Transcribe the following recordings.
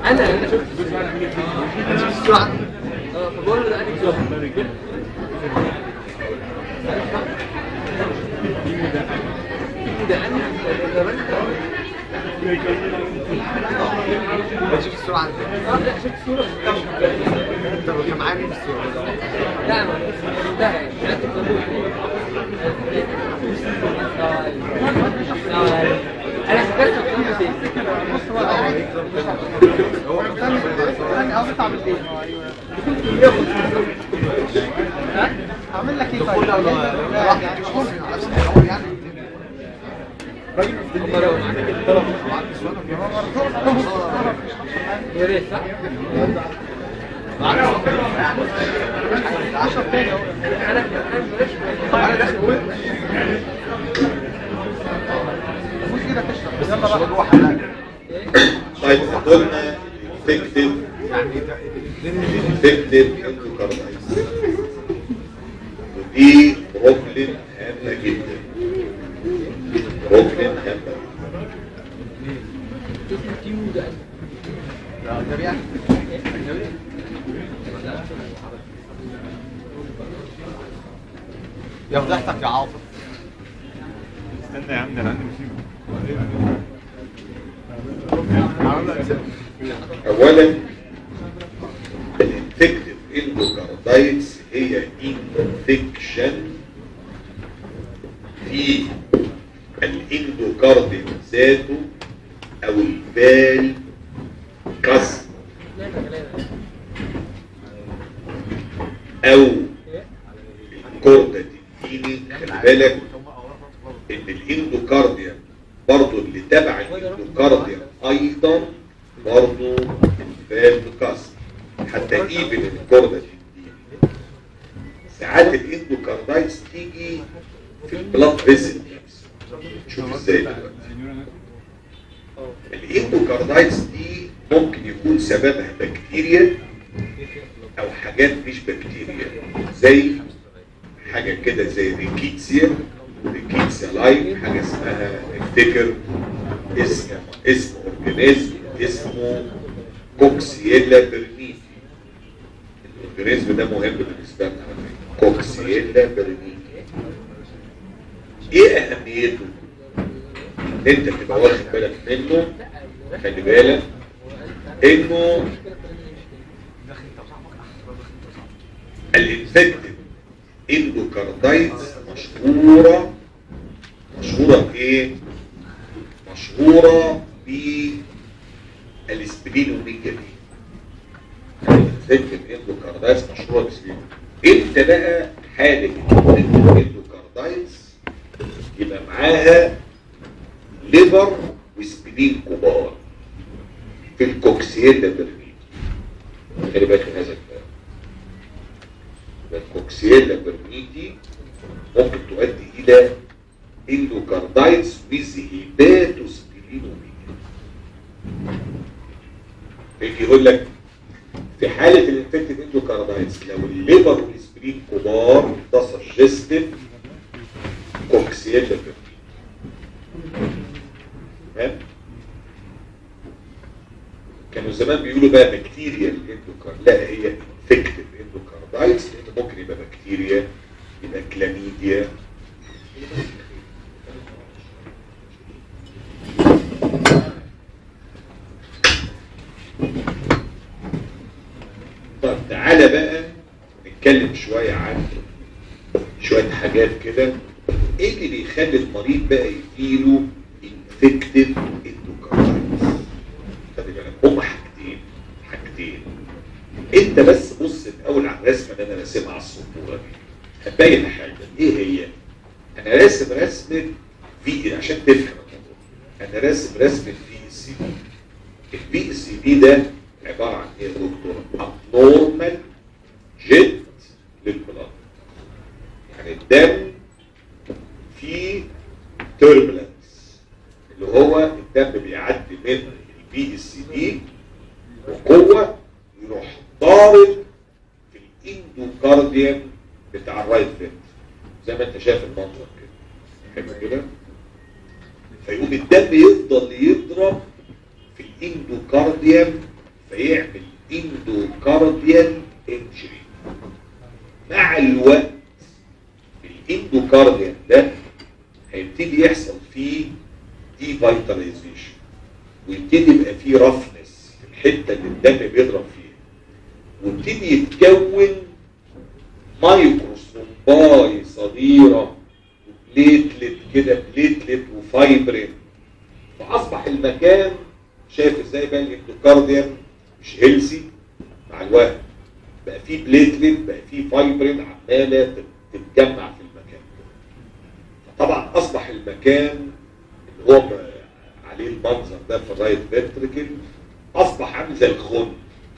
انا انا شفت السرعه اه فبقول له ده انا شفت ده انا شفت السرعه انت اه لا شفت الصوره انت كان معايا مين في الصوره لا ما انتهى يعني انت بتقول انا فكرت في هو استنى عاوز تعمل ايه اعمل لك ايه طيب كل واحد يعني مش مصري على نفس الحوار يعني يا ريت صح؟ عشر تاني اهو انا انا بلاش انا داخل اقول بوس ايدك اشرب يلا بقى جوه حلقه طيب قلنا فيكتيف يعني فيكتيف اندوكاردايتس ودي بروبلم هامة جدا بروبلم هامة اجنبي يعني يا فضحتك يا عاطف استنى يا عم ده انا عندي مصيبه اولا الانفكتيف اندوكاردايتس هي انفكشن في الاندوكارديوم ذاته او الفال كسر او الكوردة الديني خلي بالك ان الاندوكارديا برضو اللي تبع الاندوكارديا ايضا برضو فال كسر حتى ايفن الكوردة الديني ساعات الاندوكاردايتس تيجي في البلاد فيزل شوف ازاي دلوقتي الاندوكاردايتس دي ممكن يكون سببها بكتيريا او حاجات مش بكتيريا زي حاجة كده زي ريكيتسيا ريكيتسيا لايك حاجة اسمها افتكر اسم اسم اورجانيزم اسمه كوكسييلا برنيتي الاورجانيزم ده مهم بالنسبة لنا على فكرة. كوكسييلا برنيتي ايه اهميته ان انت تبقى واخد بالك منه خلي بالك انه الانفكتيف اندوكاردايتس مشهورة مشهورة بايه؟ مشهورة بالاسبرينوميجالي الانفكتيف اندوكاردايتس مشهورة بالاسبرينوميجالي امتى بقى حالة الانفكتيف اندوكاردايتس يبقى معاها ليفر وسبلين كبار في الكوكسيلا برميل خلي بالك من هذا الكلام يبقى الكوكسيلا برميتي ممكن تؤدي الى اندوكاردايتس ويز هيباتوسبلينوميجا يجي يقول لك في حالة الانفكتيف اندوكاردايتس لو الليفر والسبلين كبار ده سجستيف كوكسيلا برميتي تمام كانوا زمان بيقولوا بقى بكتيريا الاندوكار لا هي انفكتيف اندوكاردايتس لان ممكن يبقى بكتيريا يبقى كلاميديا طب تعالى بقى نتكلم شوية عن شوية حاجات كده ايه اللي بيخلي المريض بقى يجيله انفكتيف اندوكاردايتس خلي بالك هما حاجتين حاجتين انت بس بص الاول على الرسمه اللي انا راسمها على السبوره دي هتبين حاجه ايه هي انا راسم رسمه في عشان تفهم الموضوع انا راسم رسمه في سي دي البي سي دي ده عباره عن ايه يا دكتور abnormal جيت للبلاد يعني الدم فيه turbulence اللي هو الدم بيعدي من البي اس دي بقوه يروح ضارب في الاندوكارديوم بتاع الرايت فينت زي ما انت شايف المنظر كده حلو كده فيقوم الدم يفضل يضرب في الاندوكارديوم فيعمل اندوكارديال انجري مع الوقت الاندوكارديال ده هيبتدي يحصل فيه دي فيتاليزيشن ويبتدي يبقى فيه رفنس في الحته اللي الدم بيضرب فيها ويبتدي يتكون مايكروسومباي صغيره بليتلت كده بليتلت وفايبرين فاصبح المكان شايف ازاي بقى الاندوكارديوم مش هيلسي مع الوقت بقى فيه بليتلت بقى فيه فايبرين عماله تتجمع في المكان فطبعا اصبح المكان اللي هو ب- عليه المنظر ده في الرايت فيرتريكل اصبح عامل زي الخن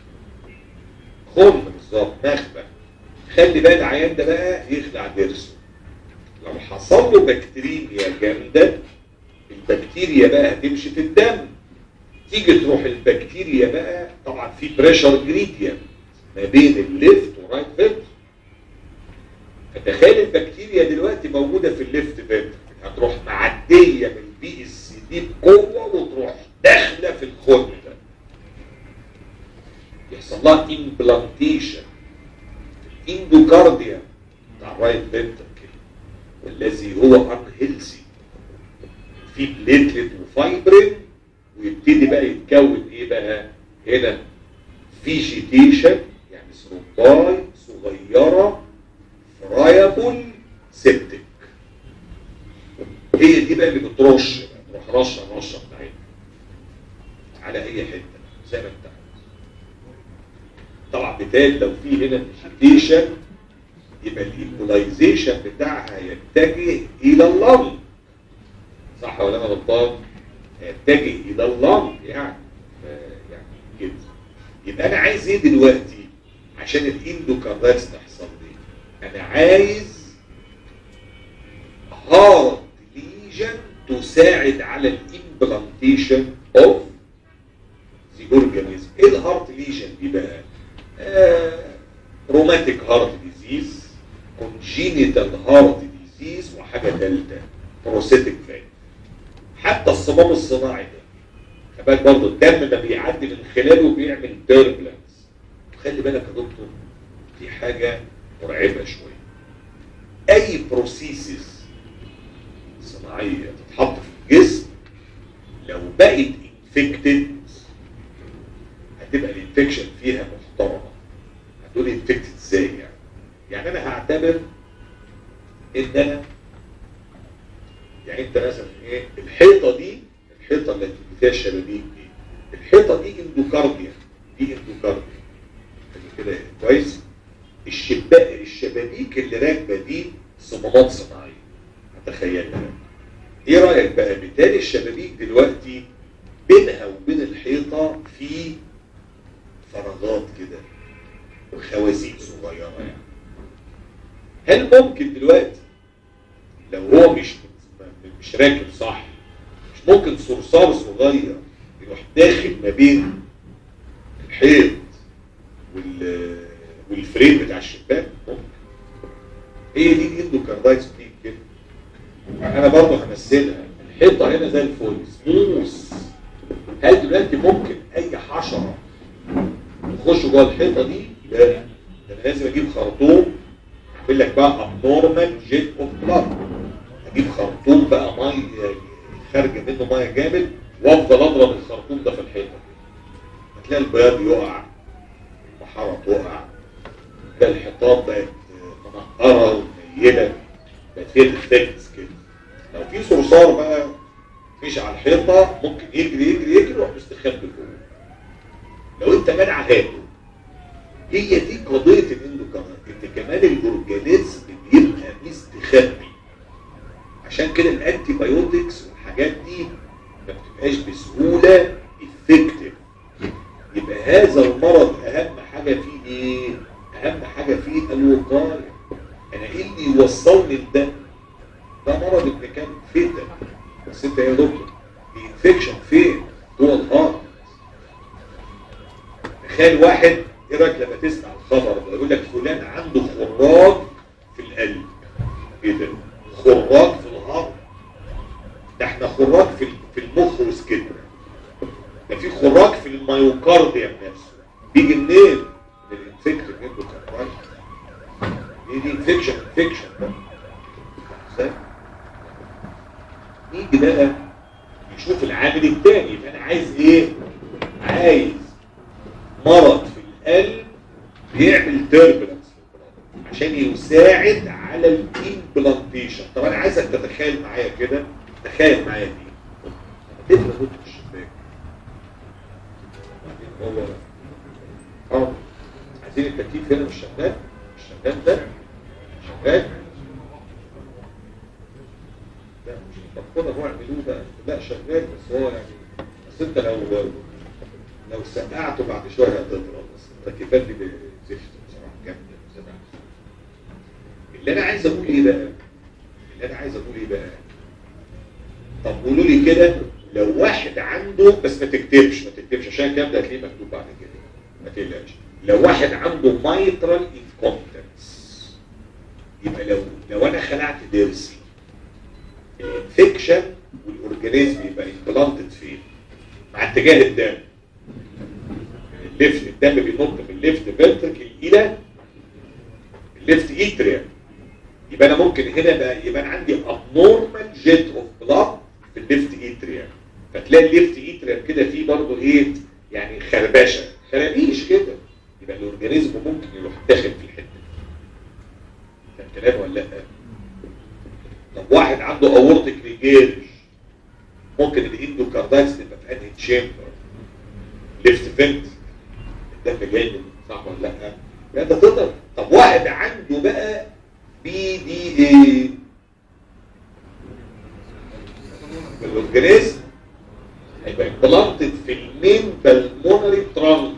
خن بالظبط مخبأ خلي بقى العيان ده بقى يخلع ضرسه لو حصل له بكتيريميا جامده البكتيريا بقى هتمشي في الدم تيجي تروح البكتيريا بقى طبعا في بريشر جريدينت ما بين الليفت ورايت فينتر فتخيل البكتيريا دلوقتي موجوده في الليفت فينتر هتروح معديه من البي اس دي بقوه وتروح داخله في الخن ده يحصل لها امبلانتيشن الاندوكارديا بتاع الرايت فينتر والذي هو ان هيلسي في بليتلت وفايبرين ويبتدي بقى يتكون ايه بقى هنا فيجيتيشن يعني سرطاي صغيره فرايبل سيبتك هي دي بقى اللي بترش بقى، تروح رشه رشه بتاعتها على اي حته زي ما انت عايز طبعا بالتالي لو في هنا فيجيتيشن يبقى الايمولايزيشن بتاعها يتجه الى اللنج صح ولا انا غلطان؟ يتجه الى اللنج يعني آه، يعني كده يبقى انا عايز ايه دلوقتي عشان الاندوكاردايتس تحصل لي انا عايز هارد ليجن تساعد على الامبلانتيشن اوف ذا اورجانيزم ايه الهارت ليجن دي بقى آه روماتيك هارت ديزيز كونجينيتال هارت ديزيز وحاجه ثالثه بروستيك فين حتى الصمام الصناعي ده خلي بالك برضه الدم ما بيعدي من خلاله بيعمل تيربلنس خلي بالك يا دكتور في حاجه مرعبه شويه اي بروسيسز صناعيه تتحط في الجسم لو بقت انفكتد هتبقى الانفكشن فيها محترمه هتقول انفكتد ازاي يعني يعني انا هعتبر ان انا يعني انت مثلا ايه الحيطه دي الحيطه التي فيها الشبابيك دي الحيطه دي اندوكارديا دي اندوكارديا خلي كده كويس الشباك الشبابيك اللي راكبه دي صمامات صناعيه هتخيلها ايه رايك بقى بالتالي الشبابيك دلوقتي بينها وبين الحيطه في فراغات كده وخوازيق صغيره يعني هل ممكن دلوقتي لو هو مش مش راكب صح مش ممكن صرصار صغير يروح داخل ما بين الحيط وال والفريم بتاع الشباك ممكن هي دي الاندوكاردايتس دي كده انا برضه همثلها الحيطه هنا زي الفل سموث هل دلوقتي ممكن اي حشره تخش جوه الحيطه دي؟ لا ده انا لازم اجيب خرطوم اعمل لك بقى ابنورمال جيت اوف بلاد اجيب خرطوم بقى ميه خارجه منه ميه جامد وافضل اضرب الخرطوم ده في الحيطه هتلاقي البياض يقع المحاره تقع تلاقي الحيطان بقت منقره ومنيله بقت فيها ديفكتس كده لو في صرصار بقى مش على الحيطه ممكن يجري يجري يجري يروح مستخبي جوه لو انت منع هاته هي دي قضيه الاندوكارنات ان كمان الاورجانيزم بيبقى مستخبي عشان كده الانتي بايوتكس والحاجات دي ما بتبقاش بسهوله افكتيف يبقى هذا المرض اهم حاجه فيه ايه؟ اهم حاجه فيه الوقايه انا ايه اللي يوصلني لده؟ ده مرض ابن كام فتن بس انت يا دكتور الانفكشن فين؟ جوه الهارت تخيل واحد ايه رايك لما تسمع الخبر ده يقول لك فلان عنده خراج في القلب ايه ده؟ خراج في الهارت ده احنا خراج في في المخ وسكتنا ده في خراج في الميوكارديوم نفسه بيجي منين؟ من الانفكتد اندوكاردايتس دي دي انفكشن انفكشن ازاي؟ نيجي بقى نشوف العامل الثاني يبقى انا عايز ايه؟ عايز مرض في القلب بيعمل تيربلنس عشان يساعد على الامبلانتيشن طب انا عايزك تتخيل معايا كده تخيل معايا دي لما تبقى في الشباك وبعدين هو اه عايزين التكييف هنا مش شغال مش شغال ده شغال لا مش طب خدها هو اعملوه بقى لا شغال بس هو يعني بس انت لو لو سقعته بعد شويه هتضرب بس التكييفات دي زفت بصراحه جامده زمان اللي انا عايز اقول ايه بقى اللي انا عايز اقول ايه بقى طب قولوا لي كده لو واحد عنده بس ما تكتبش ما تكتبش عشان الكلام ده هتلاقيه مكتوب بعد كده ما تقلقش لو واحد عنده مايترال انكومبتنس يبقى لو لو انا خلعت ضرسي الانفكشن والاورجانيزم يبقى امبلانتد فين؟ مع اتجاه الدم الليفت الدم بينط من الليفت فنتركل الى الليفت ايتريا يبقى انا ممكن هنا بقى يبقى انا عندي abnormal jet of blood في الليفت ايتريا فتلاقي الليفت ايتريا كده فيه برضه ايه يعني خربشه خرابيش كده يبقى الاورجانيزم ممكن يروح داخل في الحته دي كان كلام ولا لا طب واحد عنده اورتيك ريجيرج ممكن الاندوكاردايتس تبقى في انهي تشامبر ليفت فنت الدم جاي من صح ولا لا لا ده تقدر طب واحد عنده بقى بي دي اي الاورجانيزم هيبقى امبلانتد في المين بالمونري ترانك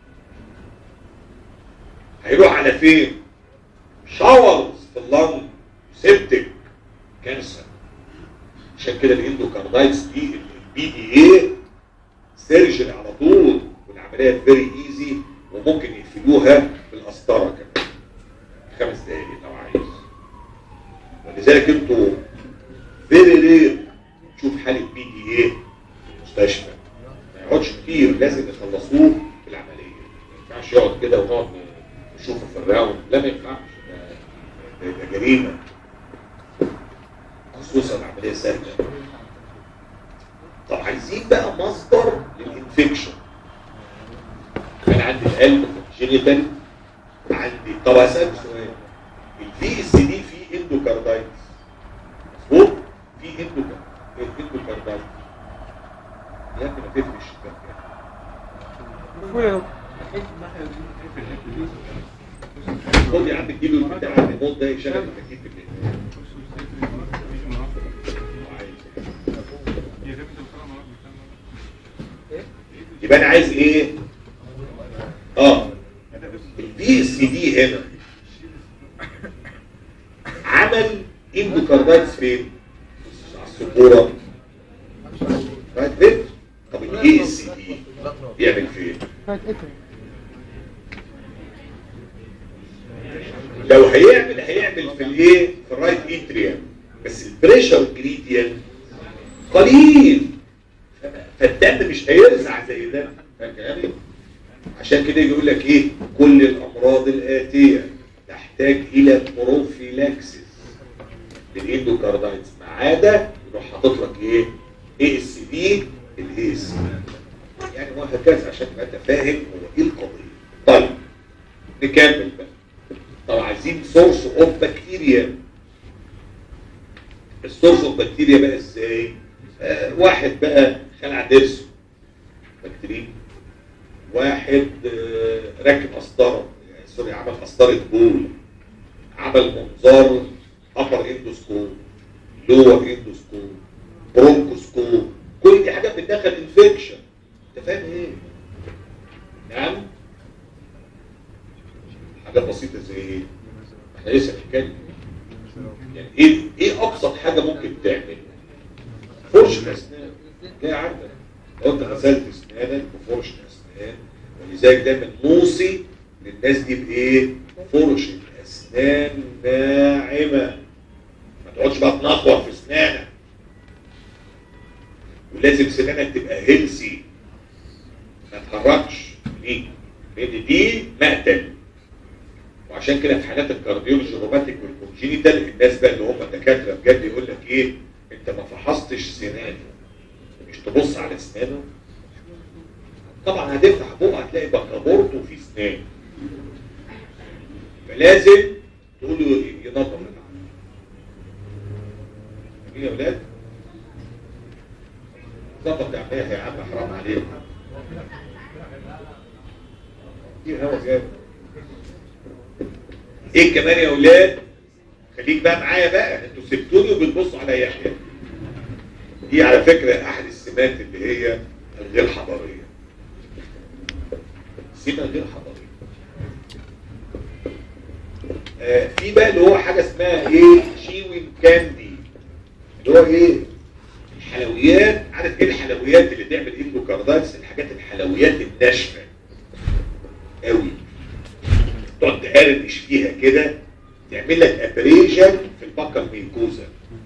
هيروح على فين؟ شاورز في اللنج سيبتك كانسر عشان كده الاندوكاردايتس دي البي دي اي سيرجري على طول والعمليه فيري ايزي وممكن يقفلوها بالقسطره كمان خمس دقايق لو عايز ولذلك انتوا فيري رير تشوف حاله بي دي اي في المستشفى ما يقعدش كتير لازم يخلصوه في العمليه ما ينفعش يقعد كده ونقعد نشوفه في الراوند لا ما ينفعش ده- ده ده جريمه خصوصا عمليه سهله طب عايزين بقى مصدر للانفكشن انا عندي القلب جينيتال عندي طب اسالك سؤال الفي اس دي فيه اندوكاردايتس مظبوط في اندوكاردايتس اندوكاردايتس يا ابني ما تفرقش خد يا عم اديله البتاع الريموت ده يشغل التكييف بالليل يبقى انا عايز ايه اه البي اس دي هنا عمل اندوكاردايتس فين على السبوره رايت فين طب الاي اس دي بيعمل فين لو هيعمل هيعمل في الايه في الرايت اتريوم بس البريشر جريديان قليل فالدم مش هيرزع زي ده فاهم كلامي عشان كده يقول لك ايه كل الامراض الاتيه تحتاج الى بروفيلاكسس للاندوكاردايتس ما عدا يروح حاطط لك ايه اي اس دي الاي اس يعني وهكذا عشان تبقى انت فاهم هو ايه القضيه طيب نكمل بقى طب عايزين سورس اوف بكتيريا السورس اوف بكتيريا بقى ازاي آه واحد بقى خلع ضرسه بكتيريا واحد آه راكب قسطره يعني سوري عمل قسطره بول عمل منظار ابر اندوسكوب لور اندوسكوب برونكوسكوب كل دي حاجات بتدخل انفكشن انت فاهم ايه نعم حاجات بسيطه زي ايه احنا لسه بنتكلم يعني ايه ايه ابسط حاجه ممكن تعمل فرشه اسنان جاي عندك لو انت غسلت اسنانك بفرشه اسنان ولذلك دايما نوصي للناس دي بايه فرشه اسنان ناعمه ما تقعدش بقى تنخور في اسنانك ولازم سنانك تبقى هيلسي ما تهرجش ليه لان دي مقتل وعشان كده في حالات الكارديولوجي الروماتيك والكونجينيتال الناس بقى اللي هم دكاتره بجد يقول لك ايه انت ما فحصتش سنانه مش تبص على اسنانه طبعا هتفتح بقه هتلاقي بكابورت وفي اسنان فلازم تقول له ينظف العمل جميل يا ولاد ظبط عمليه يا عم حرام عليك كتير هوا جامد ايه كمان يا اولاد خليك بقى معايا بقى انتوا سبتوني وبتبصوا على يحيى دي على فكره احد السمات اللي هي الغير حضاريه سمه غير حضاريه آه في بقى اللي هو حاجه اسمها ايه شيوين كاندي اللي هو ايه الحلويات عارف ايه الحلويات اللي تعمل اندوكاردايتس الحاجات الحلويات الناشفه قوي تقعد تقرمش فيها كده تعمل لك ابريشن في البكر ميكوزا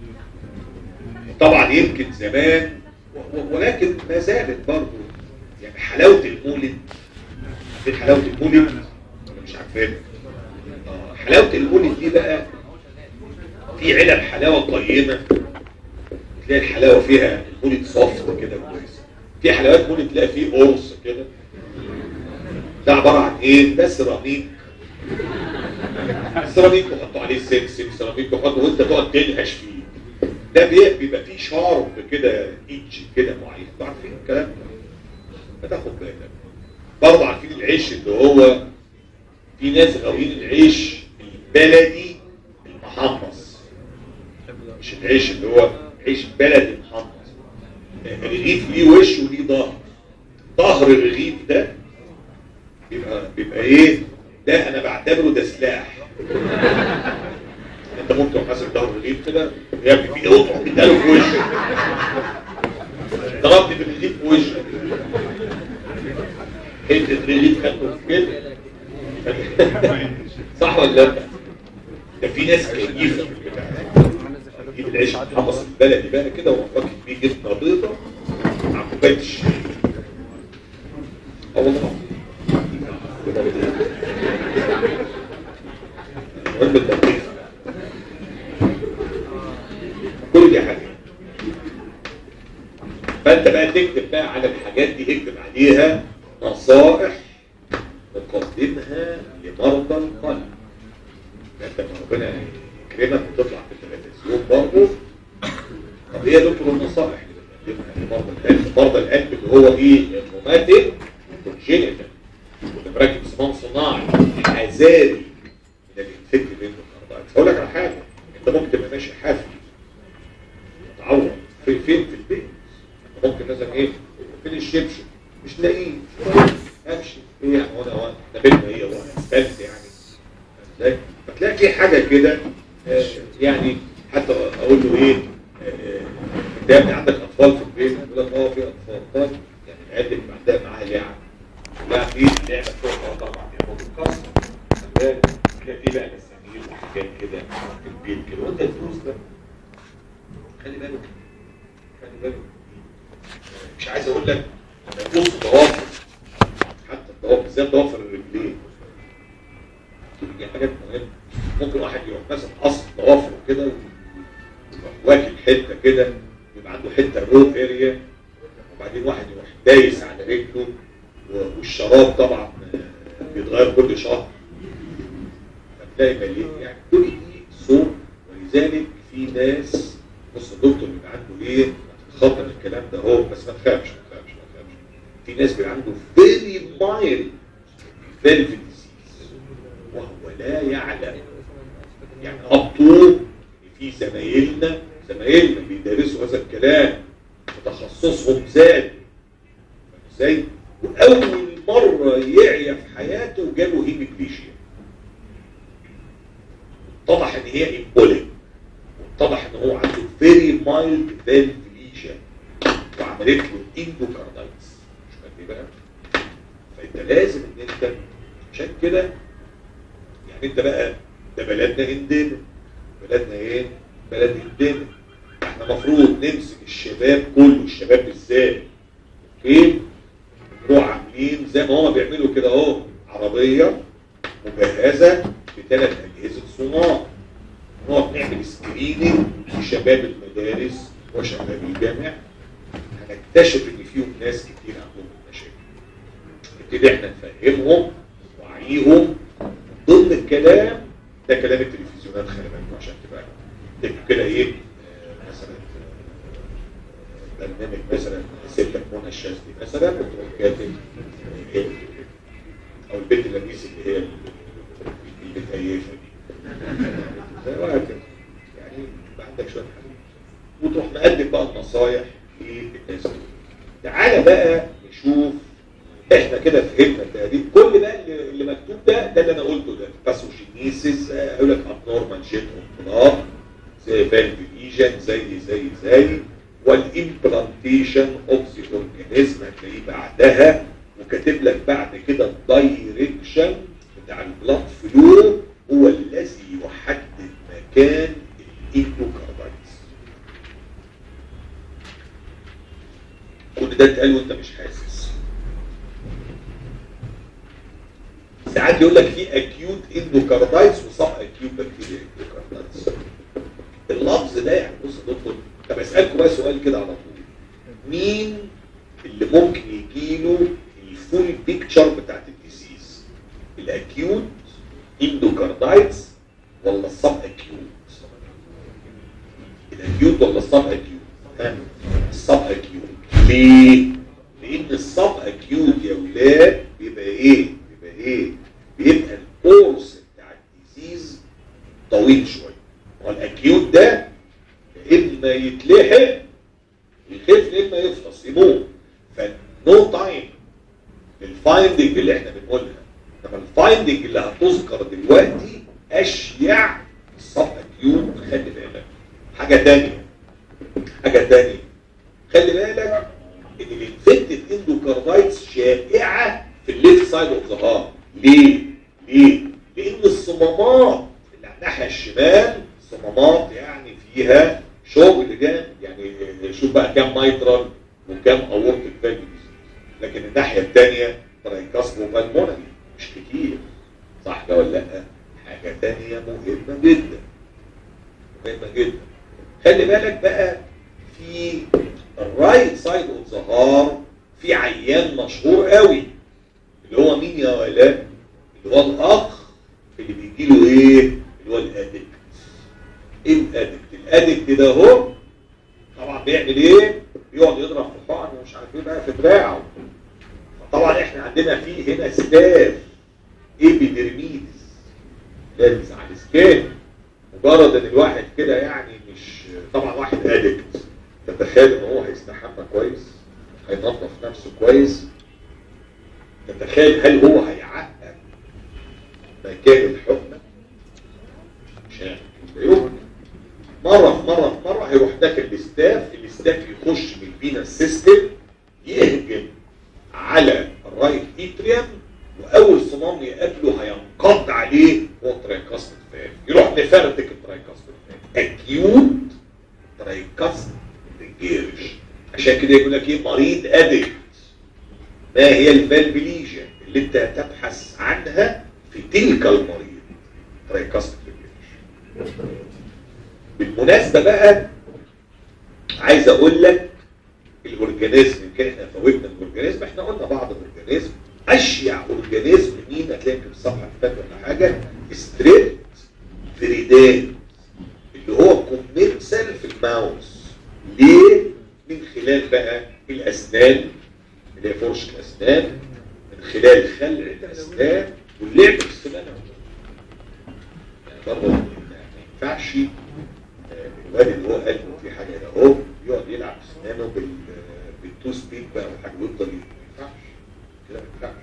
طبعا يمكن زمان و- و- ولكن ما زالت برضه يعني حلاوه المولد عارفين حلاوه المولد ولا مش عارفين آه، حلاوه المولد دي بقى في علب حلاوه قيمه تلاقي الحلاوه فيها المولد صفر كده كويس في حلاوات مولد تلاقي فيه قرص كده ده عباره عن ايه ده سيراميك سيراميك وحطوا عليه سلسل سيراميك وحطوا وانت تقعد تنهش فيه ده بي- بيبقى فيه شارب كده ايدج كده معين انتوا عارفين الكلام ده فتاخد بالك برضه عارفين العيش اللي هو في ناس غاويين العيش البلدي المحمص مش العيش اللي هو عيش بلدي محمص الرغيف ليه وش وليه ظهر ظهر الرغيف ده بيبقى بيبقى ايه ده انا بعتبره ده سلاح انت ممكن حاسب ظهر الرغيف كده يا ابني في ايه تروح تديله في وشك ضربني بالرغيف في وشك انت الرغيف خدته في كده صح ولا لا؟ ده في ناس كيفه في البتاع يجيب العيش المحمص البلدي بقى كده ومفكك بيه جبنه بيضه مع كوبايه الشاي اه والله المهم التنظيف كل دي حاجه فانت بقى تكتب بقى على الحاجات دي اكتب عليها نصائح نقدمها لمرضى القلب انت لما ربنا يكرمك وتطلع في التلفزيون برضه طب ايه يا دكتور النصائح اللي بنقدمها لمرضى القلب مرضى القلب اللي هو ايه الروماتيك كونجينيتال واللي مركب صمام صناعي حذاري من الانفكت باندوكاردايتس هقول لك على حاجه انت ممكن تبقى ماشي حافي تعور في فين في البيت انت ممكن مثلا ايه فين الشبشب مش لاقيه امشي ايه يعني وانا وانا ده بيتنا ايه وانا اسفلت يعني ازاي فتلاقي في حاجه كده آه، يعني حتى اقول له ايه آه، آه، انت يا ابني عندك اطفال في البيت يقول لك اه في اطفال طيب يعني العيال اللي عندها معاها لعب لا في لعبه فوق طبعا يعني بتكسر خلي بالك تلاقي في بقى مسامير وحاجات كده في البيت كده وانت الفلوس ده خلي بالك خلي بالك مش عايز اقول لك بص ضوافر حتى الضوافر بالذات ضوافر الرجلين دي حاجات مهمه ممكن واحد يروح مثلا قص ضوافره كده ويروح واكل حته كده يبقى عنده حته رو اريا وبعدين واحد يروح دايس على رجله و- والشراب طبعا آه، بيتغير كل شهر فتلاقي مليء يعني كل دي صور ولذلك في ناس بص الدكتور بيبقى عنده ايه خطر الكلام ده هو بس ما تخافش ما تخافش ما تخافش في ناس بيبقى عنده فيري مايل فالف ديزيز وهو لا يعلم يعني ابطو في زمايلنا زمايلنا بيدرسوا هذا الكلام وتخصصهم زاد ازاي واول مره يعيا في حياته جاله هيميبليشيا اتضح ان هي امبوليك واتضح ان هو عنده فيري مايلد فالف ليجن وعملت له اندوكاردايتس مش فاهم ايه بقى فانت لازم ان انت عشان كده يعني انت بقى ده بلدنا اندمج بلدنا ايه بلد اندمج احنا المفروض نمسك الشباب كله الشباب بالذات اوكي نروح عاملين زي ما هما بيعملوا كده اهو عربيه مجهزه بثلاث اجهزه صناعه نقعد نعمل سكريننج لشباب المدارس وشباب الجامع هنكتشف ان فيهم ناس كتير عندهم مشاكل نبتدي احنا نفهمهم نوعيهم ضمن الكلام ده كلام التلفزيونات خلي بالكم عشان تبقى تبقى كده ايه آه، مثلا آه، برنامج مثلا ستة منى الشاذلي مثلا وتروح كاتب آه، او البنت اللميس اللي هي المتهيفه دي زي وهكذا يعني يبقى عندك شويه حاجات وتروح مقدم بقى النصايح للناس دول. تعالى بقى نشوف احنا كده فهمنا التقريب كل ده اللي اللي مكتوب ده ده اللي انا قلته ده باثوجينيسيس اقول لك ابنورمال شيت انطلاق زي فالف ليجن زي زي زي والامبلانتيشن اوف ذا اورجانيزم هتلاقيه بعدها وكاتب لك بعد كده الدايركشن بتاع البلاد فلو هو الذي يحدد مكان الاندوكاردايتس كل ده اتقال وانت مش حاسس ساعات يقول لك في اكيوت اندوكاردايتس وصاب اكيوت بكتيريا اندوكاردايتس اللفظ ده يعني بص يا دكتور طب اسالكم بقى سؤال كده على طول مين اللي ممكن يجيله الفول بيكتشر بتاعت الديزيز الاكيوت اندوكاردايتس ولا الصاب اكيوت الاكيوت ولا الصاب اكيوت ها؟ الصاب اكيوت ليه لان الصاب اكيوت يا ولاد بيبقى ايه بيبقى ايه بيبقى الكورس بتاع الديزيز طويل شويه والاكيوت ده يا اما يتلحق يخف يا اما يفطس يموت فنو تايم الفايندنج اللي احنا بنقولها انما الفايندنج اللي هتذكر دلوقتي اشيع الصب اكيوت خلي بالك حاجه تانية حاجه تانية خلي بالك ان الانفكتد اندوكاردايتس شائعه في الليفت سايد اوف ذا هارت ليه؟ ليه؟ لان الصمامات اللي على الناحيه الشمال صمامات يعني فيها شغل جامد يعني شوف بقى كام مايترال وكام اورتيك فالف لكن الناحيه الثانيه ترايكاسمو بالمونري مش كتير صح ده ولا لا؟ حاجه ثانيه مهمه جدا مهمه جدا خلي بالك بقى في الرايت سايد اوف ذا هار في عيان مشهور قوي اللي هو مين يا ولاء؟ اللي هو الاخ اللي بيجي له ايه؟ اللي هو الادكت ايه الادكت؟ الادكت ده اهو طبعا بيعمل ايه؟ بيقعد يضرب في الحقن ومش عارف ايه بقى في دراعه فطبعا احنا عندنا في هنا ستاف ايبيدرميدس لابس على السكان مجرد ان الواحد كده يعني مش طبعا واحد ادكت تتخيل ان هو هيستحمى كويس هينظف نفسه كويس تتخيل هل هو هيعقد مكان الحكمة مش هيعمل كده يمكن مرة في مرة في مرة هيروح داخل الاستاف الاستاف يخش من البينا سيستم يهجم على الرايت اتريم واول صمام يقابله هينقض عليه هو الترايكاست فاهم يروح مفرتك الترايكاست فاهم اكيوت ترايكاست جيرش عشان كده يقول لك ايه مريض ادكت ما هي الفالفليجن اللي انت تبحث عنها في تلك المريض ترايكاست جيرش بالمناسبة بقى عايز اقول لك الاورجانيزم يمكن احنا فوتنا الاورجانيزم احنا قلنا بعض الاورجانيزم اشيع اورجانيزم مين هتلاقي في الصفحه اللي فاتت ولا حاجه ستريت فريدان اللي هو كوميرسال في الماوس ليه؟ من خلال بقى الاسنان اللي هي فرشه الاسنان من خلال خلع الاسنان واللعب في السنان يعني برضه ما ينفعش آه، الواد اللي هو قال في حاجه ده اهو يقعد يلعب في اسنانه بال بالتوس بيك بقى وحاجه ويفضل ي- ما ينفعش كده ما ينفعش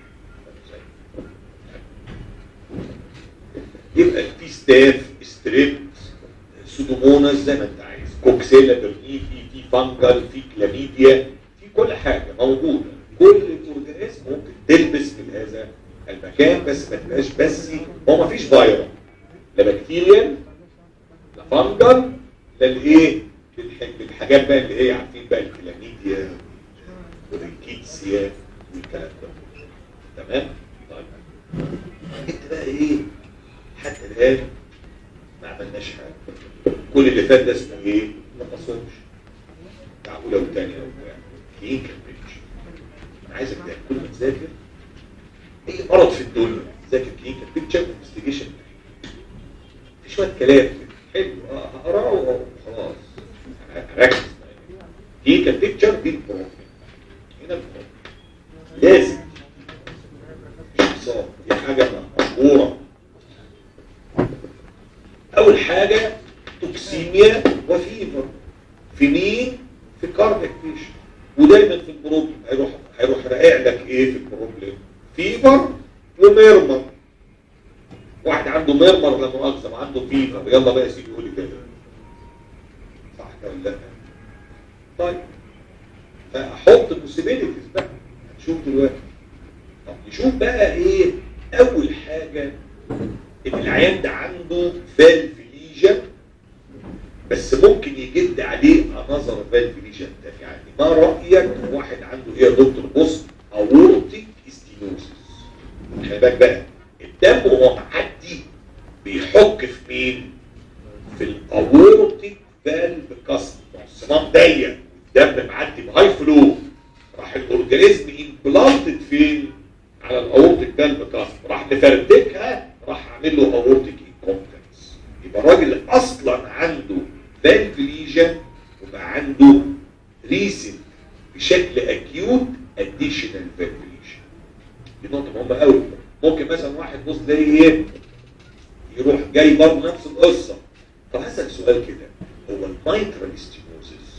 يبقى في ستاف ستريبت سودوموناس زي ما انت عايز كوكسيلا برنيفي في فانجل في كلاميديا في كل حاجه موجوده كل الاورجانيزم ممكن تلبس في هذا المكان بس ما تبقاش بس هو ما فيش فيروس لا بكتيريا لا فانجل لا الايه الح- الحاجات بقى اللي هي عارفين بقى الكلاميديا والريكيتسيا والكلام ده تمام طيب انت بقى ايه حتى الان ما عملناش حاجه كل اللي فات ده اسمه ايه ما تصومش بتاع اولى وثانيه وبتاع ايه كملش انا عايزك ده كل ما تذاكر اي مرض في الدنيا ذاكر كلينيكال بيكتشر انفستيجيشن في شويه كلام كده. حلو اه هقراه وخلاص ركز كلينيكال بيكتشر دي البروبلم هنا البروبلم لازم مش اقتصاد دي حاجه مشهوره اول حاجه توكسيميا وفيفر في مين في كاردياك بيشن ودايما في البروبلم هيروح هيروح راقع لك ايه في البروبلم فيفر وميرمر واحد عنده ميرمر لا مؤاخذه وعنده فيفر يلا بقى يا سيدي قول لي كده صح كده ولا لا طيب فاحط البوسيبيليتيز بقى هنشوف دلوقتي طب نشوف بقى ايه اول حاجه ان العيان ده عنده فالف ليجن بس ممكن يجد عليه انظر فالف ليجن ده يعني ما رايك واحد عنده ايه يا دكتور بص اورتيك ستينوسيس خلي بالك بقى الدم وهو معدي بيحك في مين في الاورتيك فالف كاست الصمام ضيق الدم معدي بهاي فلو راح الاورجانيزم امبلانتد فين على الاورتيك فالف كاست راح مفرتكها راح عامل له اورتيك انكومبتنس يبقى الراجل اصلا عنده فالف ليجن وبقى عنده ريسنت بشكل اكيوت اديشنال فالف ليجن دي نقطه مهمه قوي ممكن مثلا واحد بص تلاقي ايه يروح جاي برضه نفس القصه طب هسال سؤال كده هو المايترال ستينوزيس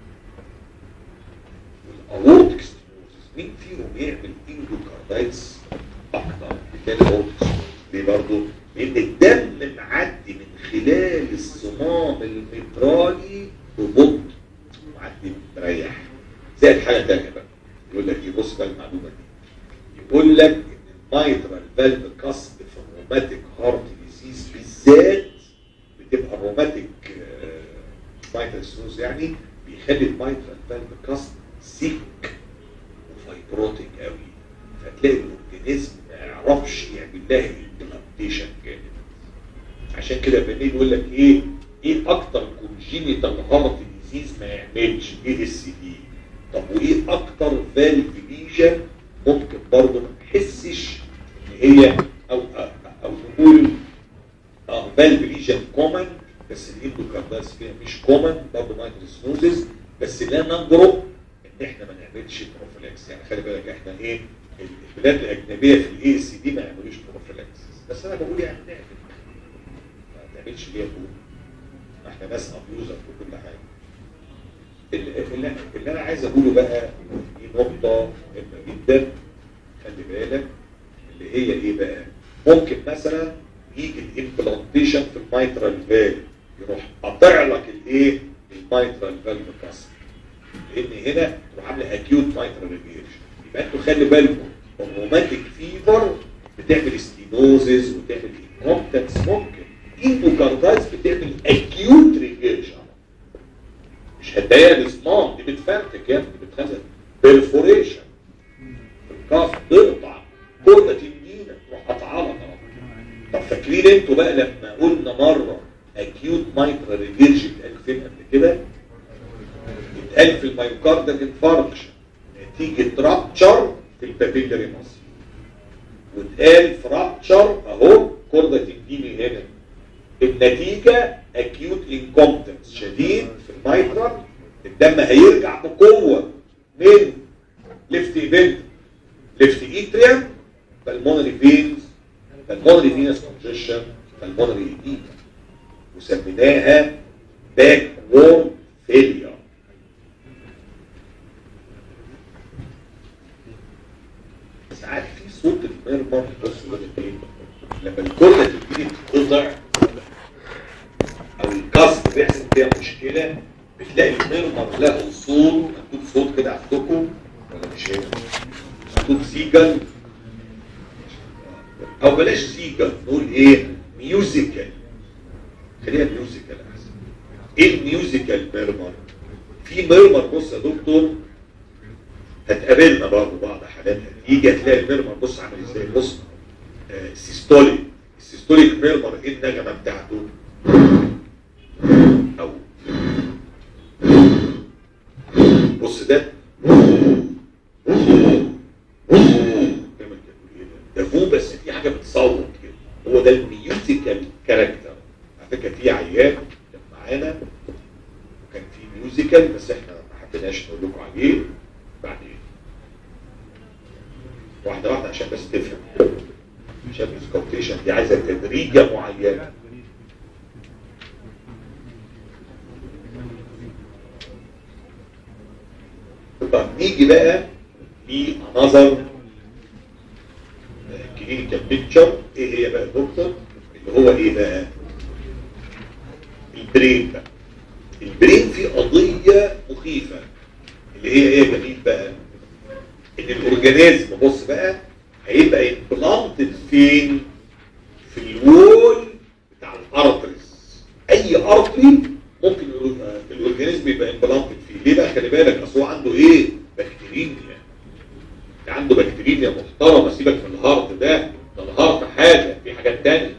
والاورتيك ستينوزيس مين فيهم يعمل اندوكاردايتس اكتر بالتالي الاورتيك ليه برضه؟ لان الدم معدي من خلال الصمام المترالي ببطء معدي مريح زائد حاجه ثانيه بقى يقول لك ايه بص بقى المعلومه دي يقول لك ان المايترال فالف كاسب في الروماتيك هارت ديزيز بالذات بتبقى الروماتيك مايترال ستروز يعني بيخلي المايترال فالف كاسب سيك وفايبروتيك قوي فتلاقي الاورجانيزم ما يعرفش يعمل لها امبلانتيشن جامد عشان كده بنيجي يقول لك ايه ايه اكتر كونجينيتال هارت ديزيز ما يعملش اي اس دي طب وايه اكتر فالف ليجن ممكن برضه ما تحسش ان هي او او نقول اه فالف ليجن كومن بس الاندوكارداس فيها مش كومن برضه مايكروسنوزز بس لا نجرؤ ان احنا ما نعملش بروفيلاكس يعني خلي بالك احنا ايه البلاد الاجنبيه في الاي سي دي ما يعملوش بروفيلاكس بس انا بقول يعني نعمل ما تعملش ليه يقول احنا ناس ابيوزر في كل حاجه اللي, اللي, اللي انا عايز اقوله بقى دي نقطه مهمه جدا خلي بالك اللي هي ايه بقى ممكن مثلا يجي الامبلانتيشن في المايترال فالف يروح قاطع لك الايه المايترال فالف كسر لان هنا تروح عامله اكيوت مايترال ريجيرشن يبقى انتوا خلي بالكم الروماتيك فيفر بتعمل ستينوزز وتعمل انكومبتنس ممكن اندوكاردايتس بتعمل اكيوت ريجيرشن مش هتضايق الصمام دي بتفرتك يا ابني بتخزن بيرفوريشن الكاف تقطع كرة تنجينة تروح قطعها لك طب فاكرين انتوا بقى لما قلنا مرة اكيوت مايكرا ريجيرشن اتقال فين قبل كده؟ اتقال في المايوكاردال انفاركشن نتيجة رابتشر في البابيلاري مصر واتقال فرابتشر اهو كرة تنجيني هنا النتيجة acute incompetence شديد في المايترال الدم هيرجع بقوة من ليفت ايفنت ليفت ايتريم بالمونري فينز بالمونري فينس كونجيشن بالمونري ايديما وسميناها باك وورد فيلير ساعات في صوت الميرمر بص ايه لما الكرة تبتدي تتقطع او الكاست بيحصل فيها مشكلة بتلاقي المرمر له صوت مكتوب صوت كده عندكم ولا مش هنا مكتوب سيجل او بلاش سيجل نقول ايه ميوزيكال خليها ميوزيكال احسن ايه الميوزيكال ميرمر في ميرمر بص يا دكتور هتقابلنا برضه بعض حالات هتيجي هتلاقي الميرمر بص عامل ازاي بص آه، سيستوليك السيستوليك ميرمر ايه النغمه بتاعته او بص ده ده فو بس في حاجه بتصوت كده هو ده الميوزيكال كاركتر على فكره في عيان كان معانا وكان في ميوزيكال بس احنا ما حبيناش نقول لكم عليه بعدين واحده واحده عشان بس تفهم عشان السكوتيشن دي عايزه تدريجه معينه طب نيجي بقى لانذر كلينيكال بيكتشر ايه هي بقى يا دكتور اللي هو ايه بقى البرين بقى البرين فيه قضيه مخيفه اللي هي ايه يا جميل بقى ان الاورجانيزم بص بقى هيبقى امبلانتد فين في الوول بتاع الارتريز اي ارتري ممكن الأور- الاورجانيزم يبقى امبلانتد فيه ليه بقى خلي بالك اصل هو عنده ايه بكتيريا ده عنده بكتيريا محترمه سيبك من الهارت ده ده الهارت حاجه في حاجات تانية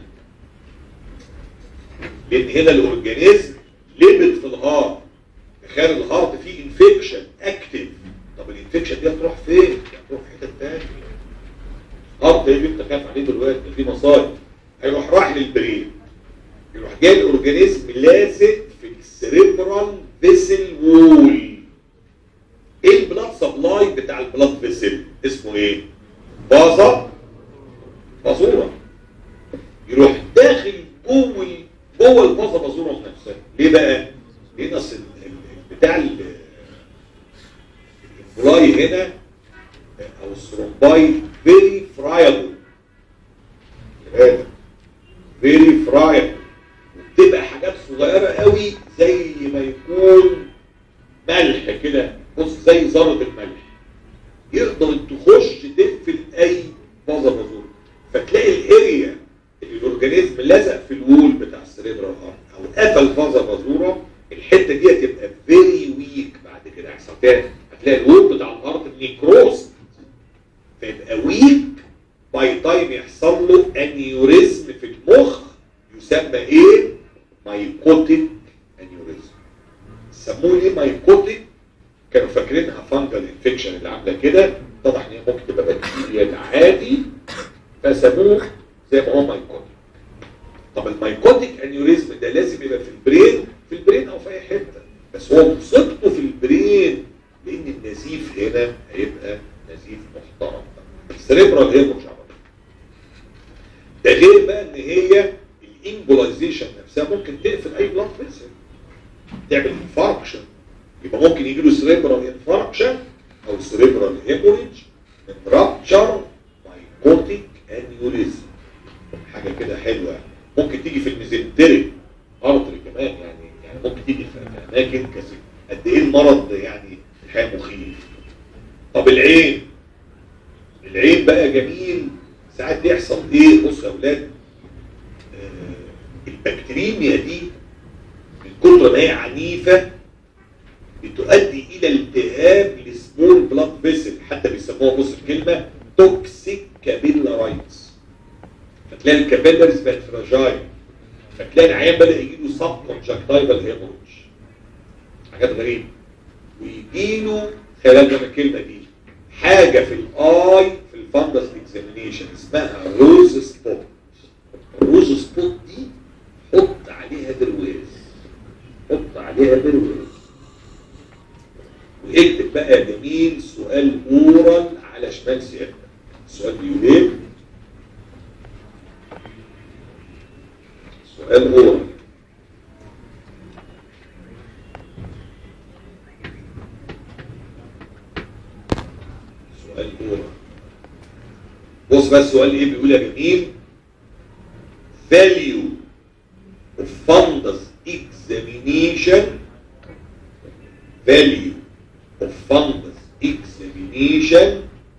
لان هنا الاورجانيزم ليبت في الهارت تخيل الهارت فيه انفكشن اكتف طب الانفكشن دي هتروح فين؟ هتروح في حته تانية هارت ايه اللي انت خايف عليه دلوقتي ده في مصايب هيروح راح للبرين يروح جاي الاورجانيزم لازق في السريبرال فيسل وول ايه البلاد سبلاي بتاع البلاد فيسل اسمه ايه بازا بازوره يروح داخل جوه ال- جوه البازا بازوره نفسها ليه بقى لان اصل ال- ال- بتاع ال- الفلاي هنا او الثرومباي فيري فرايبل فيري فرايبل وبتبقى حاجات صغيره قوي زي ما يكون ملح كده بص زي ذره الملح يقدر تخش تقفل اي فازا بازور فتلاقي الاريا اللي الاورجانيزم لزق في الوول بتاع السريبرال هارت او قفل فازا بازوره الحته دي هتبقى فيري ويك بعد كده هيحصل فيها هتلاقي الوول بتاع الهارت نيكروز فيبقى ويك باي تايم يحصل له انيوريزم في المخ يسمى ايه؟ مايكوتيك انيوريزم سموه ايه مايكوتيك كانوا فاكرينها فانجل انفكشن اللي عامله كده اتضح ان هي ممكن تبقى بكتيريا عادي فسموه زي ما هو مايكوتيك طب المايكوتيك انيوريزم ده لازم يبقى في البرين في البرين او في اي حته بس هو مصيبته في البرين لان النزيف هنا هيبقى نزيف محترم السريبرال هيمورج على طول. ده غير بقى ان هي الانجولايزيشن نفسها ممكن تقفل اي بلاد فيسل تعمل انفاركشن يبقى ممكن يجي له سريبرال انفاركشن او سريبرال هيموريج من رابتشر مايكوتيك انيوريزم حاجه كده حلوه ممكن تيجي في الميزنتريك ارتري كمان يعني يعني ممكن تيجي في في اماكن كثيره قد ايه المرض يعني الحقيقه مخيف طب العين العين بقى جميل ساعات بيحصل ايه بصوا يا اولاد آه البكتيريميا دي من كتر ما هي عنيفه بتؤدي الى التهاب السمول بلاد فيسل حتى بيسموها بص الكلمه توكسيك كابيلارايتس فتلاقي الكابيلاريز بقت فراجايل فتلاقي العيان بدا يجي له سب كونجكتيفال هيموريج حاجات غريبه ويجي له خلال من الكلمه دي حاجه في الاي في الفندس اكزامينيشن اسمها روز سبوت الروز سبوت دي حط عليها برواز حط عليها برواز واكتب بقى يا جميل سؤال اورال على شمال سيادتك السؤال بيقول ايه؟ سؤال اورال سؤال اورال بص بقى السؤال ايه بيقول يا جميل value of fundus examination value of fundus examination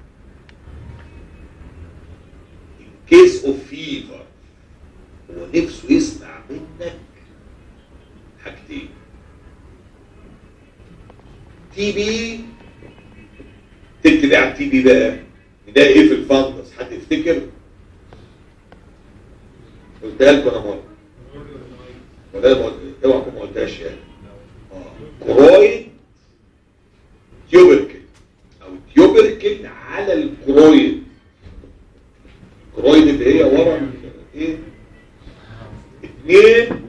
in case of fever هو نفسه يسمع منك حاجتين تي بي تكتب ايه على التي بي بقى ده ايه في الفندس حد يفتكر قلتها لكم انا مره ولا ما قلت- اوعى تكون ما قلتهاش يعني اه كرويد تيوبركل او تيوبركل على الكرويد الكرويد اللي هي ورا ال- ايه اثنين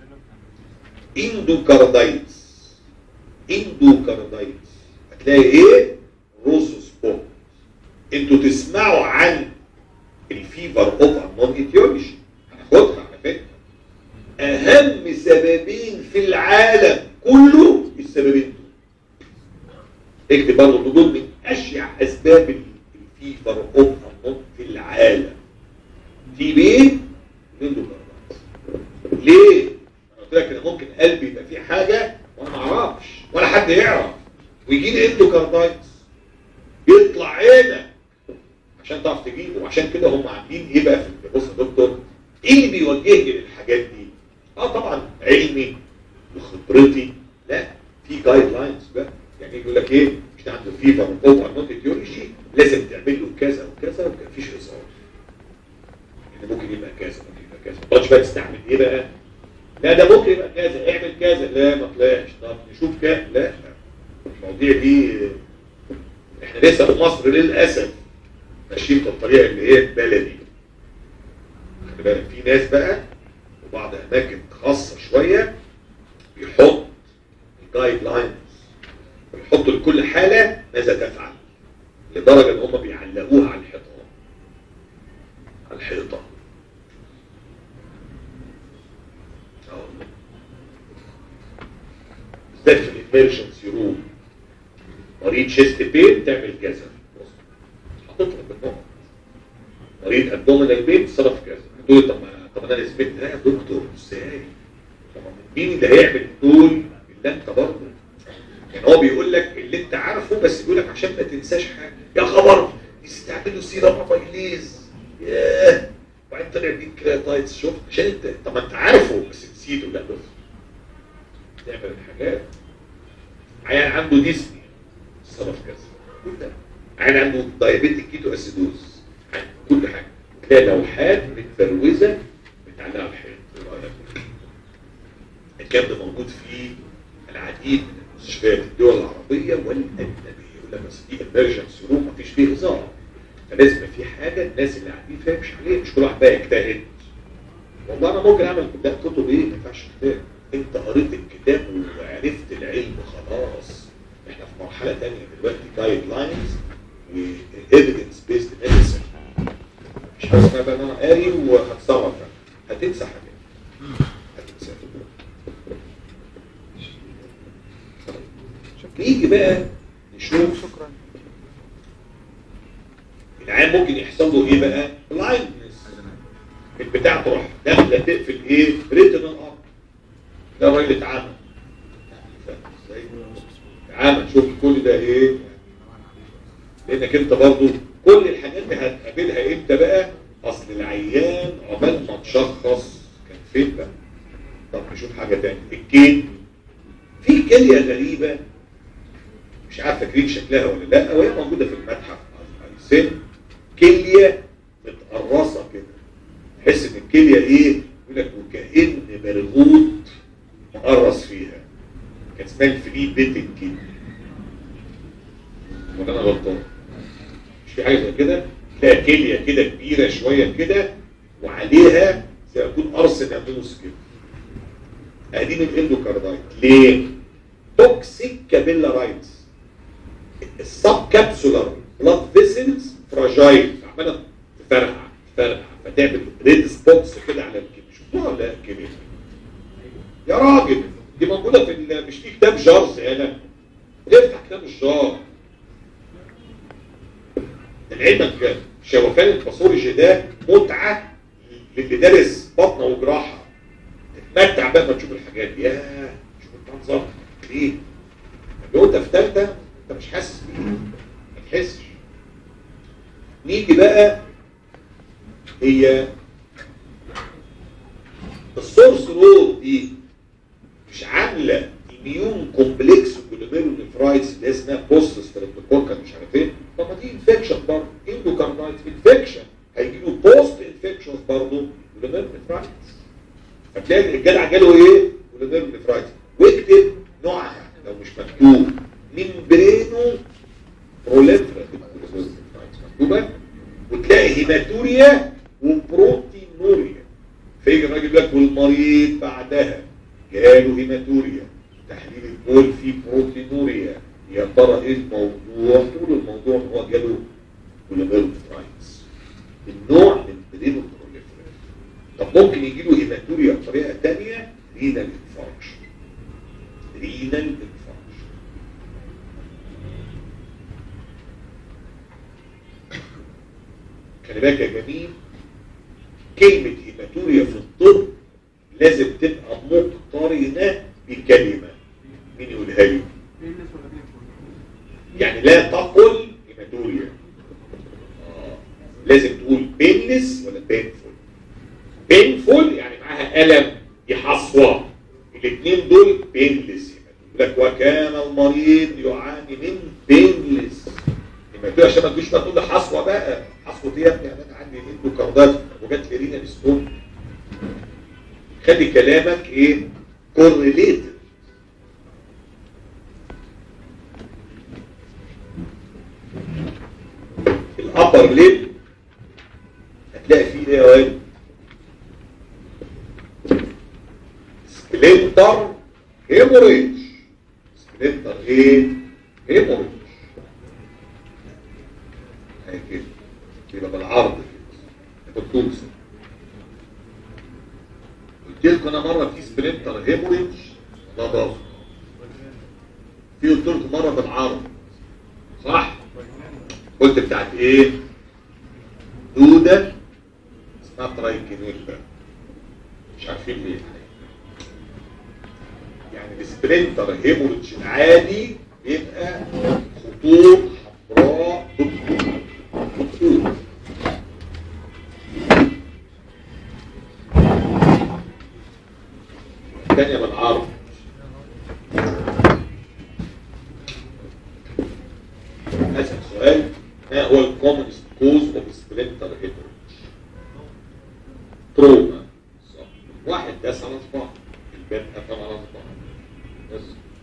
اندوكاردايتس اندوكاردايتس هتلاقي ايه روسوسبوم انتوا تسمعوا عن الفيفر اوف نون ايتيولوجي هناخدها على فكره اهم سببين في العالم كله السببين دول اكتب برضه دول من اشيع اسباب الفيفر اوف نون في العالم تي بي اندوكاردايتس ليه؟ انا قلت لك انا ممكن قلبي يبقى فيه حاجه وانا ما اعرفش ولا حد يعرف ويجي لي اندوكاردايتس يطلع عينك عشان تعرف تجيبه وعشان كده هم عاملين ايه بقى في بص يا دكتور ايه اللي بيوجهني للحاجات دي؟ اه طبعا علمي وخبرتي لا في جايد لاينز بقى يعني يقول لك ايه مش ده عنده فيفر وقوة نوت ايديولوجي لازم تعمل له كذا وكذا ومفيش هزار يعني ممكن يبقى كذا ممكن يبقى كذا ما تقعدش بقى تستعمل ايه بقى لا ده ممكن يبقى كذا اعمل كذا لا ما طلعش طب نشوف كذا لا المواضيع دي احنا لسه في مصر للاسف ماشيين بالطريقه اللي هي البلدي خلي بالك في ناس بقى وبعض اماكن خاصه شويه بيحط الجايد لاينز ويحط لكل حاله ماذا تفعل لدرجه ان هم بيعلقوها على الحيطان على الحيطه اه والله. بالذات في الامرجنسي روم مريض شيست بين تعمل كذا بص حاطط لك بالنقط مريض ابدومينال بين تصرف كذا تقول طب ما طب انا اثبت لا يا دكتور ازاي طب مين اللي هيعمل دول الا انت برضه يعني هو بيقول لك اللي انت عارفه بس بيقول لك عشان ما تنساش حاجه يا خبر استعمل له سيرم ابايليز ياه وبعدين طلع بيك كرياتايتس شفت عشان انت طب ما انت عارفه بس نسيته لا بص تعمل الحاجات عيان عنده ديسني تصرف كذا كل ده عيان عنده دايابيتيك كيتو اسيدوز كل حاجه تلاقي لوحات متبروزه متعلقه على الحيط إيه رأيك؟ الكلام ده موجود في العديد من المستشفيات الدول العربيه والاجنبيه يقول لك بس دي امرجنسي روم مفيش فيه هزار فلازم يبقى في حاجه الناس اللي قاعدين فيها مش عليه مش كل واحد بقى يجتهد والله انا ممكن اعمل كتاب كتب ايه ما ينفعش كتاب انت قريت الكتاب وعرفت العلم خلاص احنا في مرحله ثانيه دلوقتي جايد لاينز وايفيدنس بيست ميديسن مش حاجه اسمها بقى ان انا قاري وهتصرف هتنسى حاجات هتنسى نيجي بقى نشوف شكرا العيان ممكن يحصل له ايه بقى؟ بلايندنس البتاع تروح داخله تقفل ايه؟ ريتنال اب ده الراجل اتعمى فاهم ازاي؟ اتعمى شوف كل ده ايه؟ لانك انت برضو كل الحاجات دي هتقابلها امتى بقى؟ اصل العيان عقبال ما تشخص كان فين بقى؟ طب نشوف حاجه تانية الكيد في كليه غريبه مش عارف فاكرين شكلها ولا لا وهي موجوده في المتحف السن كليه متقرصه كده تحس ان الكليه ايه يقول لك وكأن برغوت مقرص فيها كان اسمها الفلي بيتنج كده ولا انا غلطان مش في حاجه زي كده تلاقي كليه كده كبيره شويه كده وعليها زي ما يكون قرص ناموس كده ادي من الاندوكاردايت ليه؟ توكسيك كابيلارايتس السب كابسولار بلاد فيسلز فراجايل عماله تفرقع تفرقع فتعمل ريد سبوتس كده على الكلى شفتوها ولا الكلى يا راجل دي موجوده في ال- مش في كتاب جارز هنا افتح كتاب الجار لعلمك شوفان الباثولوجي ده متعه للي دارس بطنه وجراحه تتمتع بقى ما تشوف الحاجات دي ياه شوف المنظر ليه؟ لو انت في ثالثه انت مش حاسس بيه ما تحسش نيجي بقى هي السورس رود دي مش عامله اميون كومبلكس جلوميرو نفرايتس اللي اسمها بوست ستريبتوكوكا مش عارف ايه طب ما دي انفكشن برضه اندوكاردايتس انفكشن هيجي له بوست انفكشنز برضه كولونيرفرايتس هتلاقي الجدع جاله ايه كولونيرفرايتس واكتب نوعها لو مش مكتوب ممبرينو بروليفراتيف كولونيرفرايتس مكتوبه وتلاقي هيماتوريا وبروتينوريا فيجي الراجل لك والمريض بعدها جاله هيماتوريا تحليل البول فيه بروتينوريا يا ترى ايه الموضوع طول الموضوع ان هو جاله كولونيرفرايتس النوع من برينو بروليفراتيف طب ممكن يجي له هيماتوريا بطريقه ثانيه رينال انفاركشن رينال انفاركشن خلي بالك يا جميل كلمة هيماتوريا في الطب لازم تبقى مقترنة بكلمة مين يقولها لي؟ يعني لا تقل هيماتوريا آه. لازم تقول بينلس ولا بينفول بينفول يعني معاها ألم دي حصوة الاثنين دول بينلس يقول لك وكان المريض يعاني من بينلس هيماتوريا عشان ما تجيش بقى تقول لي حصوة بقى حصوة دي يا ابني يعني انا عندي اندوكاردات وجات لي رينا ستون خلي كلامك ايه كورليتد الابر ليب هتلاقي فيه ايه يا واد سبلنتر هيموريج سبلنتر ايه هيموريج هي كده يبقى بالعرض كده بالطول قلت لكم انا مره في سبلنتر هيموريج ده ضغط في قلت لكم مره بالعرض صح قلت بتاعت ايه دودة اسمها ترايكينيلا مش عارفين ليه يعني السبرنتر هيموريدج العادي بيبقى خطوط حمراء بالطول بالطول الثانية بالعرض أسأل سؤال ما هو الكومنست كوز اوف سبلنتر هيموريدج تروما صح. واحد داس على صباعه الباب قفل على صباعه بس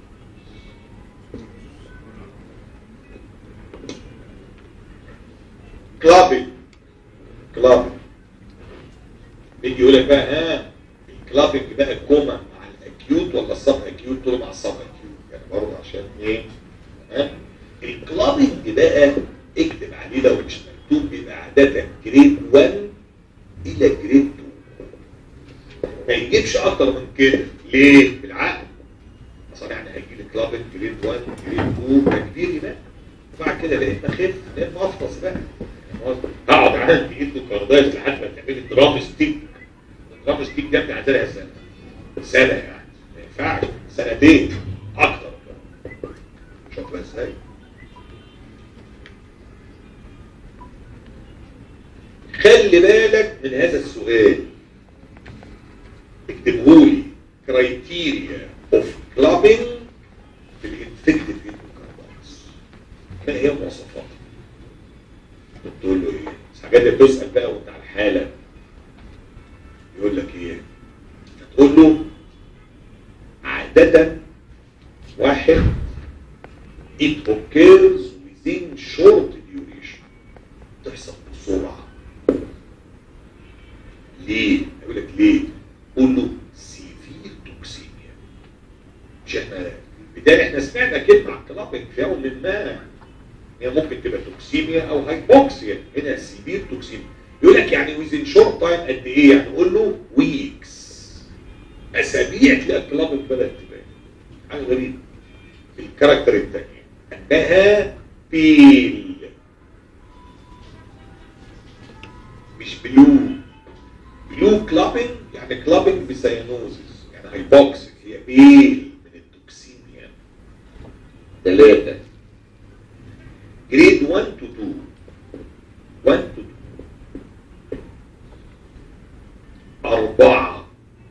كلابي كلابي بيجي يقول لك بقى ها الكلابنج بقى الكوما مع الاكيوت ولا السب اكيوت دول مع السب اكيوت يعني برضه عشان ايه ها الكلابنج بقى اكتب عليه لو مش مكتوب بيبقى عاده جريد 1 الى جريد 2 ما يجيبش اكتر من كده ليه بالعقل اصلا يعني هيجي لي كلابنج جريد 1 جريد 2 ده كبير بقى بعد كده بقيت بخف بقيت مفطس بقى هقعد عندي ايده كاردايز لحد ما تعملي درام ستيك الدرام ستيك ده ابني عندها سنه سنه يعني ما ينفعش سنتين اكتر شوف بقى ازاي خلي بالك من هذا السؤال اكتبهولي كرايتيريا اوف كلابينج في الانفكتيف اندوكاردايتس ما هي مواصفاتها تقول له ايه الحاجات اللي بتسال بقى وانت على الحاله يقول لك ايه تقول له عاده واحد it occurs within short duration تحصل بسرعه ليه يقول لك ليه قول له سيفير توكسيميا مش احنا بالتالي احنا سمعنا كلمه عن كلابنج في يوم ما هي ممكن تبقى توكسيميا او هايبوكسيا هنا سيفير توكسيميا يقول لك يعني ويزن شورت تايم قد ايه يعني قول له ويكس اسابيع تلاقي الكلابنج بدات تبان حاجه غريبه الكاركتر الثاني انها بيل مش بلو بلو كلابنج يعني كلابنج بسيانوزس يعني هايبوكسيك هي بيل من التوكسيميا ثلاثة جريد 1 تو 2 1 تو 2 أربعة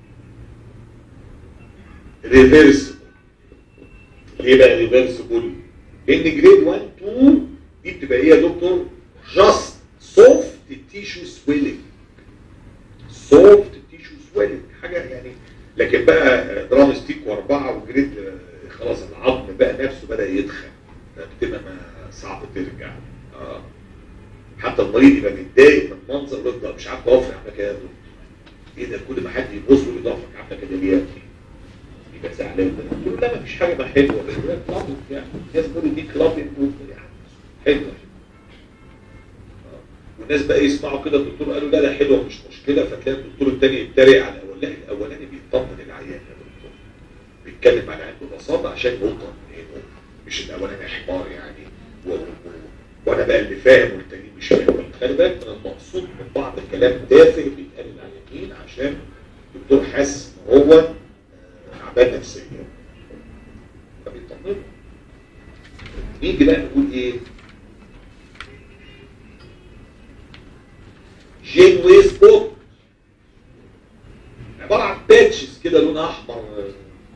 ريفرسبل ليه بقى ريفرسبل؟ لأن جريد 1 2 دي بتبقى ايه يا دكتور؟ جاست سوفت تيشو سويلنج soft سوفت تيشو سويلنج حاجه يعني لكن بقى درام ستيك واربعه وجريد آه، خلاص العظم بقى نفسه بدا يدخن بتبقى ما صعب ترجع اه حتى المريض يبقى متضايق من منظر ويفضل مش عارف ضوافري عامله كده يا دكتور. ايه ده كل ما حد يبص له ضوافرك عامله كده ليه يا ابني؟ يبقى زعلان قلت له لا مفيش حاجه ما حلوه يقول لك كلاب يعني الناس بيقولوا دي كلاب يعني حلوه والناس بقى يسمعوا كده الدكتور قالوا لا ده حلوه مش مشكله فتلاقي الدكتور الثاني يتريق على الاولاني الاولاني بيطمن العيان يا دكتور بيتكلم على العيان ببساطه عشان يوطن منه مش الاولاني حمار يعني و... و... وانا بقى اللي فاهم والتاني مش فاهم خلي بالك من المقصود من بعض الكلام تافه بيتقال على اليمين عشان الدكتور حاسس ان هو آه، تعبان نفسيا فبيطمنه نيجي بقى نقول ايه جين ويز بوك عبارة عن باتشز كده لونها احمر آه،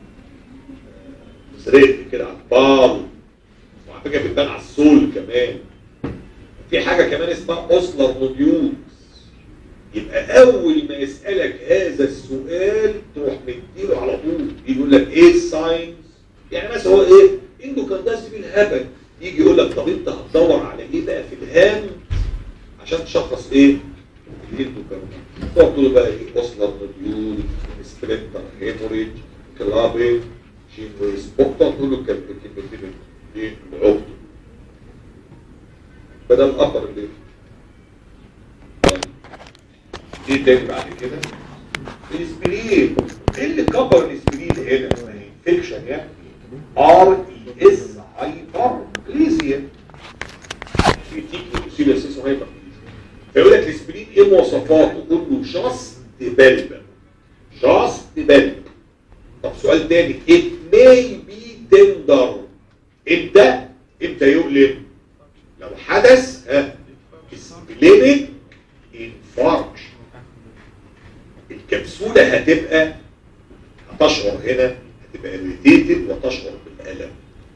زرق كده على البال وعلى فكره بتبان على السول كمان في حاجه كمان اسمها اوسلر نوديولز يبقى اول ما يسالك هذا السؤال تروح مديله على طول يقول لك ايه الساينز يعني مثلا هو ايه اندوكارداس بالهبل يجي يقول لك طب انت هتدور على ايه بقى في الهام عشان تشخص ايه الاندوكارداس تقعد تقول بقى ايه اوسلر نوديول سبلنتر هيموريج كلابي شين ويس بوكتا تقول له كلمتين دي العقد بدل الابر اللي دي تاني بعد كده الاسبرين ايه اللي كبر الاسبرين هنا انفكشن يعني ار اي اس هايبر بليزيا بيتيك يصير اساسه هايبر فيقول لك الاسبرين ايه مواصفاته كله شاست بلبل شاست بلبل طب سؤال تاني it may be tender امتى امتى يؤلم لو حدث ها سبلينك انفاركشن الكبسولة هتبقى هتشعر هنا هتبقى irritated وتشعر بالألم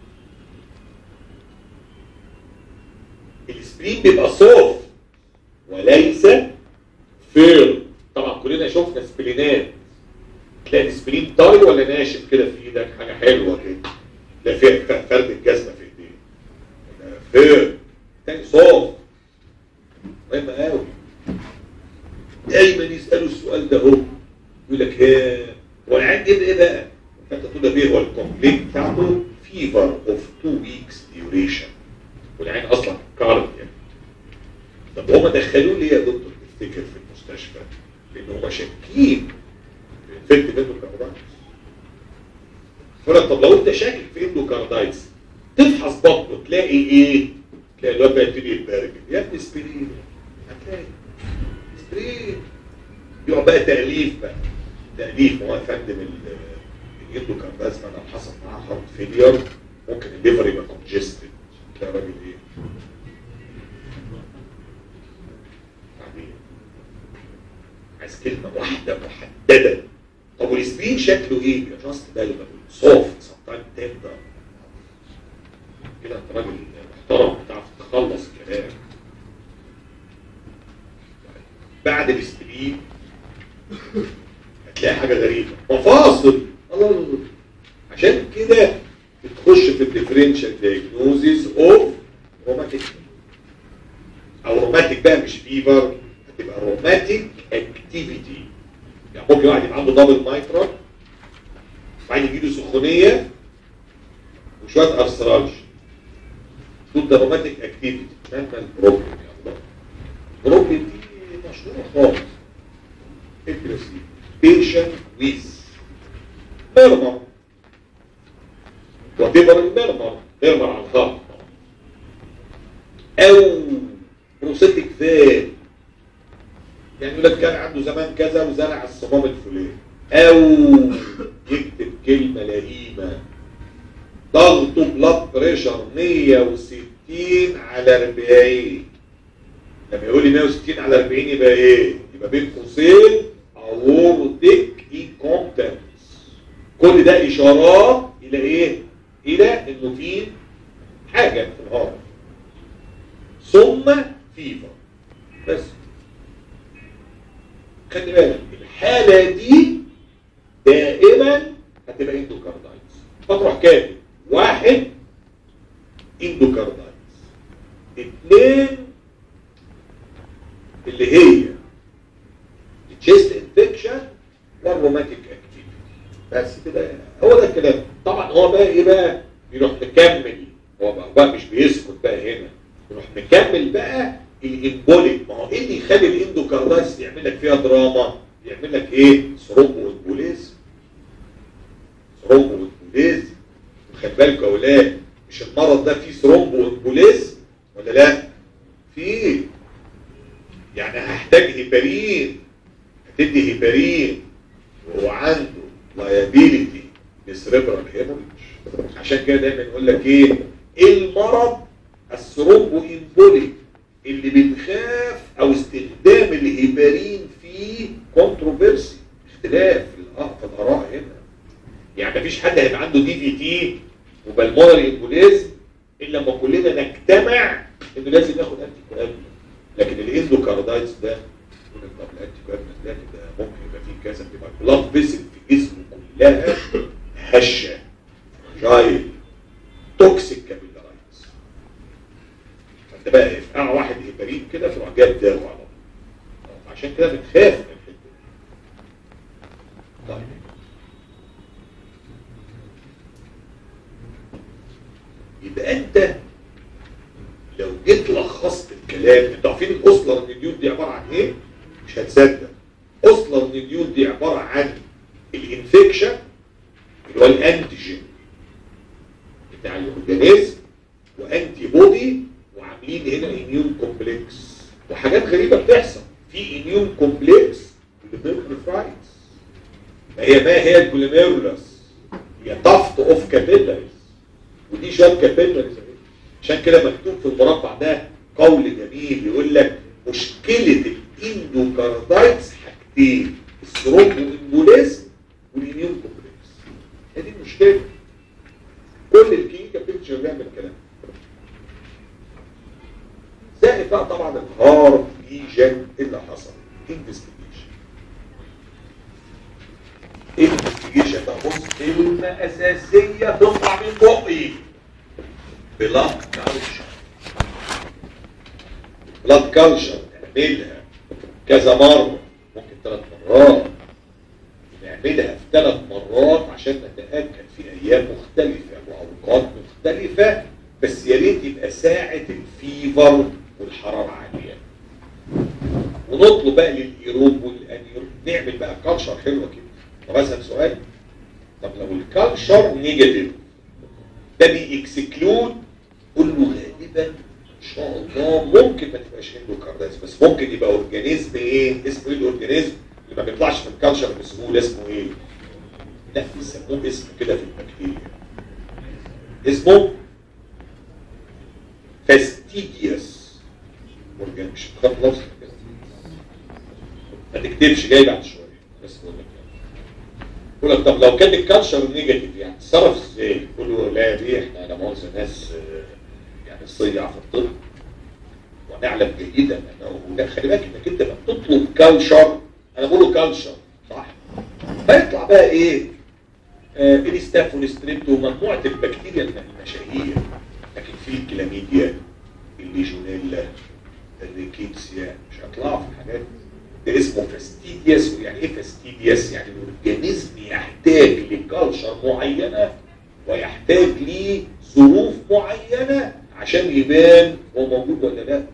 السبرين بيبقى صوف وليس فير طبعا كلنا شفنا سبلينات تلاقي السبرين طري ولا ناشف كده في ايدك حاجه حلوه كده لا فيها فرد الجزمه في ايديك فير تاني صوف مهم قوي دايما يسالوا السؤال ده هو يقول لك ها هو العيان ايه ده ايه بقى؟ فانت تقول له ايه هو الكومبلين بتاعته فيفر اوف 2 ويكس ديوريشن والعين اصلا كارد يعني طب هما دخلوه ليه يا دكتور تفتكر في المستشفى؟ لان هما شاكين في انفكت اندوكاردايتس فقال لك طب لو انت شاكك في اندوكاردايتس تفحص بطنه تلاقي ايه؟ تلاقي الواد بقى يبتدي يتبرجل يا ابني اسبرين هتلاقي اسبرين يقعد بقى تأليف بقى تأليف هو يا فندم ال- الاندوكاردايتس لو حصل معاه هارت فيلير ممكن الليفر يبقى كونجستد تلاقي راجل ايه؟ يعني عايز كلمة واحدة محددة طب والسبين شكله ايه؟ يا جاست بالبل سوفت سمتايم تندر كده انت راجل محترم بتعرف تخلص كلام بعد السبين هتلاقي حاجة غريبة مفاصل الله الله الله. عشان كده بتخش في الديفرنشال دايجنوزيس اوف روماتيك او روماتيك بقى مش فيفر هتبقى روماتيك اكتيفيتي يعني ممكن واحد يبقى عنده دبل مايترا وبعدين يجيله سخونيه وشويه ارثرالج تقول ده روماتيك اكتيفيتي مهما البروبلم يا الله البروبلم دي مشهوره خالص اكترسي بيشن ويز ميرمر وتبر الميرمر ميرمر على الخط او بروستيك فال يعني يقول لك كان عنده زمان كذا وزرع الصمام الفلاني او يكتب كلمه لئيمه ضغطه بلاد بريشر 160 على 40 لما يقول لي 160 على 40 يبقى ايه؟ يبقى بين قوسين اورتيك انكومبتنس كل ده اشارات الى ايه؟ الى انه في حاجه في الهارت ثم فيفر بس خلي بالك اللي هي التشيست انفكشن والروماتيك اكتيفيتي بس كده هو ده الكلام طبعا هو بقى ايه بقى يروح مكمل هو بقى, بقى مش بيسكت بقى هنا يروح مكمل بقى الامبوليك ما هو ايه اللي يخلي الاندوكاردايتس يعمل لك فيها دراما يعمل لك ايه ثرومبو امبوليزم ثرومبو امبوليزم وخلي بالك يا اولاد مش المرض ده فيه ثرومبو امبوليزم ولا لا فيه يعني هحتاج هيبارين هتدي هيبارين وهو عنده لايبيليتي لسريبرال هيموريج عشان كده دايما يقول لك ايه ايه المرض الثرومبو امبوليك اللي بنخاف او استخدام الهيبارين فيه كونتروفيرسي اختلاف في الآراء- في الاراء هنا يعني مفيش حد هيبقى عنده دي في تي وبالمونري امبوليزم الا لما كلنا نجتمع انه لازم ياخد انتي كوابلنت لكن الاندوكاردايتس ده يقول لك طب الانتي كوابلنت ده كده ممكن يبقى فيه كذا تبقى البلاد فيسل في جسمه كلها هشه جايل توكسيك كابيلارايتس فانت بقى يفقع واحد هيبارين كده تروح جايب داو على طول عشان كده بنخاف من الحته دي طيب يبقى انت لو جيت لخصت الكلام انتوا عارفين الاوسلر نيديول دي عباره عن ايه؟ مش هتصدق اوسلر نيديول دي عباره عن الانفكشن اللي هو الانتيجين بتاع الاورجانيزم وانتي بودي وعاملين هنا اميون كومبلكس وحاجات غريبه بتحصل في اميون كومبلكس للنيفرايتس ما هي ما هي الجلوميرولس هي طفت اوف كابيلاريز ودي شويه كابيلاريز عشان كده مكتوب في المربع ده قول جميل يقول لك مشكله الاندوكاردايتس حاجتين الثرومبو امبوليزم والاميون كومبلكس هي دي المشكله كل الكلينيكال بيكتشر بيعمل كلام زائد بقى طبعا الهارت ليجن اللي حصل انفستيجيشن انفستيجيشن بقى بص كلمه اساسيه تطلع من بقي بلاد كالشر بلاد كالشر نعملها كذا مره ممكن ثلاث مرات نعملها في ثلاث مرات عشان نتاكد في ايام مختلفه واوقات مختلفه بس يا ريت يبقى ساعه الفيفر والحراره عاليه ونطلب بقى للايروب والانيروب نعمل بقى كالشر حلوه كده طب اسال سؤال طب لو الكالشر نيجاتيف ده بيكسكلود قول له غالبا ان شاء الله ممكن ما تبقاش اندوكاردايتس بس ممكن يبقى اورجانيزم ايه اسمه ايه الاورجانيزم اللي ما بيطلعش من الكالشر بسهوله اسمه ايه لا بيسموه اسم كده في البكتيريا اسمه فاستيديوس اورجان مش خط لفظ كده ما تكتبش جاي بعد شويه بس بقول لك يقول لك طب لو كان الكالشر نيجاتيف يعني تتصرف ازاي؟ يقول له لا دي احنا لا مؤاخذه ناس آه، يعني صيع في الطب ونعلم جيدا انه لا خلي بالك انك انت لما تطلب كالشر انا بقول له كالشر صح؟ فيطلع بقى ايه؟ آه الستاف والستريبتو ومجموعه البكتيريا المشاهير لكن في الكلاميديا الليجونيلا الريكيتسيا مش هيطلعوا في الحاجات دي ده اسمه فاستيديوس ويعني ايه فاستيديوس يعني الاورجانيزم يحتاج لكالشر معينه ويحتاج لظروف معينه عشان يبان هو موجود ولا لا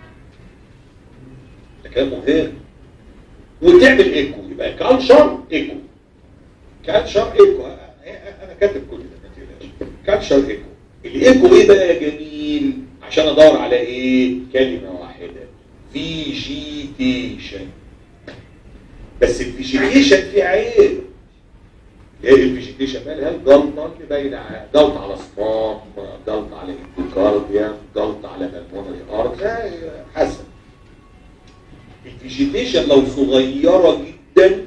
ده كلام مهم وتعمل ايكو يبقى كالشر ايكو كالشر ايكو انا كاتب كل ده ما تقلقش كالشر ايكو الايكو ايه بقى يا جميل عشان ادور على ايه كلمه واحده فيجيتيشن بس الفيجيتيشن فيه عيب ايه الفيجيتيشن مالها الجلطه اللي باينه على- جلطه على صمام جلطه على اندوكارديا جلطه على بالمونري ارت لا حسب الفيجيتيشن لو صغيره جدا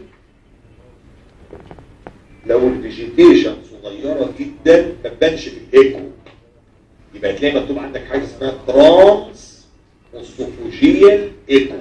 لو الفيجيتيشن صغيره جدا ما تبانش في الايكو يبقى تلاقي مكتوب عندك حاجه اسمها ترانس اسوفوجيال ايكو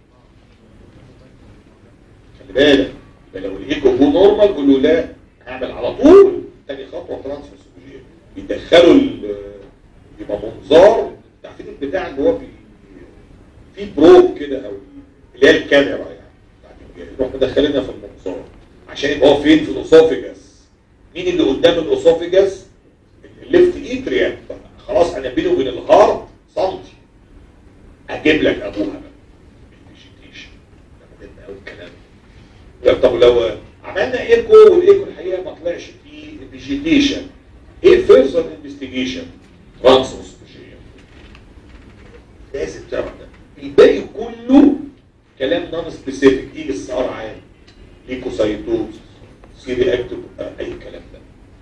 خلي بالك يبقى لو الايكو هو نورمال قول له لا هعمل على طول تاني خطوه ترانس اسوفوجيال يدخلوا ال- يبقى منظار عارفين البتاع اللي هو بي في بروب كده او اللي هي الكاميرا يعني بتاعت الجهاز نروح مدخلينها في المنظار عشان يبقى هو فين في الاسوفيجاس مين اللي قدام الاسوفيجاس الليفت ايتريا خلاص انا بيني وبين الهارت سنتي اجيب لك ابوها بقى الفيجيتيشن ده مهم قوي الكلام ده. طب لو عملنا ايكو والايكو الحقيقه ما طلعش فيه فيجيتيشن ايه الفيرزر انفستيجيشن ترانسوسفيجيا لازم تعرف ده الباقي كله كلام نون سبيسيفيك ايه السعر عام ليكوسايتوز سيري اكتب اي كلام ده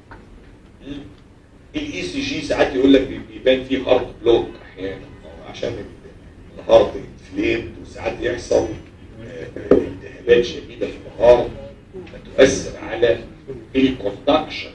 الاي سي جي ساعات يقول لك بيبان فيه هارت بلوك احيانا عشان الهارت انفليمد وساعات يحصل آه، آه، التهابات شديده في الهارت فتؤثر على الكوندكشن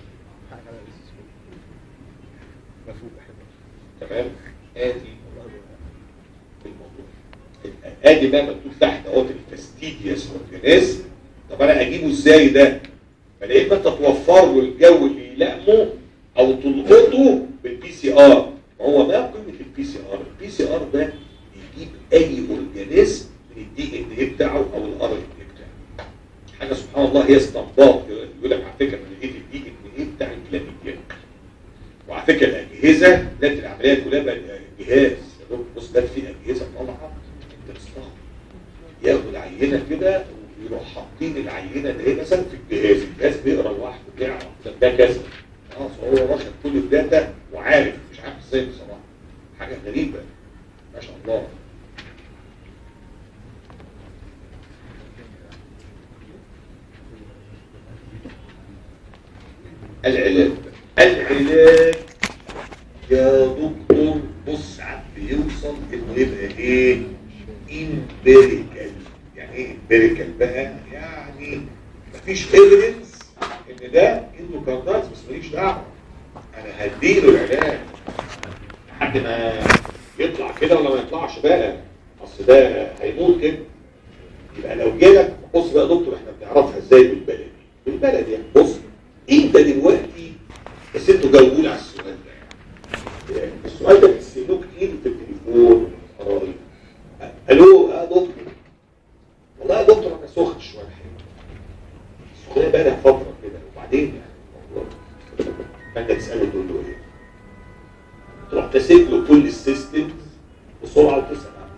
تمام ادي الموضوع ادي بقى مكتوب تحت اهوت الفاستيديوس اورجانيزم طب انا اجيبه ازاي ده؟ ما يا اما انت توفر له الجو اللي يلائمه او تلقطه بالبي سي ار هو ما قيمه البي سي ار؟ البي سي ار ده يجيب اي اورجانيزم من الدي ان اي بتاعه او الار ان اي بتاعه حاجه سبحان الله هي استنباط يقول لك على فكره انا لقيت الدي ان اي بتاع الكلاميديا وعلى فكره الاجهزه لكن العمليات كلها بقى جهاز يا دكتور بص ده في اجهزه طالعه انت تستغرب ياخدوا العينه كده ويروح حاطين العينه دي مثلا في الجهاز الجهاز بيقرا لوحده بيعرف ده ده كذا خلاص هو واخد كل الداتا وعارف مش عارف ازاي بصراحه حاجه غريبه ما شاء الله العلاج العلاج يا دكتور بص عم بيوصل انه يبقى ايه امبيريكال يعني ايه امبيريكال بقى يعني مفيش ايفيدنس ان ده اندوكاردايتس بس ماليش دعوه انا هديله العلاج لحد ما يطلع كده ولا ما يطلعش بقى اصل ده هيموت كده يبقى لو جالك بص بقى يا دكتور احنا بنعرفها ازاي بالبلدي بالبلدي يعني بص انت دلوقتي بس انتوا جاوبوا لي على السؤال ده يعني السؤال ده بتسالوه كتير في التليفون قرايب الو يا دكتور والله يا دكتور انا سخن شويه الحقيقه السخونيه بقى لها فتره كده وبعدين يعني الموضوع فانت تساله تقول له ايه؟ تروح تسيب له كل السيستمز بسرعه وتسال عنه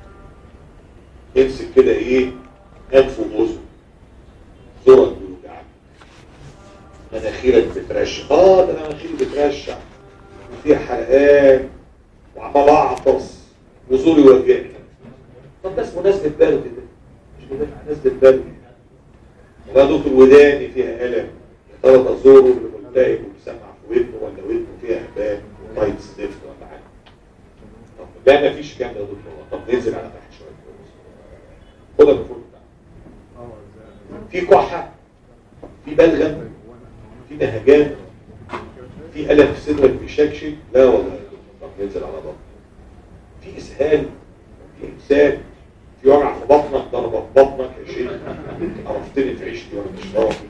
يمسك كده ايه انف واذن زورك بيوجعك مناخيرك بترشح اه ده انا مناخيري بترشح وفيها حرقان وعمال اعطس وزوري وجعني طب ده اسمه نزله برد ده مش كده نزله برد والله دكتور وداني فيها الم يا ترى ده زوره اللي ملتهب وبيسمع في ودنه ولا ودنه فيها هبان وتايت ستيف ولا حاجه طب لا مفيش كام ده يا دكتور طب ننزل على تحت شويه خدها من فوق في كحه في بلغم في نهجان في ألم في صدرك بيشكشك لا والله يا دكتور طب ننزل على بطن في اسهال في امساك في وجع في بطنك ضربه في بطنك يا شيخ عرفتني في عيشتي وانا مش راضي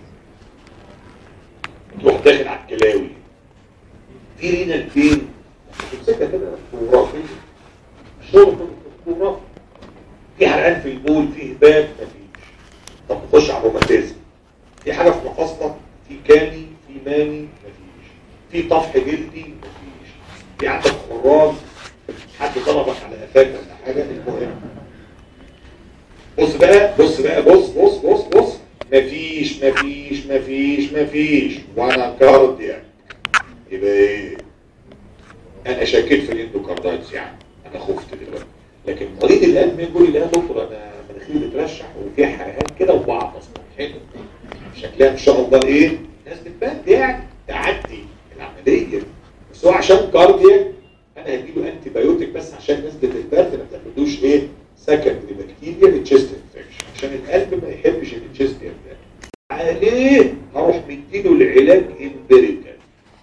تروح داخل على الكلاوي في رينا فين تمسكها كده فوتوغرافي الشغل فوتوغرافي في حرقان في البول في هبات مفيش طب نخش على الروماتيزم في حاجه في مفاصلك في كاني في ماني مفيش في طفح جلدي مفيش في عندك خراج حد ضربك على قفاك ولا حاجه المهم بص بقى بص بقى بص بص بص بص مفيش مفيش مفيش مفيش وانا كاردياك يبقى ايه انا شكيت في الاندوكاردايتس يعني انا خفت دلوقتي لكن مريض القلب يقول لي لا يا دكتور انا مناخيري بترشح وفيها حرقان كده وبعطس حلو شكلها ان شاء الله ايه ناس بتبان يعني تعدي العمليه بس هو عشان كاردياك انا هديله انتي بايوتيك بس عشان نسبه البرد ما تعملوش ايه سكندري بكتيريا للتشست انفكشن عشان القلب ما يحبش ان التشست يرتاح عليه هروح مديله العلاج امبيريكال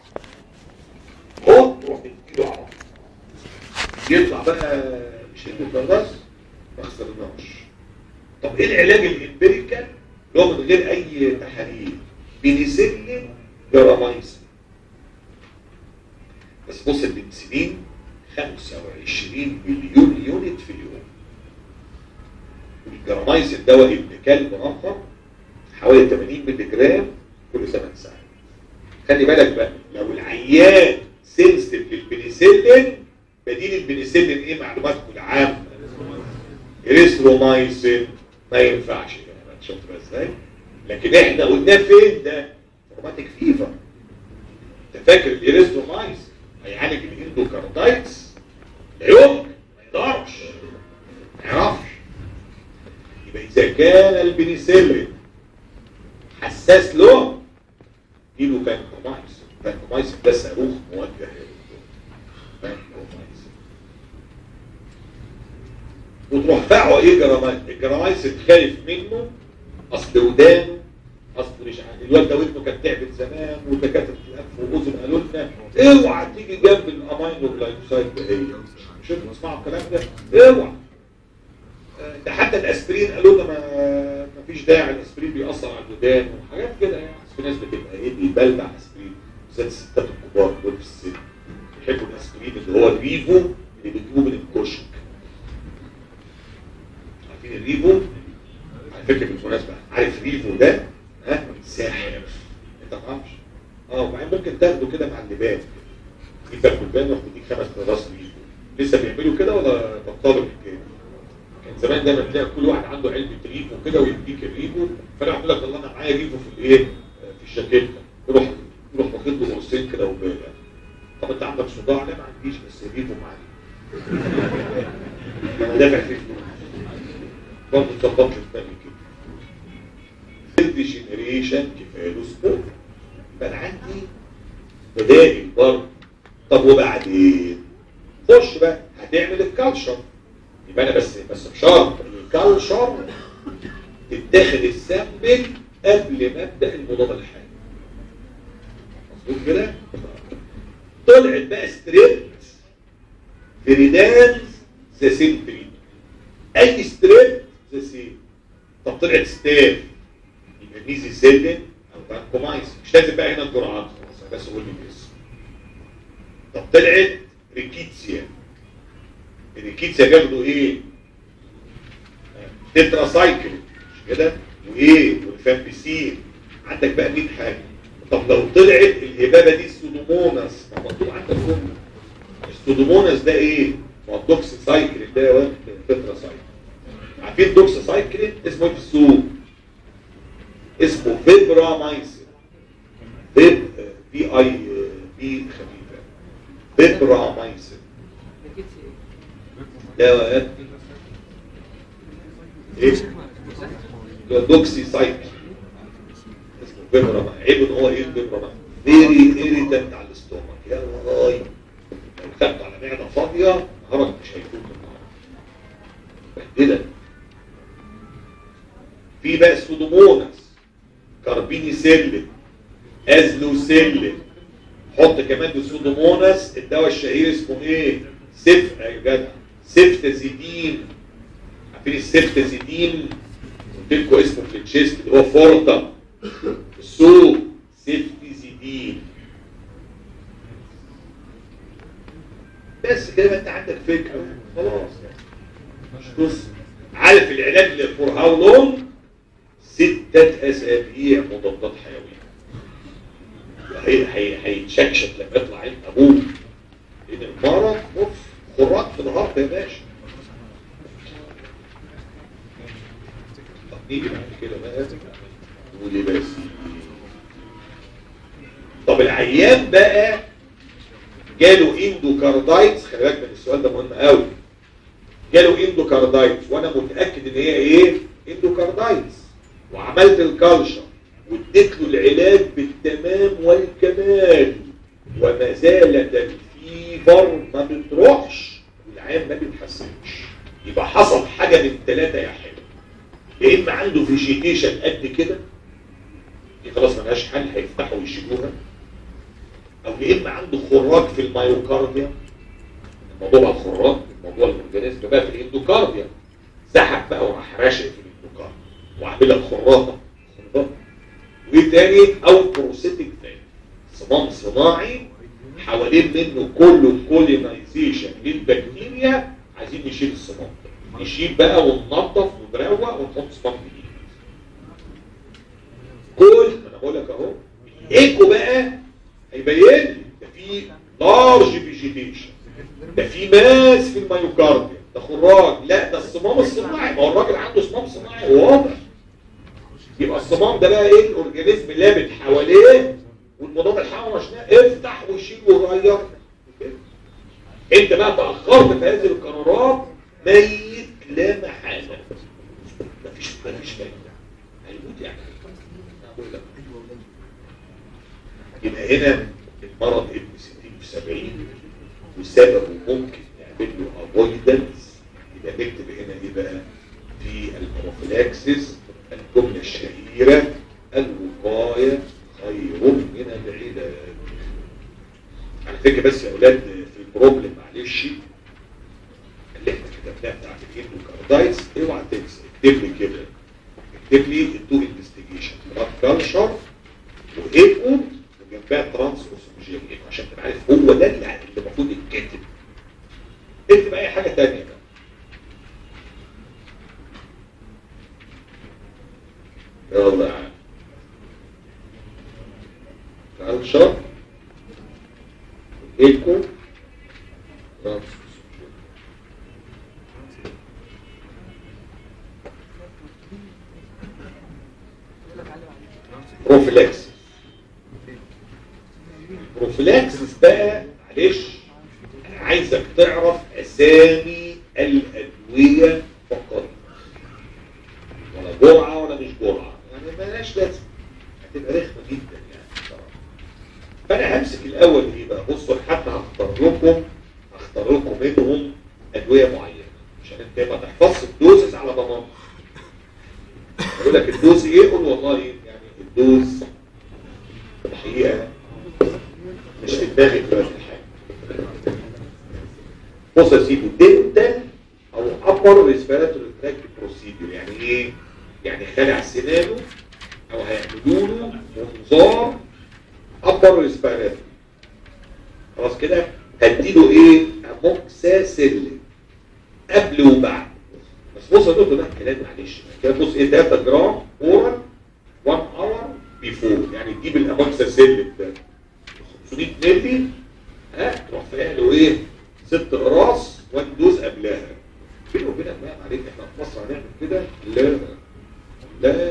خد روح مديله على طول. يطلع بقى يشد الدرس ما خسرناش طب ايه العلاج الامبيريكال اللي هو من غير اي تحاليل بنسلين جرامايسين بس بص البنسلين 25 مليون يونت في اليوم الجرامايسين دواء ابن كلب اخر حوالي 80 مللي جرام كل 8 ساعات خلي بالك بقى لو العيان سنسيتيف للبنسلين بديل البنسلين ايه معلوماتكم العامه اريثرومايسين ما ينفعش كده شفت بقى ازاي لكن احنا قلناه فين ده روماتيك فيفر انت فاكر الاريثرومايسين هيعالج الاندوكاردايتس لا يمكن ما يقدرش ما يعرفش يبقى اذا كان البنسلين حساس له اديله بانكومايسين بانكومايسين ده صاروخ موجه بانكومايسين وتروح فاعه ايه جرامايسين الجرامايسين خايف منه اصل ودانه اصل مش عارف الواد ده ودنه كانت تعبت زمان ودكاتره الانف واذن قالوا لنا اوعى تيجي جنب الامينو جلايكوسايد ده هي مش انتوا تسمعوا الكلام ده اوعى آه، ده حتى الاسبرين قالوا لنا ما ما فيش داعي الاسبرين بيأثر على الودان وحاجات كده يعني بس في ناس بتبقى ايه بيبلع اسبرين بالذات الستات الكبار دول في السن يحبوا الاسبرين اللي هو الريفو اللي بيجيبوه من الكشك عارفين الريفو على فكره بالمناسبه عارف ريفو ده ها ساحر انت ما تعرفش اه وبعدين ممكن تاخده كده مع اللبان يبقى البان ياخد يديك خمس راس ريفو لسه بيعملوا كده ولا بطلوا الحكايه كان زمان دايما تلاقي كل واحد عنده علبه ريفو كده ويديك الريفو فانا يقول لك والله انا معايا ريفو في الايه في الجاكيته يروح يروح واخد له قرصين كده وبالع طب انت عندك صداع لا ما عنديش بس الريفو معايا انا دافع فيه فلوس برضه تظبط لي دماغي كده ثيرد جنريشن كفايه له سبورت يبقى انا عندي بدائل برضه طب وبعدين خش بقى هتعمل الكالشر يبقى انا بس بس بشرط الكالشر تتاخد السامبل قبل ما ابدا المضاد الحيوي مظبوط كده طلعت بقى ستريبت فريدان ذا سيم تريت اي ستريبت ذا سيم طب طلعت ستاف يبقى ميزي سيلين او بانكومايس مش لازم بقى هنا الجرعات خلاص بس قول لي الاسم طب طلعت ريكيتسيا الريكيتسيا بياخدوا ايه؟ تترا سايكل مش كده؟ وايه؟ والفامبيسين عندك بقى 100 حاجه طب لو طلعت الهبابه دي السودوموناس ما مكتوب عندك جمله السودوموناس ده ايه؟ ما هو الدوكس سايكل ده يا واد تترا سايكل عارفين دوكس سايكل اسمه ايه في السوق؟ اسمه فيبرامايسين فيب بي اي بي خفيفه فيبرامايسين ده واد ايه؟ ده دوكسي سايكل اسمه فيبرا عيب ان هو ايه الفيبرا فيري ايريتنت على الاستومك يا والله لو خدته على معده فاضيه نهارك مش هيفوت النهار بهدله في بقى السودوموناس كاربينيسيلين ازلوسيلين حط كمان السودوموناس الدواء الشهير اسمه ايه سف يا جدع سفتازيدين عارفين السفتازيدين قلت لكم اسمه في التشيست اللي هو فورتا السوق سفتازيدين بس كده انت عندك فكره خلاص بص عارف العلاج لفور هاو لونج ستة أسابيع مضادات حيوية هي هي هيتشكشك لما يطلع عين أبوه لأن المرض اوف خراج في الهارت يا باشا طب نيجي بعد كده بقى ودي بس طب العيان بقى جاله اندوكاردايتس خلي بالك من السؤال ده مهم قوي جاله اندوكاردايتس وانا متاكد ان هي ايه اندوكاردايتس وعملت الكالشر واديت له العلاج بالتمام والكمال وما زالت الفيفر ما بتروحش والعيان ما بيتحسنش يبقى حصل حاجه من ثلاثه يا حلو يا اما عنده فيجيتيشن قد كده دي خلاص ملهاش حل هيفتحوا ويشيلوها او يا اما عنده خراج في الميوكارديا الموضوع بقى خراج الموضوع الاورجانيزم بقى في الاندوكارديا سحب بقى وراح راشق في الاندوكارديا وعامل لك خراطه خراطة. وايه تاني او بروسيتك تاني صمام صناعي حوالين منه كله كولينايزيشن للبكتيريا عايزين نشيل الصمام نشيل بقى وننظف ونروق ونحط صمام جديد كل ما انا بقول لك اهو الايكو بقى هيبين لي ده في لارج فيجيتيشن ده في ماس في الميوكارديا ده خراج لا ده الصمام الصناعي ما هو الراجل عنده صمام صناعي واضح يبقى الصمام ده بقى ايه الاورجانيزم لابت حواليه والمضاد الحيوي مشناه افتح وشيل وغير انت بقى تاخرت في هذه القرارات ميت لا محاله مفيش مفيش ميت هيموت يعني أقول لك. يبقى هنا المرض ابن 60 في 70 وسببه ممكن نعمل له افويدنس يبقى نكتب هنا ايه بقى في البروفيلاكسس الجمله الشهيره الوقايه خير من العلاج على فكره بس يا اولاد في البروبلم معلش اللي احنا كتبناها بتاعت الاندوكاردايتس اوعى تنسى اكتب لي كده اكتب لي التو انفستيجيشن بلاد كالشر وايكو وجنبها ترانس اوسوجين ايكو عشان تبقى عارف هو ده اللي اللي المفروض يتكتب اكتب اي حاجه ثانيه بقى يلا يا عم كالشر ايكو ترانس اوسوجين بروفيلاكسس بروفيلاكسس بقى معلش انا عايزك تعرف اسامي الادويه فقط ولا جرعه ولا مش جرعه يعني مالهاش لازمه هتبقى رخمه جدا يعني بصراحه فانا همسك الاول ايه بقى بصوا حتى هختار لكم هختار لكم منهم ادويه معينه عشان انت ما تحفظش الدوزز على ضمانتك يقول لك الدوز ايه قول والله ايه يعني الدوز الحقيقه مش في دماغي دلوقتي الحاجه بص يا سيدي دنتال او ابر ريسبيراتوري تراك بروسيدور يعني ايه يعني خلع سنانه او هيعملوا له منظار ابر ريسبيراتوري خلاص كده هديله ايه اموكساسيلين قبل وبعد بس بص يا دكتور ده كلام معلش كده بص ايه 3 جرام اورال 1 اور بيفور يعني تجيب الاموكساسيلين ده 500 مللي ها تروح فيها له ايه ست اقراص وان دوز قبلها بيني وبينك بقى عليك احنا في مصر هنعمل كده لا لا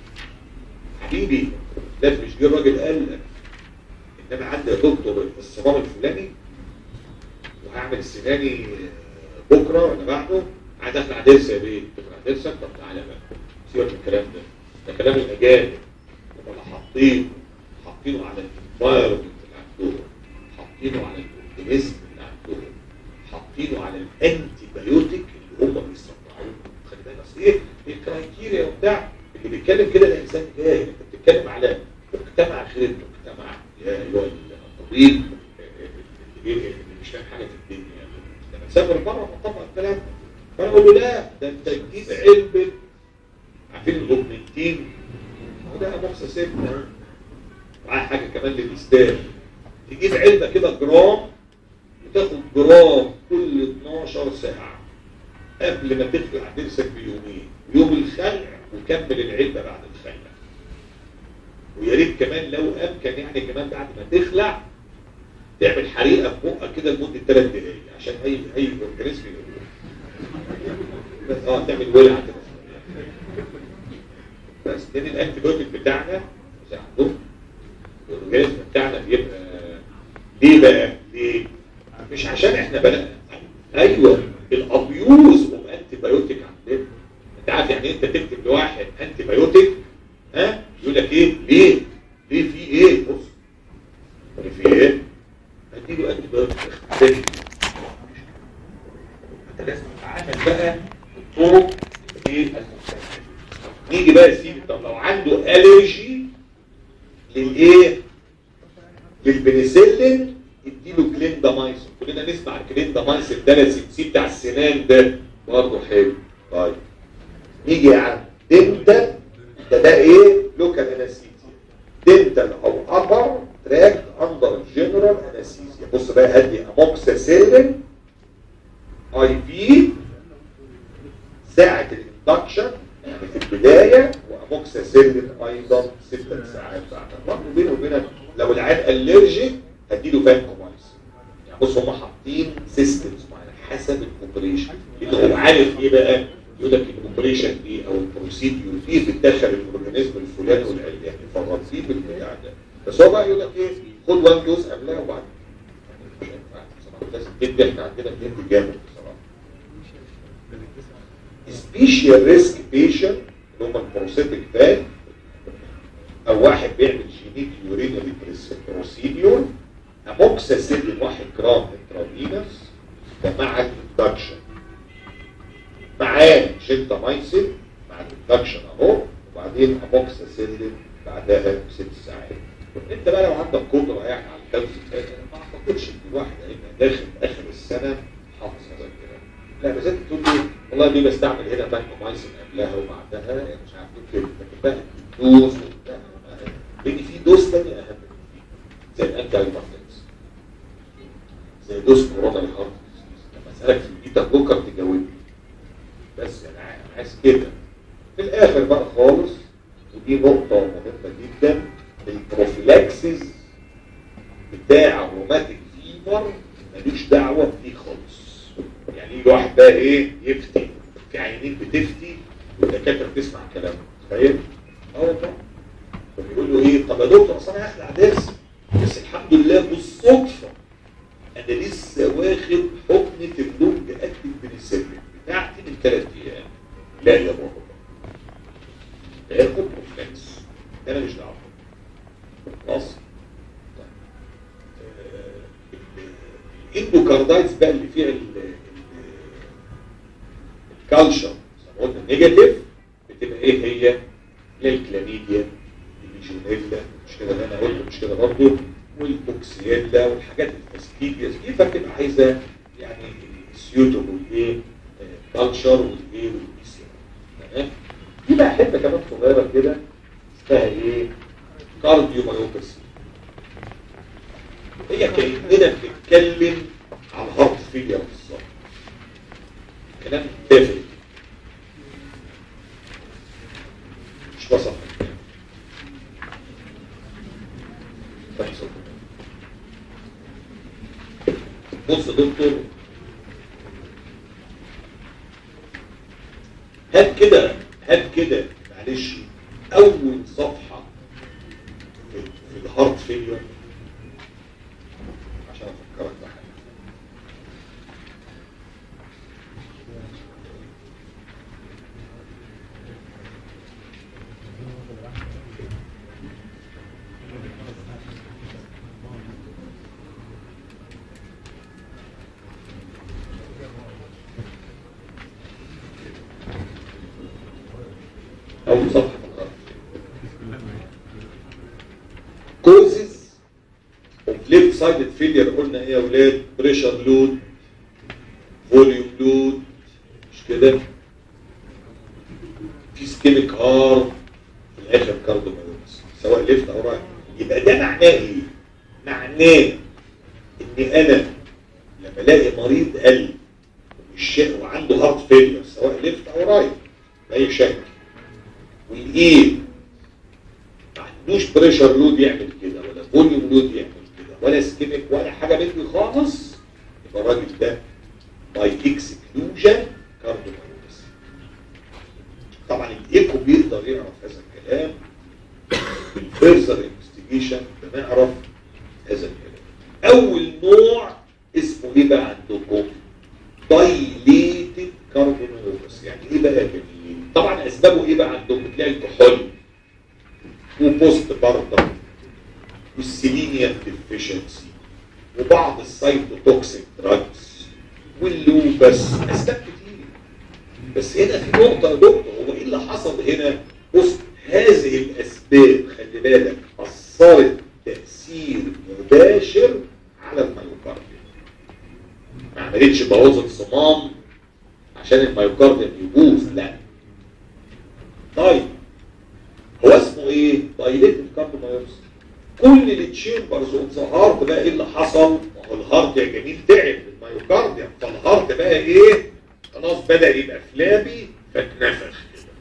حبيبي لا مش جه الراجل قال لك انما عندي يا دكتور الصمام الفلاني وهعمل سناني بكره ولا بعده عايز اخلع ضرس يا بيه تخلع ضرسك طب تعالى بقى سيبك من الكلام ده ده كلام الاجانب هم اللي حاطين حاطينه على الانفايرمنت اللي عندهم حاطينه على الاورجانيزم اللي عندهم حاطينه على الانتي بايوتيك اللي هم بيصنعوه خلي بالك اصل ايه الكرايتيريا وبتاع اللي بيتكلم كده الانسان جاهل انت بتتكلم على مجتمع غير المجتمع يا ايها الطبيب اللي اللي مش فاهم حاجه في الدنيا لما تسافر بره طبعا الكلام ده فانا اقول له لا ده انت تجيب علبه عارفين الاوجمنتين هو ده مخصص سته معاه حاجه كمان للاستاذ تجيب علبه كده جرام وتاخد جرام كل 12 ساعه قبل ما تخلع ضرسك بيومين يوم الخلع وكمل العلبه بعد الخلع ويا ريت كمان لو امكن يعني كمان بعد ما تخلع تعمل حريقه في بقك كده لمده ثلاث دقائق عشان اي اي اورجانيزم يروح بس اه تعمل ولعه كده بس لان الانتيبيوتيك بتاعنا زي عندهم الاورجانيزم بتاعنا بيبقى ليه بقى؟ ليه؟ مش عشان احنا بقى ايوه الابيوز اوف انتي بايوتيك عندنا انت عارف يعني انت تكتب لواحد انتي بايوتيك ها يقول لك ايه؟ ليه؟ ليه في ايه؟ بص ليه في ايه؟ هديله انتي بايوتيك تاني انت لازم تتعامل بقى بالطرق ايه المختلفه نيجي بقى يا سيدي طب لو عنده الرجي للايه؟ للبنسلين اديله كليندامايسين كلنا نسمع الكليندامايسين ده لاسيتسي بتاع السنان ده برضه حلو طيب نيجي يا عم دنتال ده ده ايه لوكال انستيزيا دنتال او ابر تراكت اندر جنرال انستيزيا بص بقى هدي اموكساسيلين اي في ساعه اندكشن يعني في البدايه واموكساسيلين ايضا ست ساعات بعد برضه بينه وبينك لو العيان الرجيك هديله فانكومايسين يعني بص هم حاطين سيستمز معينه حسب الاوبريشن اللي هو عارف ايه بقى يقول لك الاوبريشن دي او البروسيديور دي بتدخل الاورجانيزم الفلاني والعلاني فالرصيد بالبتاع ده بس هو بقى يقول لك ايه خد وان دوز قبلها وبعد مش هينفع بصراحه لازم تدي احنا عندنا ندي جامد بصراحه سبيشال ريسك بيشنت اللي هم البروسيتك فات او واحد بيعمل جينيك يورينري بروسيديور اموكساسيلين 1 جرام انترافينوس ده مع الاندكشن معاه جنتامايسين مع الاندكشن اهو وبعدين اموكساسيلين بعدها بست ساعات انت بقى لو عندك قدره يعني على الكبس ما اعتقدش ان الواحد هيبقى داخل اخر السنه حافظ هذا الكلام لا بس انت تقول لي والله دي بستعمل هنا فانكومايسين قبلها وبعدها يعني مش عارف ايه كده لكن بقى دوز وبتاع لان في دوز ثانيه اهم زي الانتي هايبرتنس زي دوز كورونا الهارت لما اسالك في البيتا بلوكر تجاوبني بس انا عايز كده في الاخر بقى خالص ودي نقطه مهمه جدا البروفيلاكسيس بتاع الروماتيك فيفر ملوش دعوه بدي خالص يعني يجي واحد بقى ايه يفتي في عيانين بتفتي والدكاتره بتسمع كلامه تخيل؟ اه والله فبيقول له ايه طب يا دكتور اصل انا هاخد عداس بس الحمد لله بالصدفه انا لسه واخد حقنه اللونج اكتف بنسلين بتاعتي من ثلاث ايام لا يا بابا ياخد بروفلاكس انا مش دعوه خلاص طيب. آه، الاندوكاردايتس بقى اللي فيها ال- ال- الكالشر زي ما قلنا نيجاتيف بتبقى ايه هي؟ هي الكلاميديا الليجونيلا مش كده اللي انا قلت مش كده برضه والبوكسيلا والحاجات الفاستيديوس دي فبتبقى عايزه يعني سيوتابل ايه كالشر والايه والبي سي تمام في بقى حته كمان صغيره كده اسمها ايه؟ كارديو مايوباثي هي كاننا بنتكلم على الهارت فيلير بالظبط كلام تافه مش وصف بص يا دكتور هات كده هات كده معلش اول صفحه في, في الهارت فيلير عشان افكرك بحاجه اول صفحه في الهارت كوزز اوف ليفت سايدد فيلير قلنا ايه يا اولاد بريشر لود فوليوم لود مش كده في سكيميك هار في الاخر كارديوميوباثي سواء ليفت او رايت يبقى ده معناه ايه معناه ان انا لما الاقي مريض قلب ومش وعنده هارت فيلير سواء ليفت او رايت باي شكل والايه ما عندوش بريشر لود يعمل كده ولا فوليوم لود يعمل كده ولا سكيميك ولا حاجه من دي خالص يبقى الراجل ده باي اكسكلوجن كارديومايوباثي طبعا الايكو بيقدر يعرف هذا الكلام بالفيرزر انفستيجيشن بنعرف هذا الكلام اول نوع اسمه ايه بقى عندكم دايليتد كارديومايوباثي يعني ايه بقى يا جميل طبعا اسبابه ايه بقى عندكم تلاقي الكحول وبوست باردم والسيلينيوم ديفيشنسي وبعض السايتوتوكسيك دراجز واللوبس اسباب كتير بس هنا في نقطة يا دكتور هو ايه اللي حصل هنا؟ بص هذه الاسباب خلي بالك اثرت تأثير مباشر على الميوكارديوم ما عملتش بوظة صمام عشان الميوكارديوم يبوظ لا طيب هو اسمه ايه؟ دايليتد كارديومايوباثي كل التشامبرز اوف ذا هارت بقى ايه اللي حصل؟ ما هو الهارت يا جميل تعب الميوكارديوم فالهارت بقى ايه؟ خلاص بدأ يبقى فلابي فاتنفخ كده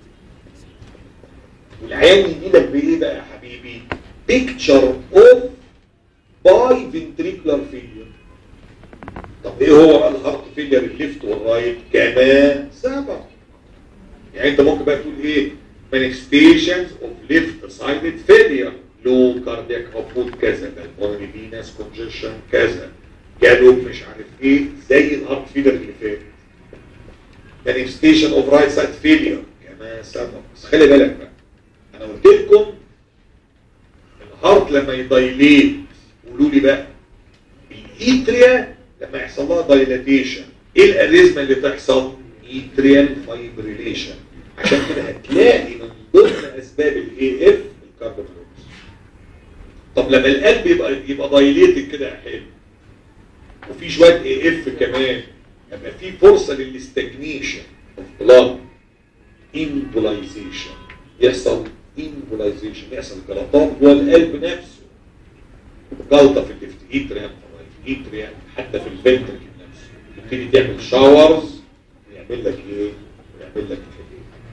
والعيان يجي لك بايه بقى يا حبيبي بيكتشر اوف باي فنتريكولار فيلير طب ايه هو بقى الهارت فيلير الليفت والرايت كما سبق يعني انت ممكن بقى تقول ايه manifestations of left sided failure low cardiac output كذا pulmonary venous congestion كذا جالوب مش عارف ايه زي الهارت فيلير اللي فات manifestation of right side failure كما سبق بس خلي بالك بقى انا قلت لكم الهارت لما يدايليت قولوا لي بقى الايتريا لما يحصل لها دايلاتيشن ايه الاريزما اللي تحصل ايتريال فايبريليشن عشان كده هتلاقي من ضمن اسباب الاي اف الكارديوميوباثي طب لما القلب يبقى يبقى دايليتد كده يا حلو وفي شويه اي اف كمان يبقى في فرصه للاستجنيشن اوف بلاد امبولايزيشن يحصل امبولايزيشن يحصل جلطات جوه القلب نفسه جلطه في الليفت ايتريم في ايتريم حتى في الفنتركل نفسه تبتدي تعمل شاورز يعمل لك ايه؟ يعمل لك ايه؟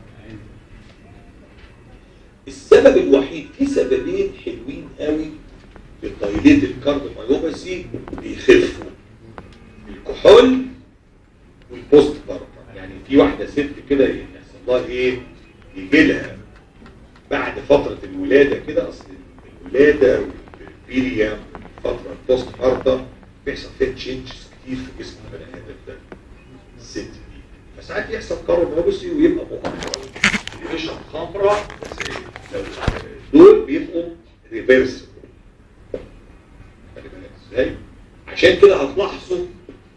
السبب الوحيد في سببين حلوين قوي للدايليت الكارديوميوباثي بيخفوا الكحول والبوست بارتم يعني في واحده ست كده يحصل لها ايه؟ يجي لها بعد فتره الولاده كده اصل الولاده والبيريا فتره البوست بارتم بيحصل فيها تشينجز كتير في جسم البني ادم ده الست دي فساعات يحصل كارديوميوباثي ويبقى مؤخرا اللي بيشرب خمره بس لو دول بيبقوا ريفيرس خلي بالك ازاي عشان كده هتلاحظوا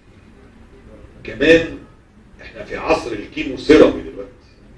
كمان احنا في عصر الكيمو ثيرابي دلوقتي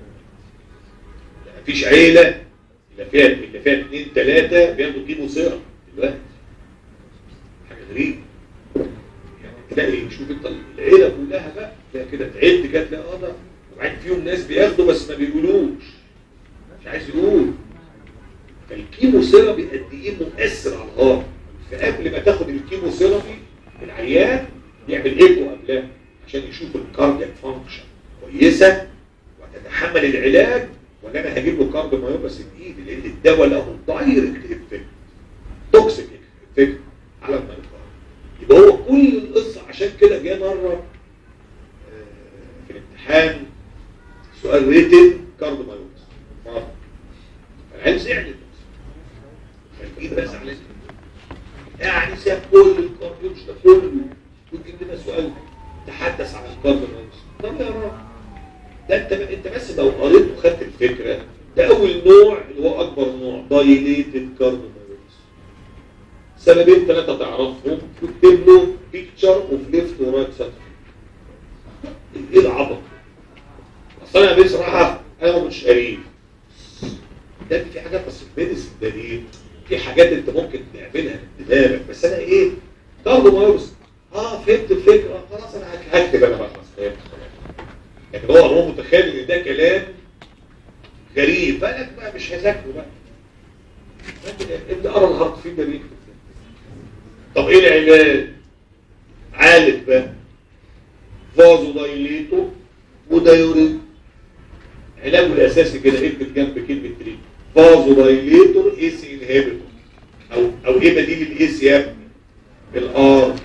يعني مفيش عيله الا فيها اللي فيها اثنين ثلاثه بياخدوا كيمو ثيرابي دلوقتي حاجه غريبه يعني تلاقي شوف انت العيله كلها بقى تلاقي كده تعد كده تلاقي اه ده وبعدين فيهم ناس بياخدوا بس ما بيقولوش مش عايز يقول فالكيمو ثيرابي قد ايه مؤثر على الهارت فقبل ما تاخد الكيمو ثيرابي العيان يعمل ايكو قبلها عشان يشوف الكاردياك فانكشن كويسه وتتحمل العلاج ولا انا هجيب له كارديوميوباثي بايدي لان الدواء له دايركت افكت توكسيك افكت على المريض يبقى هو كل القصه عشان كده جه مره آه، في الامتحان سؤال ريتن كارديوميوباثي مره العيال زعلت فالجيل بس عليه يعني ساب كل الكارديوش ده كله ويجيب لنا سؤال تحدث عن الكارديوميوباثي طب يا راجل ده انت انت بس لو قريت وخدت الفكره ده اول نوع اللي هو اكبر نوع دايليتد كارديوميوباثي سببين ثلاثه تعرفهم تكتب له بيكتشر اوف ليفت ورايت سايد ايه العبط اصل انا بصراحه انا ما كنتش قريب ده في حاجات بس في الميديسن ده ايه في حاجات انت ممكن تعملها من دماغك بس انا ايه كارديوميوباثي اه فهمت الفكره خلاص انا هكتب انا بقى خلاص فهمت خلاص لكن هو هو متخيل ان ده كلام غريب فانا بقى مش هذاكره بقى لكن اللي قرا الهارت فيه ده بيكتب طب ايه العلاج؟ عالج بقى فازو دايليتو ودايوريت علاجه الاساسي كده اكتب جنب كلمه تريد فازو دايليتور اي سي انهبيتور او او ايه بديل الاي سي يا ابني؟ الارمز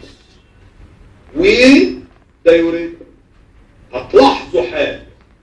ودايوريتور هتلاحظوا حاجه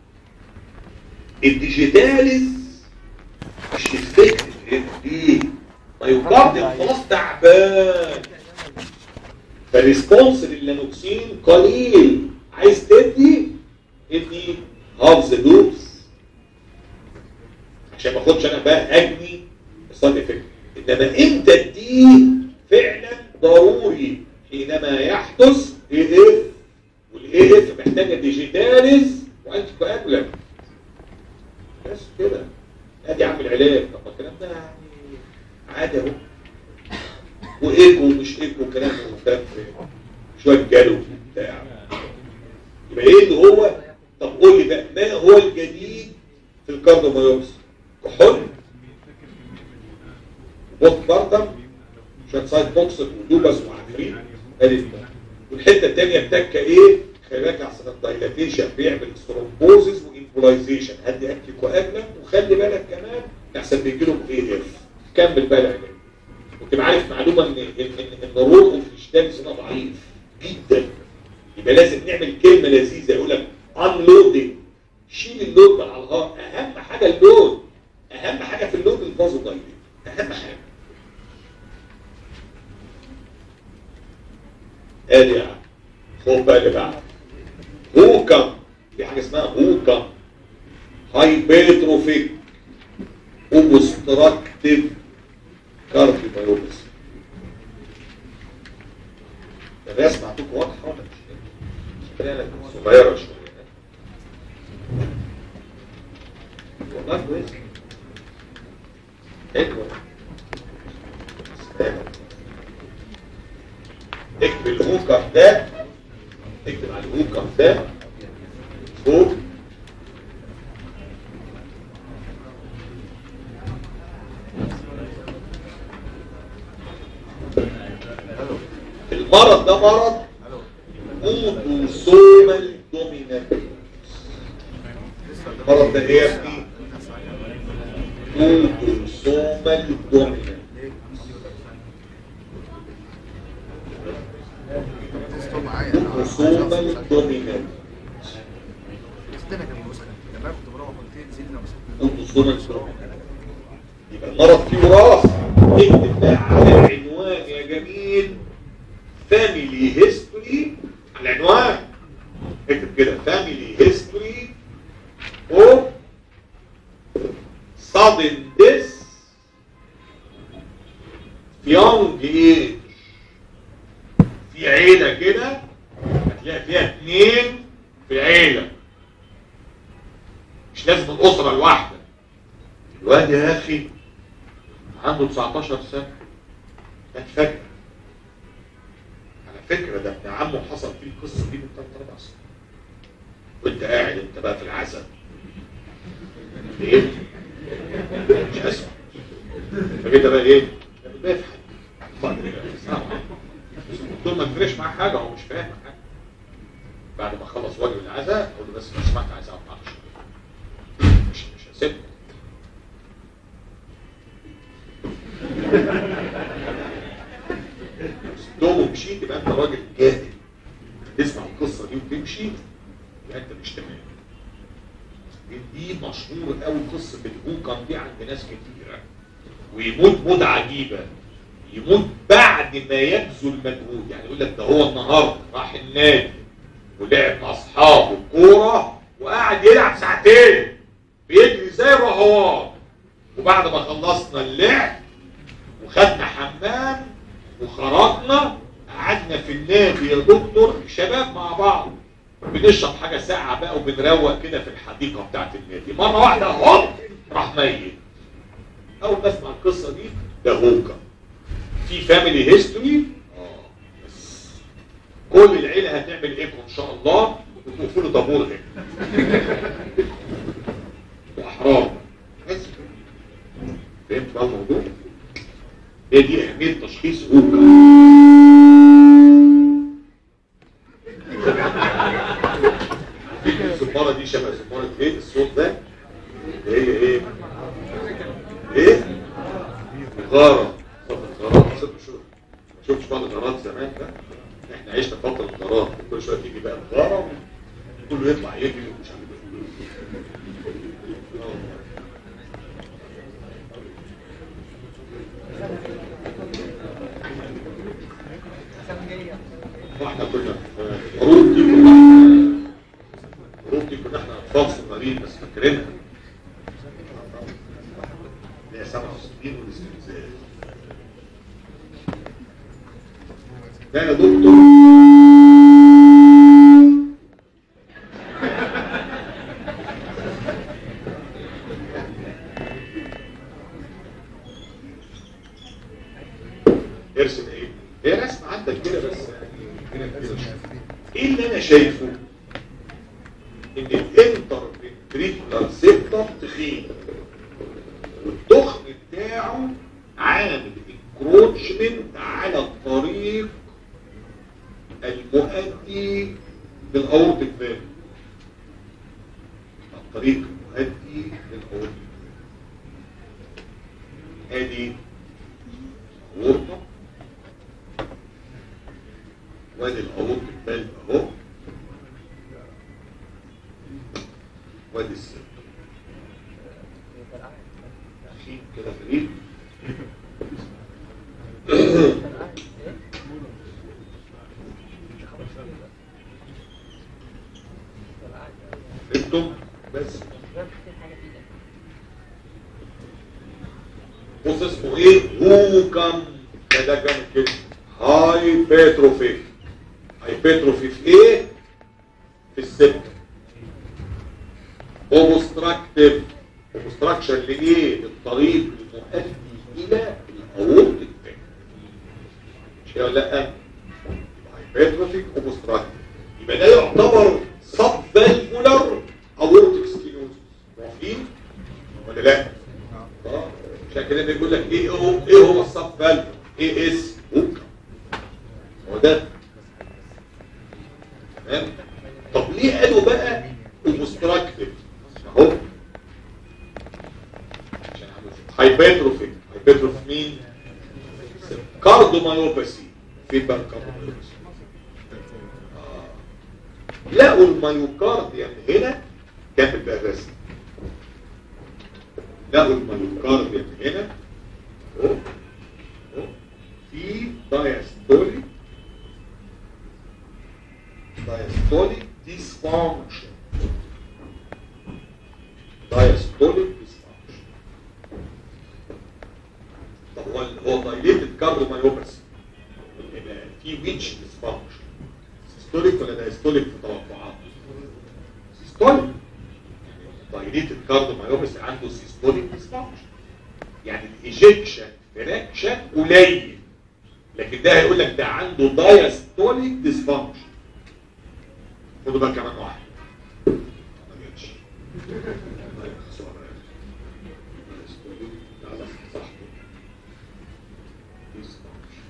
الديجيتاليز مش افكتيف هنا ليه؟ مايوكارديوم خلاص تعبان فالريسبونس للانوكسين قليل عايز تدي ادي هاف ذا دوز عشان ما اخدش انا بقى اجني السايد افكت انما امتى اديه فعلا ضروري حينما يحدث اي اف والاي اف محتاجه ديجيتاليز وانتي كواجولانت بس كده ادي عم العلاج طب ما الكلام ده يعني عادي اهو وايكو ومش ايكو كلام وكلام شويه جالو بتاع يبقى ايه اللي هو طب قول لي بقى ما هو الجديد في الكارديوميوباثي كحول بوت باردم شويه سايد توكسيك ودوبس وعفريت ادي ده والحته الثانيه التكه ايه خلي بالك احسن الدايلاتيشن بيعمل ثرومبوزز امبولايزيشن هدي انتي كواجلانت وخلي بالك كمان احسن بيجي لهم اي اف كمل بقى العلاج وتبقى عارف معلومه ان ان ان, إن روحه في الشتات هنا ضعيف جدا يبقى لازم نعمل كلمه لذيذه يقول لك انلودنج شيل اللود من على الهار اهم حاجه اللود اهم حاجه في اللود الفازو دايليت اهم حاجه ادي يا عم خد بقى اللي بعده هوكم في حاجه اسمها هوكم هايبرتروفيك اوبستراكتيف كارديومايوباثي الرسمه عندكم واضحه ولا مش شكلها صغيره شويه والله كويس حلوه اكتب الهوكم ده اكتب على الهوكم ده فوق المرض ده مرض اوتوسومال دومينانت المرض ده ايه يا ابني اوتوسومال دومينانت اوتوسومال دومينانت اوتوسومال دومينانت يبقى المرض فيه وراثه اكتب بقى على العنوان يا جميل فاميلي هيستوري على العنوان اكتب كده فاميلي هيستوري او sudden death في young age في عيلة كده هتلاقي فيها اتنين في عيلة مش لازم الأسرة الواحدة الواد يا أخي عنده 19 سنة اتفاجئ على فكرة ده ابن عمه حصل فيه القصة دي من ثلاث أربع سنين وأنت قاعد أنت بقى في العزم إيه؟ مش أسمع فكده بقى إيه؟ بيضحك دول ما تفرقش معاه حاجة هو مش فاهم حاجة بعد ما خلص واجب العزاء اقول له بس لو سمحت عايز اقعد معاك شوية. مش مش هسيبك سبتهم ومشيت يبقى انت راجل جاهل تسمع القصه دي وتمشي يبقى انت مش تمام دي مشهور قوي قصه الهوكم دي عند ناس كتيره ويموت موت عجيبه يموت بعد ما يبذل مجهود يعني يقول لك ده هو النهارده راح النادي ولعب مع اصحابه كوره وقعد يلعب ساعتين بيجري زي الرهوان وبعد ما خلصنا اللعب وخدنا حمام وخرجنا قعدنا في النادي يا دكتور شباب مع بعض بنشرب حاجه ساقعه بقى وبنروق كده في الحديقه بتاعت النادي مره واحده هوب راح ميت اول ما اسمع القصه دي ده هوكا في فاميلي هيستوري اه بس كل العيله هتعمل ايكو ان شاء الله وتوقفوا له طابور هنا واحرار بس فهمت بقى الموضوع هي دي اهميه تشخيص هوكا الزمارة دي شبه زمارة ايه الصوت ده اللي هي ايه ايه غارة طب الغارات ست شهور ما شفتش بقى الغارات زمان ده احنا عشنا فترة الغارات كل شوية تيجي بقى الغارة كله يطلع يجري ومش عارف ايه آه. واحنا كنا في الحروب دي كنا الحروب دي كنا احنا اطفال صغيرين بس فاكرينها اللي هي 67 والاستنزاف ده يا دكتور ارسم ايه؟ هي رسمة عندك كده بس يعني كده كده شوية. ايه اللي انا شايفه؟ ان الانتر فنتريكولار سيبتم تخين والتخن بتاعه عامل انكروتشمنت على الطريق المؤدي للاورتيك فالف الطريق المؤدي للأورطة ادي أورطة وادي الأورطة الثالث اهو وادي السر خيط كده غريب انتم بس بص اسمه ايه هوكم ده ده كان كده هاي بيتروفي هاي بيتروفي في ايه في السبت اوبستراكتيف اوبستراكشن لايه للطريق المؤدي الى الاورط الثاني مش كده ولا لا يبقى هايبرتروفيك اوبستراكتيف يبقى ده يعتبر سب فالفولار اورتيك ستينوزس موافقين ولا لا اه عشان كده بيقول لك ايه هو ايه هو السب فالف ايه اس هوكا هو ده تمام طب ليه قالوا بقى اوبستراكتيف اهو عشان هايبرتروفيك هايبرتروف مين كاردومايوباثي فين بقى الكاردومايوباثي آه. لقوا المايوكارديوم هنا كمل بقى الرسم لقوا المايوكارديوم هنا اهو اهو في diastolic diastolic dysfunction diastolic dysfunction طب هو هو dilated cardiomyopathy يبقى في which dysfunction systolic ولا diastolic في توقعات systolic dilated cardiomyopathy عنده systolic dysfunction يعني الايجكشن فراكشن قليل لكن ده هيقول لك ده عنده دايستوليك ديسفانكشن خدوا بقى كمان واحد ما جاتش طيب، خسارة يعني. diastolic، لا، لا، صح. dysfunction.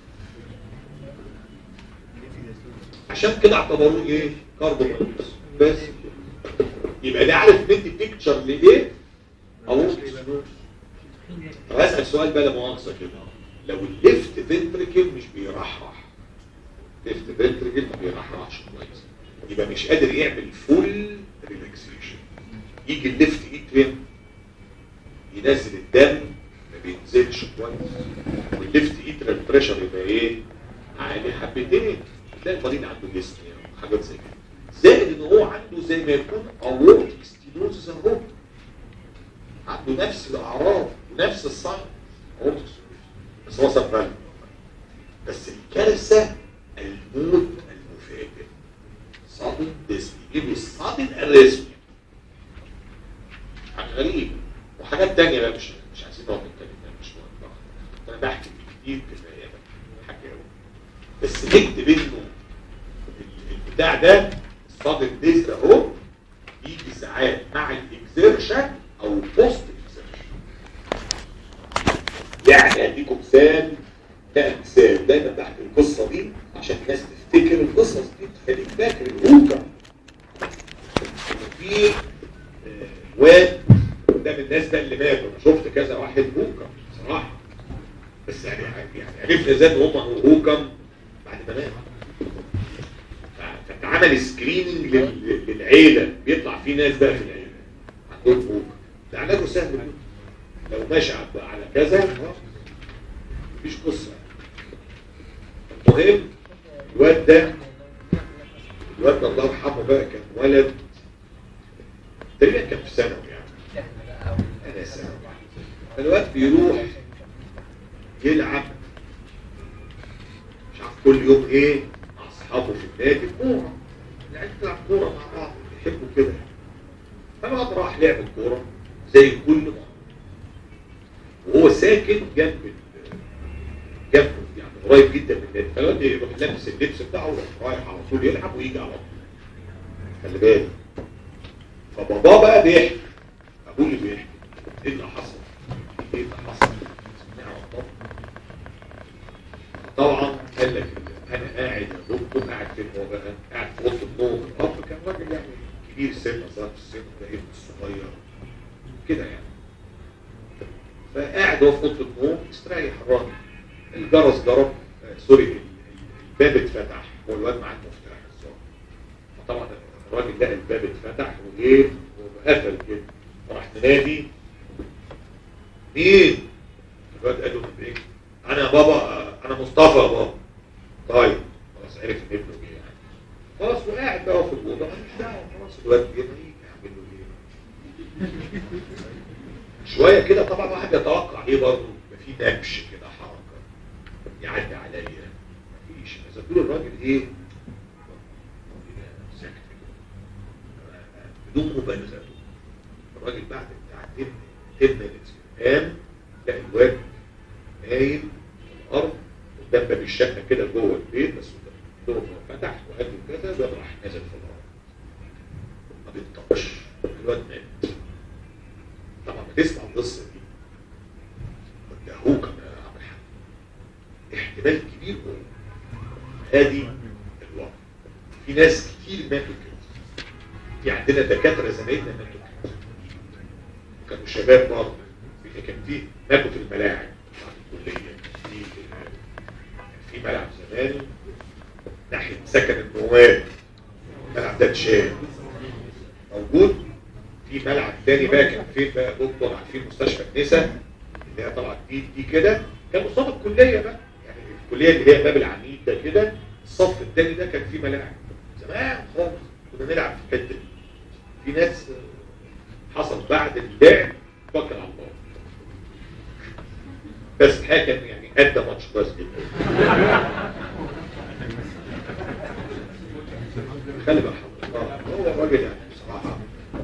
عشان كده اعتبروه ايه كارديومايوباثي بس كده. يبقى ده عارف ندي بيكتشر لايه او طب اسال سؤال بقى لا مؤاخذه كده لو الليفت فنتريكل مش بيرحرح ليفت فنتريكل ما بيرحرحش كويس يبقى مش قادر يعمل فول ريلاكسيشن يجي الليفت ايد فين ينزل الدم ما بينزلش كويس والليفت ايد بريشر يبقى ايه عالي حبتين تلاقي المريض عنده جسم حاجات زي كده زائد ان هو عنده زي ما يكون اورتيك ستينوزس اهو عنده نفس الاعراض ونفس الصعب اورتيك ستينوزس بس هو سفران بس الكارثه الموت المفاجئ صادم ديسك يجيب له الصادم الرسمي حاجه غريبه وحاجات تانية بقى مش مش عايزين نقعد نتكلم فيها مش مهم انا بحكي كتير كفايه بقى حكاوي بس نكتب انه البتاع ده الصادم ديسك اهو بيجي ساعات مع الاكزيرشن او بوست اكزيرشن يعني اديكم مثال ده مثال دايما بحكي القصه دي عشان الناس تفتكر القصص دي تخليك فاكر الهوكا في آه، واد ده من الناس ده اللي ماتوا انا شفت كذا واحد هوكا بصراحه بس يعني يعني عرفنا ازاي ان هم هوكم بعد ما ماتوا ف- فاتعمل سكريننج لل- للعيله بيطلع في ناس بقى في العيله عندهم هوكا ده علاجه سهل جدا لو ماشي على على كذا خلاص مفيش قصه المهم الواد ده الواد ده الله يرحمه بقى كان ولد تقريبا كان في ثانوي يعني انا ثانوي الواد بيروح يلعب مش عارف كل يوم ايه مع اصحابه في النادي كوره العيال تلعب كوره مع بعض بيحبوا كده فالواد راح لعب الكوره زي كل مره وهو ساكن جنب ال- جنبه يعني قريب جدا من النادي فالواد يروح لابس اللبس بتاعه ويروح رايح على طول يلعب ويجي على طول خلي بالك فباباه بقى بيحكي ابوه اللي بيحكي ايه اللي حصل؟ ايه اللي حصل؟ نعرف طبعا طبعا قال لك انا قاعد يا دكتور قاعد فين هو بقى؟ قاعد في اوضه النوم الاب كان راجل يعني كبير السن صار في السن ده ابن صغيره كده يعني فقاعد هو في اوضه النوم استريح الراجل الجرس ضرب آه، سوري ال- ال- الباب اتفتح هو الواد معاه المفتاح الظاهر فطبعا الراجل لقى الباب اتفتح وايه وقفل كده فراح منادي مين؟ الواد قال له من ايه؟ انا يا بابا آه، انا مصطفى يا بابا طيب خلاص عرف ان ابنه جه يعني خلاص وقاعد بقى في الاوضه ماليش دعوه خلاص الواد جه ما يجي يعمل له ايه؟ شويه كده طبعا واحد يتوقع ايه برضه يبقى في نبش كده حركه يعدي عليا مفيش اذا تقول الراجل ايه ساكت كده. بدون مبالغه الراجل بعد بتاع تم تم الاستفهام لا الواد نايم في الارض قدام باب الشقه كده جوه البيت بس الدور فتح وقال له كذا الواد راح نزل في الارض ما بينطقش الواد مات طبعا بتسمع القصه دي ده هو كان عمل حاجه احتمال كبير هو هذه الوضع في ناس كتير ماتوا كده في عندنا دكاتره زمايلنا ماتوا كده كانوا شباب برضه في- كان في ماتوا في الملاعب بعد الكليه في في ملعب زمان ناحيه سكن النواب الملعب ده اتشال موجود في ملعب تاني بقى كان فين بقى دكتور عارفين مستشفى النساء اللي هي طلعت دي دي كده كان قصاد الكليه بقى يعني الكليه اللي هي باب العميد ده كده الصف التاني ده كان فيه ملاعب زمان خالص كنا نلعب في الحته دي في ناس حصل بعد اللعب توكل على الله بس الحقيقه كان يعني ادى ماتش كويس جدا خلي بالك آه، هو الراجل يعني بصراحه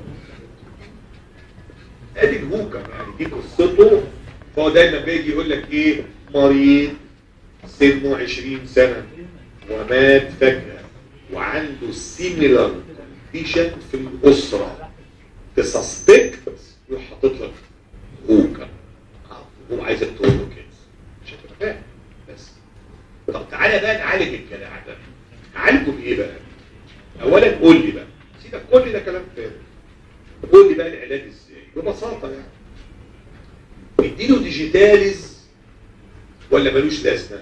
ادي الهوكم يعني دي قصته فهو دايما بيجي يقول لك ايه مريض سنه 20 سنه ومات فجاه وعنده سيميلر كونديشن في الاسره تسسبكت يروح حاطط لك هوكم آه، هو عايزك تقول له كده مش هتبقى فاهم بس طب تعالى بقى نعالج الجدع ده نعالجه بايه بقى؟ اولا قول لي بقى سيبك كل ده كلام فارغ قول لي بقى العلاج ازاي ببساطه يعني نديله ديجيتاليز ولا ملوش لازمه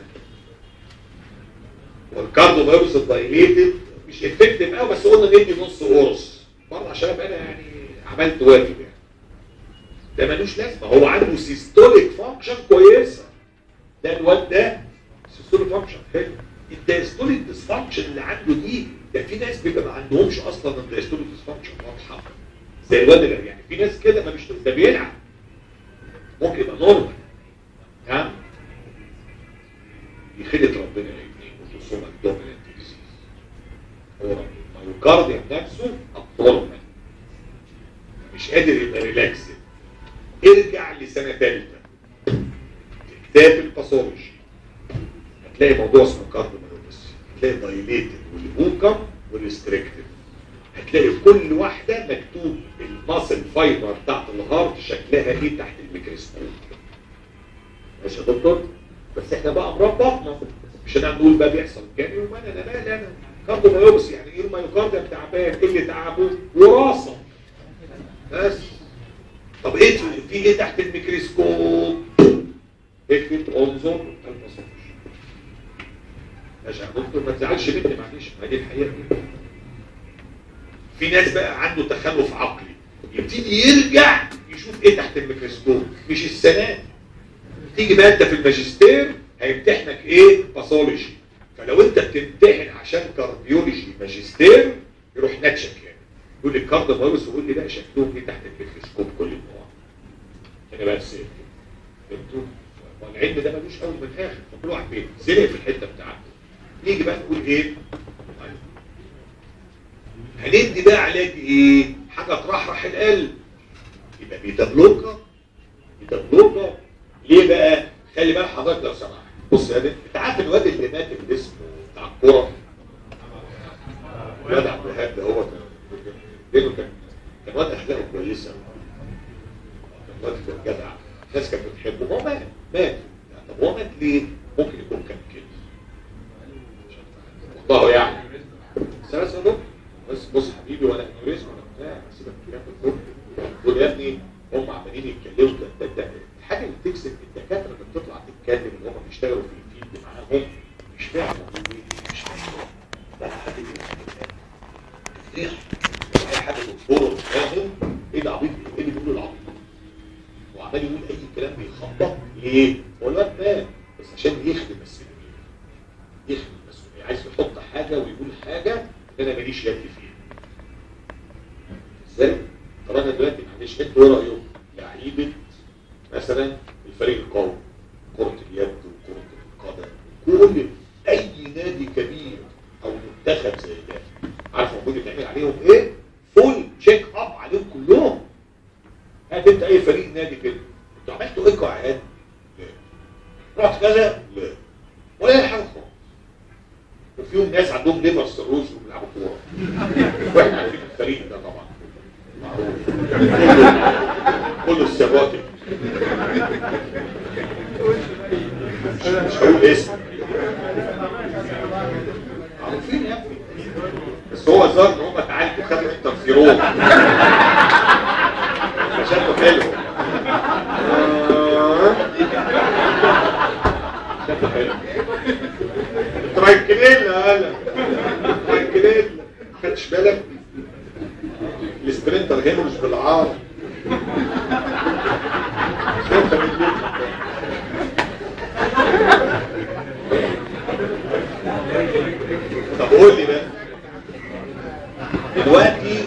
والكاردو فيروس الدايليتد مش افكتيف قوي بس قلنا ندي نص قرص برضه عشان ابقى انا يعني عملت واجب يعني ده ملوش لازمه هو عنده سيستوليك فانكشن كويسه ده الواد ده سيستوليك فانكشن حلو الدايستوليك ديسفانكشن اللي عنده دي ده في ناس بيبقى ما عندهمش اصلا الدايستوليك ديسفانكشن واضحه زي الواد اللي يعني في ناس كده ما مش ده بيلعب ممكن يبقى نورمال ها دي خدة ربنا الاثنين وتصومك دومينانت ديزيز هو الميوكارديوم نفسه ابنورمال مش قادر يبقى ريلاكسد ارجع لسنه ثالثه في كتاب الباثولوجي هتلاقي موضوع اسمه كارديوميوباثي هتلاقي دايليتد والبوكم والريستريكتد هتلاقي في كل واحده مكتوب الماسل فايبر بتاعت الهارت شكلها ايه تحت الميكروسكوب ماشي يا دكتور بس احنا بقى مربطنا مش انا نقول بقى بيحصل كام يوم انا انا مالي انا كارديوميوباثي يعني ايه الميوكارديوم تعبان ايه اللي تعبه وراثه بس طب ايه في ايه تحت الميكروسكوب اكتب انظر الباثولوجي ماشي يا دكتور ما تزعلش مني معلش ما دي الحقيقه في ناس بقى عنده تخلف عقلي يبتدي يرجع يشوف ايه تحت الميكروسكوب مش السنه تيجي بقى انت في الماجستير هيمتحنك ايه باثولوجي فلو انت بتمتحن عشان كارديولوجي ماجستير يروح ناتشك يعني يقول لي الكارديو فيروس ويقول لي لا شكلهم ايه تحت الميكروسكوب كل النوع انا بقى السيف فهمتوا والعلم ده ملوش اول من اخر فكل واحد فين زنق في الحته بتاعته نيجي بقى نقول ايه طيب. هندي بقى علاج ايه حاجه ترحرح القلب يبقى بيتا بلوكر بيتا بلوكر ليه بقى خلي بالك حضرتك لو سمحت بص يا بنت انت عارف الواد اللي مات اللي اسمه بتاع الكوره الواد عبد الوهاب ده هو كان لانه كان كان واد اخلاقه كويسه كان واد كان جدع الناس كانت بتحبه هو مات مات طب هو مات ليه؟ ممكن يكون كان كده والله يعني بس بس يا دكتور بص بص حبيبي ولا انوريزم ولا بتاع سيبك من الكلام ده كله ابني هم عمالين يتكلموا ده- ده- ده الحاجه اللي تكسب الدكاتره اللي بتطلع تتكلم اللي هم بيشتغلوا في الفيلد معاهم مش فاهم بيقولوا ايه مش فاهم لا حد يفهم ايه اي حد دكتور مش فاهم ايه العبيط ايه اللي بيقولوا العبيط وعمال يقول اي كلام بيخبط ليه؟ هو الواد مات بس عشان يخدم السلمين يخدم المسؤولية عايز يحط حاجة ويقول حاجة انا ماليش يد فيها ازاي؟ طب انا دلوقتي معلش انتوا ايه رايكم؟ لعيبه مثلا الفريق القومي كرة اليد وكرة القدم كل اي نادي كبير او منتخب زي ده عارف المفروض يتعمل عليهم ايه؟ فول تشيك اب عليهم كلهم هات انت اي فريق نادي كده انتوا عملتوا ايه قواعد؟ لا رحت كذا؟ لا ولا اي حاجه خالص وفيهم ناس عندهم ليفر سيروز وبيلعبوا كوره واحنا عارفين الفريق ده طبعا معروف كله كله السيراتي مش مش هقول اسم معروفين يا ابني بس هو ظهر ان هم اتعالجوا خدوا انترفيرون شكله حلو آه. شكله حلو ترايكليلا هلا ترايكليلا خدش بالك السبرنتر هيمرج بالعار شوفها من الليل. طب قول لي بقى دلوقتي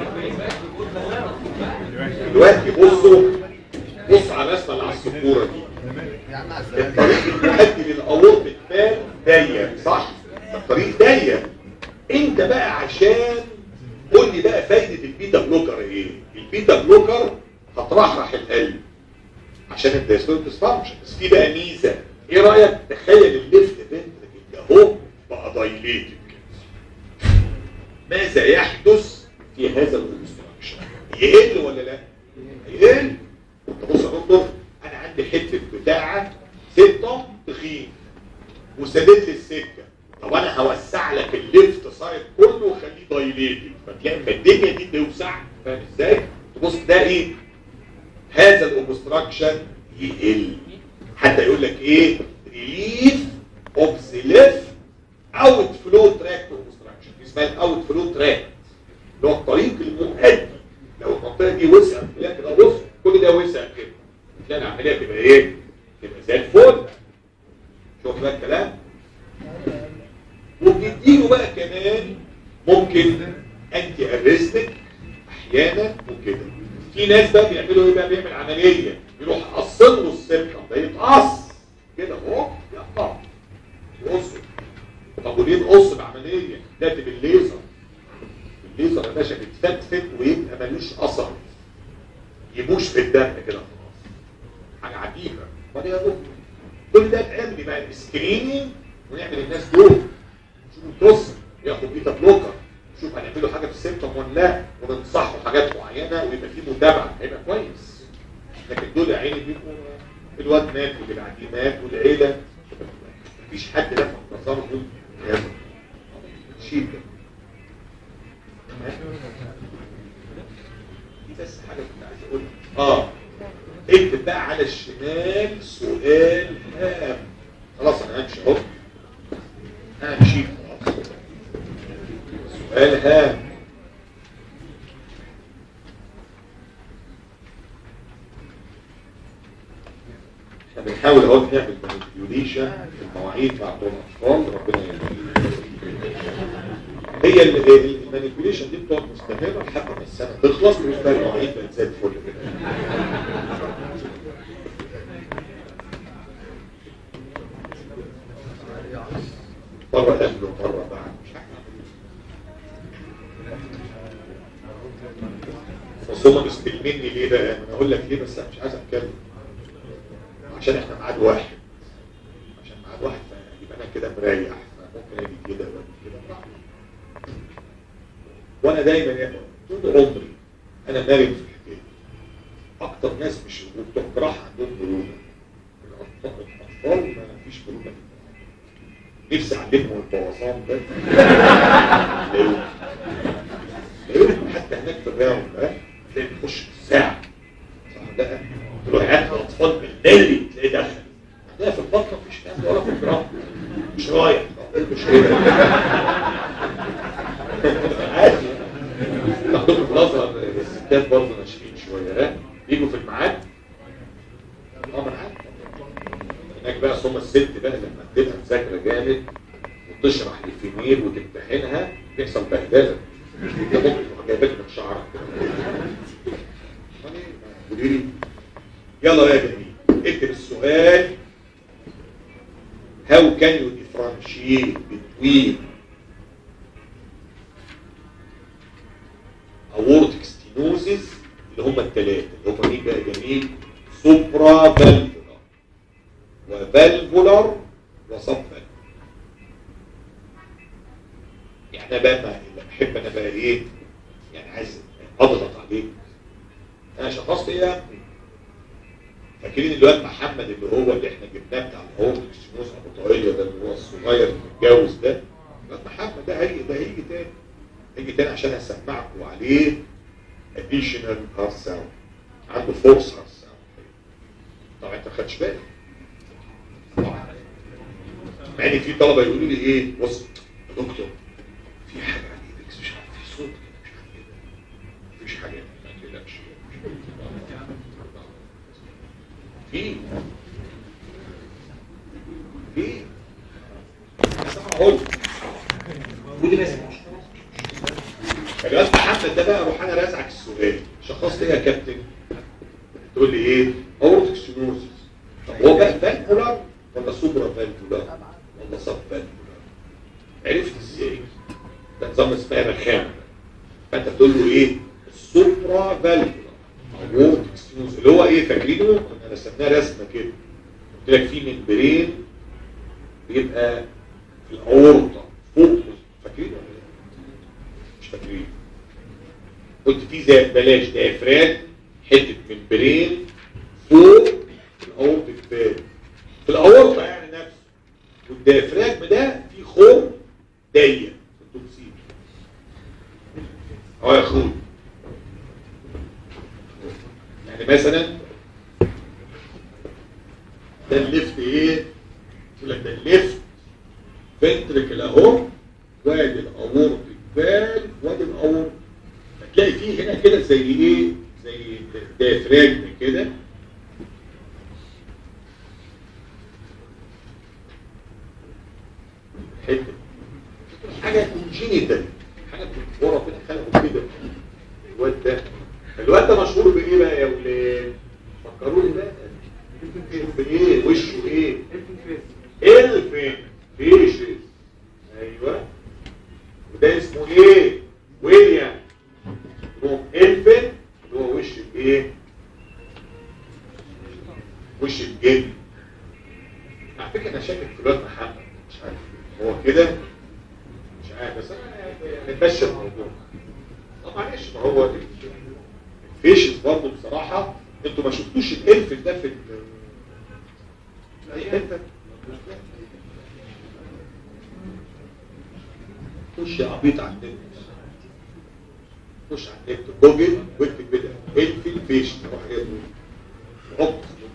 دلوقتي بصوا بص على الرسمه اللي على السبوره دي يا عم على السلامة الطريق المؤدي للاورط بتبان ضيق صح الطريق ضيق انت بقى عشان قول لي بقى فايده البيتا بلوكر ايه البيتا بلوكر هترحرح القلب عشان الدايستول ديسفانكشن بس في بقى ميزه ايه رايك تخيل الليفت فنتركل اهو بقى دايليتد كده ماذا يحدث في هذا الاوبستراكشن يقل ولا لا يقل انت بص يا دكتور انا عندي حته بتاعه ستة تخين وسدد لي السكه طب انا هوسع لك الليفت سايد كله وخليه دايليتد فتلاقي لما الدنيا دي توسع فاهم ازاي تبص ده ايه هذا الاوبستراكشن يقل حتى يقول لك ايه ريليف اوف ذا ليفت اوت فلو تراك اوبستراكشن اسمها الاوت فلو تراك اللي هو الطريق المؤدي لو المنطقه دي وسعت تلاقي كده بص كل ده وسع كده تلاقي العمليه تبقى ايه؟ تبقى زي الفل شوف بقى الكلام وبتديله بقى كمان ممكن انتي ارستك احيانا وكده في ناس بقى بيعملوا ايه بقى بيعمل عمليه يروح قصر له السبكه ده يتقص كده اهو يقطع يقصه طب وليه نقص بعمليه؟ ده بالليزر الليزر يا باشا بيتفتفت ويبقى ملوش اثر يبوش في الدم كده خلاص حاجه عجيبه ولا يا دكتور كل ده اتعمل بقى السكريننج ونعمل الناس دول شوف القصه ياخد بيتا بلوكر شوف هنعمله حاجه في السيمتوم ولا لا وننصحه حاجات معينه ويبقى في متابعه هيبقى كويس لكن دول يا عيني بيبقوا الواد مات واللي بعديه مات والعيله مفيش حد لفت نظرهم لازم شيل ده دي بس حاجه كنت عايز اقولها اه اكتب بقى على الشمال سؤال هام خلاص انا همشي اهو همشي خلاص سؤال هام احنا بنحاول اهو نعمل مانيبيوليشن في المواعيد مع بتوع الاطفال ربنا يهديهم هي ال- ال- المانيبيوليشن دي بتقعد مستمره لحد ما السنه تخلص ويبقى المواعيد بقت زي الفل كده مرة قبل ومرة بعد مش عارف بس هما مستلميني ليه بقى؟ انا اقول لك ليه بس انا مش عايز اتكلم عشان احنا ميعاد واحد عشان ميعاد واحد فيبقى انا كده مريح فممكن اجي كده واجي كده براحتي. وانا دايما يا اخوان طول عمري انا مرن في الحكايه دي. اكتر ناس مش بتوع جراحه عندهم مرونه الاطفال الأطفال ما فيش مرونه نفسي اعلمهم البوظان ده لا يمكن. لا يمكن. حتى هناك في الراوند ها تلاقي بيخش في ساعه يجوا في الميعاد اه ما انا عارف هناك بقى ثم الست بقى لما تبقى مذاكره جامد وتشرح الفينيل وتمتحنها يحصل بهدله انت ممكن تروح جايبك من شعرك قولي لي يلا يا جميل اكتب السؤال how can you differentiate between aortic stenosis اللي هم الثلاثه اللي هم مين بقى يا جميل سوبرا فالفولار وفالفولار وسب فالفولار يعني انا بقى ما بحب انا بقى ايه يعني عايز اضغط عليك انا شخصت ايه يا ابني فاكرين الواد محمد اللي هو اللي احنا جبناه بتاع الاورتك ستينوز ابو طاقيه ده اللي هو الصغير اللي متجوز ده الواد محمد ده هيجي ده هيجي تاني هيجي تاني عشان اسمعكم عليه اديشنال هارت ساوند عنده فورس هارت ساوند طبعا انت ما خدتش بالك طبعا مع ان في طلبه يقولوا لي ايه بص يا دكتور في حاجه على ايدك بس مش عارف في صوت كده مش عارف ايه ده مفيش حاجه ما تقلقش في في اقول ودي لازم الواد محمد ده بقى اروح انا رازعك السؤال شخصت ايه يا كابتن تقول لي ايه اورتك ستينوزس طب هو بقى فالفولار ولا سوبرا فالفولار ولا سب فالفولار عرفت ازاي ده نظام اسمها رخامه فانت بتقول له ايه السوبرا فالفولار اورتك ستينوزس اللي هو ايه فاكرينه احنا رسمناه رسمه كده قلت لك في ممبرين بيبقى في الاورطه فوق فاكرينه ولا لا؟ مش فاكرين قلت في زي بلاش ديافراج حته ممبرين فوق الاورطه الثاني في الاورطه يعني نفسه والديافراجم ده فيه خرم ضيق في التوكسين اهو يا اخوي يعني مثلا ده الليفت ايه يقول لك ده الليفت فنتركل اهو وادي الاورطه فالف وادي الاورطه هتلاقي فيه هنا كده زي ايه زي ديافراجم كده حته حاجه كونجينيتال حاجه ورا كده خلقه كده الواد ده الواد ده مشهور بايه بقى يا ولاد فكروني بقى بايه وشه ايه الفين فيشز ايوه وده اسمه ايه ويليام هو الفين اللي هو وش الايه وش الجن على فكره انا شاكك في الواد محمد مش عارف هو كده مش عارف بس انا نتمشى الموضوع طب معلش ما هو الفيشز برضه بصراحه انتوا ما شفتوش الالف ده في ال- في اي حته خش يا عبيط على النت خش على النت جوجل واكتب كده الف الفيش روح جايب حط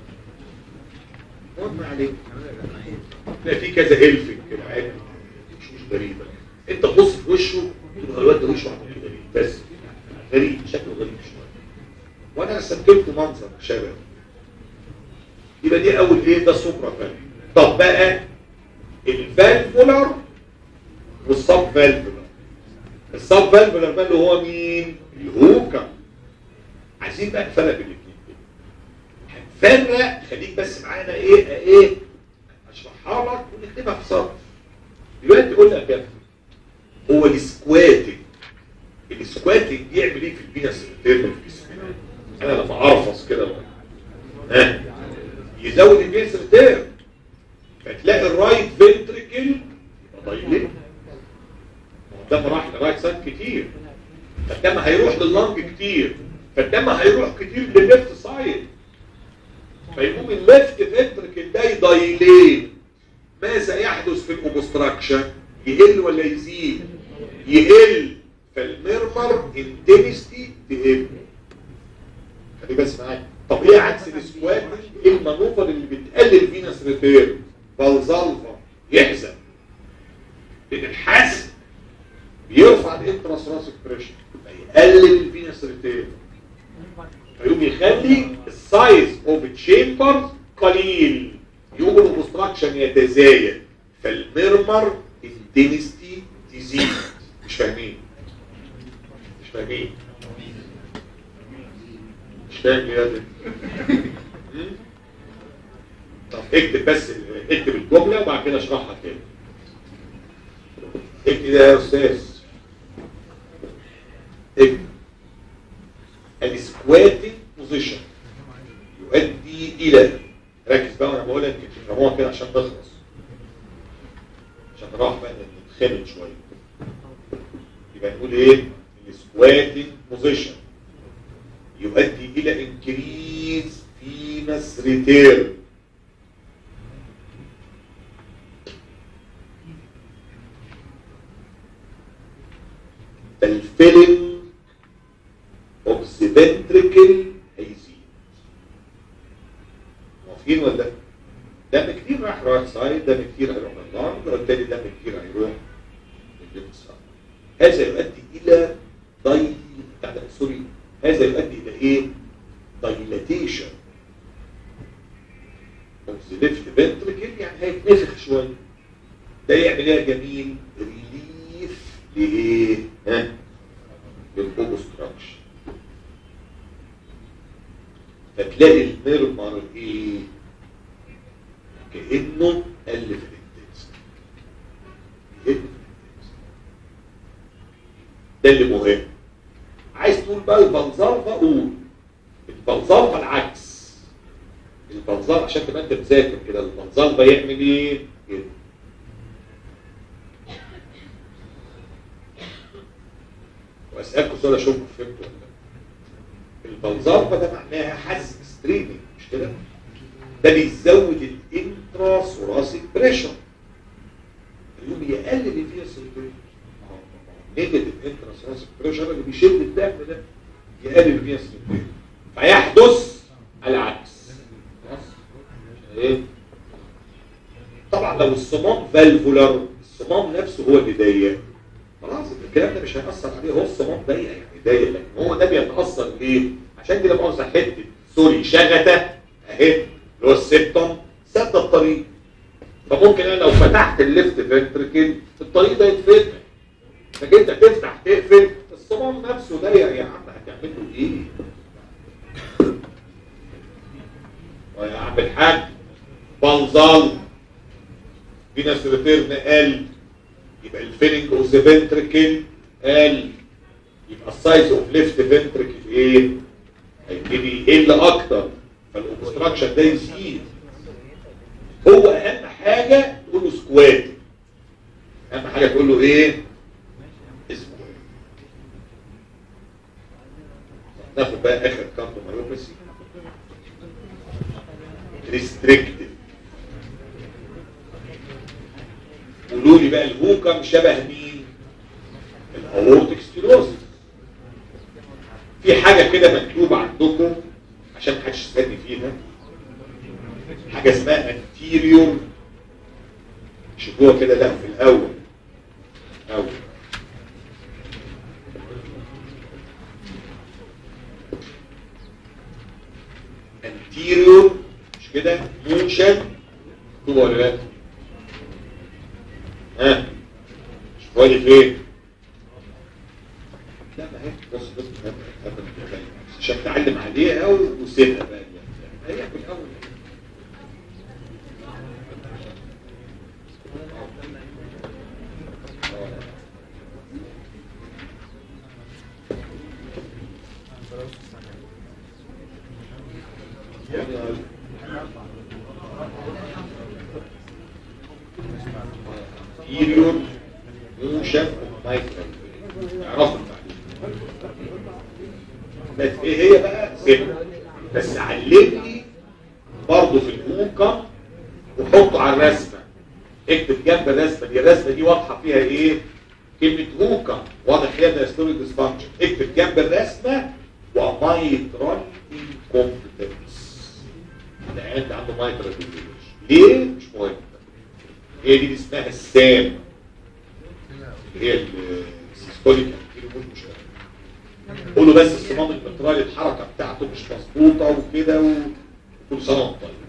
ما عليك لا في كذا الف كده عادي مش مش غريبه انت تبص في وشه تبقى الواد ده وشه عامل كده ليه بس غريب شكله غريب شويه وانا رسمت لكم منظر شبه يبقى دي اول ايه ده سوبرا فالف طب بقى الفالفولار والسب فالفولار السب فالفولار بقى اللي هو مين الهوكا عايزين بقى نفرق بين الاثنين هنفرق خليك بس معانا ايه ايه اشرحها لك ونكتبها في سطر دلوقتي قلنا يا كابتن هو السكواتنج السكواتنج يعمل ايه في الفينس التيرم في جسمنا انا لما ارفص كده بقى ها يزود الفينس التيرم فتلاقي الرايت فنتريكل يبقى ضيق الدم راح لرايت سايد كتير فالدم هيروح لللنج كتير فالدم هيروح كتير للليفت سايد فيقوم الليفت فنتريكل ده يضيلين ماذا يحدث في الاوبستراكشن يقل ولا يزيد يقل فالميرمر انتنستي تقل خلي بس معايا طب ايه عكس السكوات ايه المانوفر اللي بتقلل فينس ريتير فالزالفا يحزن لان الحزن بيرفع الانتراسراسك بريشر فيقلل الفينس ريتير فيقوم يخلي السايز اوف تشامبرز قليل يقوم الاوبستراكشن يتزايد فالمرمر الدنستي تزيد مش فاهمين مش فاهمين مش فاهم يا ده مم؟ طب اكتب بس اكتب الجمله وبعد كده اشرحها تاني اكتب ده يا استاذ اكتب السكواتنج بوزيشن يؤدي الى ركز بقى وانا بقول لك تفهموها كده عشان تخلص عشان نروح بقى نتخانق شويه يبقى نقول ايه السكواتنج بوزيشن يؤدي الى انكريز فينس ريتيرن الفيلم اوف ذا ventricle هيزيد موافقين ولا لا؟ دم كتير راح رايت سايد دم كتير هيروح لللانج وبالتالي دم كتير هيروح للليفت سايد هذا يؤدي الى داي بتاع ده، سوري هذا يؤدي الى ايه؟ دايلاتيشن اوف ذا ليفت فنتركل يعني هيتنفخ شويه ده يعمل ايه يا جميل؟ ريليف لايه؟ ها؟ للاوبستراكشن فتلاقي المرمر ايه؟ كانه قل في الانتنسيتي قل في الانتنسيتي ده اللي مهم عايز تقول بقى البنظار قول البنظار العكس البنظار عشان تبقى انت مذاكر كده البنظار ده يعمل ايه؟ كده واسالكم سؤال اشوفكم فهمتوا ولا لا البنظار ده معناها حزم ستريمنج مش كده؟ ده بيزود الانترا ثوراسيك بريشر يقوم يقلل الفيها سيركيوليشن نيجاتيف انترا ثوراسيك بريشر اللي بيشد الدم ده يقلل الفيها سيركيوليشن فيحدث العكس خلاص؟ ايه؟ طبعا لو الصمام فالفولار الصمام نفسه هو اللي ضيق خلاص الكلام ده مش هيأثر عليه هو الصمام ضيق يعني ضيق لكن هو ده بيتأثر ليه؟ عشان كده مؤاخذة حتة سوري شغتة اهي اللي هو السيبتوم سد الطريق فممكن انا لو فتحت الليفت فنتركل الطريق ده يتفتح لكن انت تفتح تقفل الصمام نفسه ضيق يا عم هتعمل له ايه؟ ويا عم الحاج بنظل في ناس ريتيرن قال يبقى الفيلنج اوف ذا فنتركل قال يبقى السايز اوف ليفت فنتركل ايه؟ هيبتدي يقل اكتر فالاوبستراكشن ده يزيد هو اهم حاجه تقول له سكوات اهم حاجه تقول له ايه؟ سكوات ناخد بقى اخر كامبو مايوباسي ريستريكتيف قولوا لي بقى الهوكم شبه مين؟ الاورتيك ستيروزيس في حاجة كده مكتوبة عندكم عشان محدش يسألني فيها حاجة اسمها anterior شوفوها كده لا في الأول أول anterior مش كده motion مكتوبة ولا لا؟ ها شوفوها لي فين؟ لا ما هي بص بص عشان تعلم عليها وسيبها بقى هي في الاول interior motion of micro اعرفوا بس ايه هي بقى سيبها بس علمني برضه في الهوكم وحطه على الرسمه اكتب جنب الرسمه دي الرسمه دي واضحه فيها ايه كلمه هوكم واضح فيها دايستوريك ديسفانكشن اكتب جنب الرسمه ومايترال انكومبتنس ده عند عنده مايترال ليه مش مهم هي دي اللي اسمها السام اللي هي السيستوليك مش مهم قولوا بس الصمام المترالي الحركة بتاعته بتاعته مش مظبوطه وكده وكل سنه وانت طيب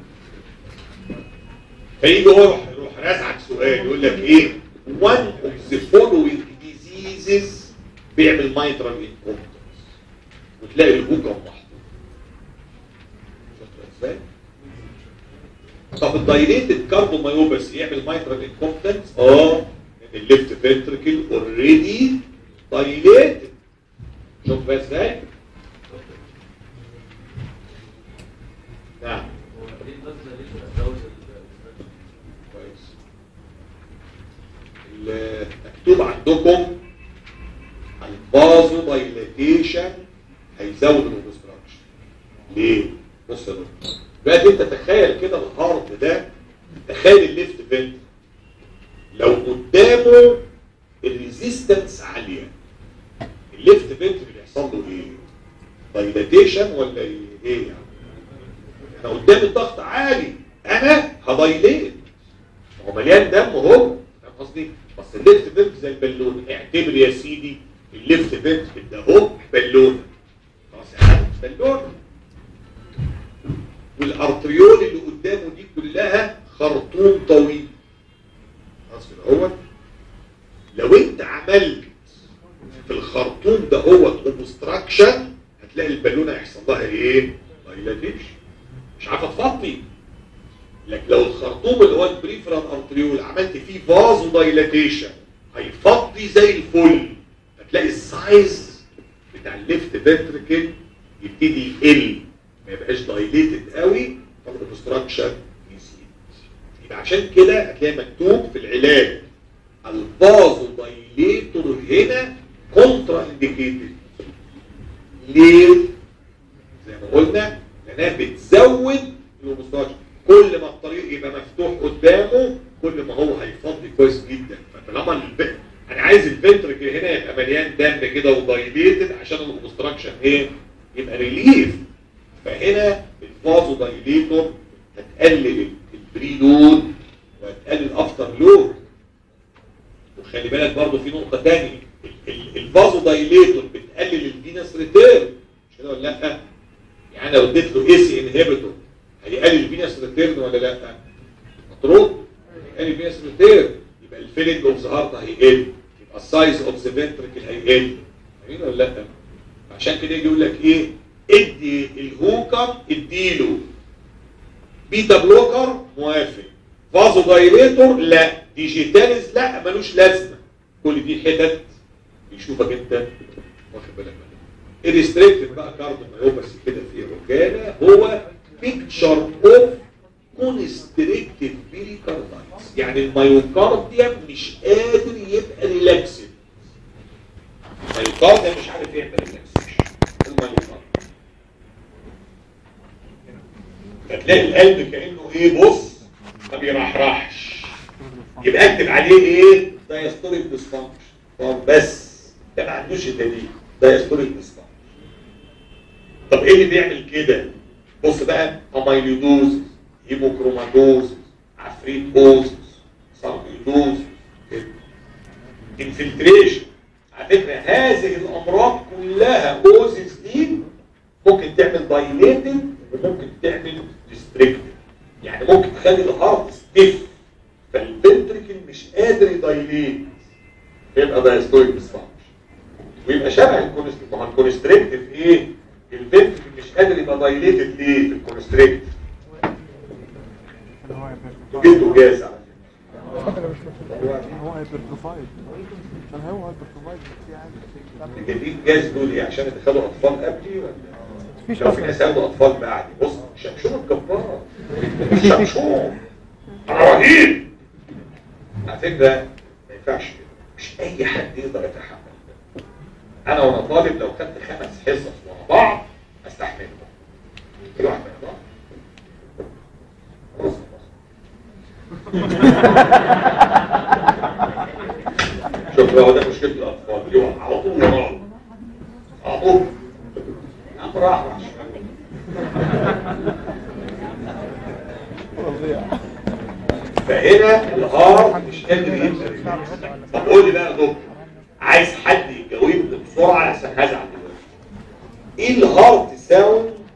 فيجي هو يروح يروح رازعك سؤال يقول لك ايه one of the following diseases بيعمل mitral incompetence وتلاقي الهوكم محطوط شفت ازاي؟ طب الدايليتد كاردومايوباثي يعمل mitral incompetence اه الليفت فنتركل اوريدي دايليتد شوف بقى ازاي؟ نعم كويس ال- مكتوب عندكم الفازو دايليتيشن هيزود الاوبستراكشن ليه؟ بص يا دكتور دلوقتي انت تخيل كده الهارت ده تخيل الليفت فنت لو قدامه الريزيستنس عاليه الليفت فنت بيحصل له ايه؟ دايليتيشن ولا ايه يعني؟ انا قدامي الضغط عالي انا هدايليت هو مليان دم اهو فاهم قصدي بس الليفت فنت زي البالونه اعتبر يا سيدي الليفت فنت ده اهو بالونه خلاص يا عم بالونه والارتريول اللي قدامه دي كلها خرطوم طويل خلاص كده هو لو انت عملت في الخرطوم ده هو اوبستراكشن هتلاقي البالونه يحصل لها ايه؟ دايلاتيشن مش عارفه تفضي لكن لو الخرطوم اللي هو البريفرال ارتريول عملت فيه فازو دايلاتيشن هيفضي زي الفل هتلاقي السايز بتاع الليفت فنتركل يبتدي يقل ما يبقاش دايليتد قوي فالاوبستراكشن يزيد يبقى عشان كده هتلاقي مكتوب في العلاج الفازو دايليتور هنا كونترا انديكيتد ليه؟ زي ما قلنا لانها بتزود الاوبستراكشن كل ما الطريق يبقى مفتوح قدامه كل ما هو هيفضي كويس جدا فطالما الف... انا عايز الفنتركل هنا يبقى مليان دم كده ودايليتد عشان الاوبستراكشن ايه يبقى ريليف فهنا الفازو دايليتور هتقلل البري لود وهتقلل الافتر لود وخلي بالك برضو في نقطه ثانيه الفازو دايليتور بتقلل الفينس ريتيرن مش كده ولا لا يعني لو اديت له اي سي انهبيتور هيقلل الفينس ريتيرن ولا لا مطروب هيقلل الفينس ريتيرن يبقى الفيلنج اوف ذا هارت هيقل يبقى السايز اوف ذا فنتركل هيقل فاهمين ولا لا عشان كده يجي يقول لك ايه ادي الهوكر اديله بيتا بلوكر موافق فازو دايليتور لا ديجيتاليز لا ملوش لازمه كل دي حتت بيشوفك انت واخد بالك منها الريستريكتيف بقى كارديو مايوباثي كده في الرجاله هو بيكتشر اوف كونستريكتيف بيريكاردايتس يعني الميوكارديوم مش قادر يبقى ريلاكسد الميوكارديوم مش عارف يعمل ريلاكسيشن الميوكارديوم فتلاقي القلب كانه ايه بص ما بيرحرحش يبقى اكتب عليه ايه دايستوليك ديسفانكشن بس ده ما عندوش الدليل دايستوليك ديسفانكشن طب ايه اللي بيعمل كده بص بقى اميلودوز هيموكروماتوز عفريتوز ساركيدوز انفلتريشن على فكره هذه الامراض كلها اوزيس دي ممكن تعمل دايليتد وممكن تعمل ديستريكتد يعني ممكن تخلي الهارت ستيف فالفنتركل مش قادر يدايليت يبقى دايستوليك ديسفانكشن ويبقى شبه الكونستريكتيف ما هو الكونستريكتيف ايه الفنتركل مش قادر يبقى دايليتد ليه في الكونستريكتيف جبته جاز على هو هايبرتروفايد عشان هو هايبرتروفايد في عادي الجديد جاز دول ايه عشان يدخلوا اطفال قبلي ولا مفيش لو في اصلا ناس ياخدوا اطفال بعدي بص شمشون الجبار شمشون رهيب على فكره ما ينفعش كده مش اي حد يقدر يتحمل ده. انا وانا طالب لو خدت خمس حصص ورا بعض استحملهم كل واحد من بعض خلاص خلاص. شوف هو ده مشكله الاطفال اللي هو على طول ينام على طول يا عم راح راح فهنا الهارت مش قادر يبقى طب قول لي بقى يا دكتور عايز حد يجاوبني بسرعه عشان هزعل دلوقتي ايه الهارت ساوند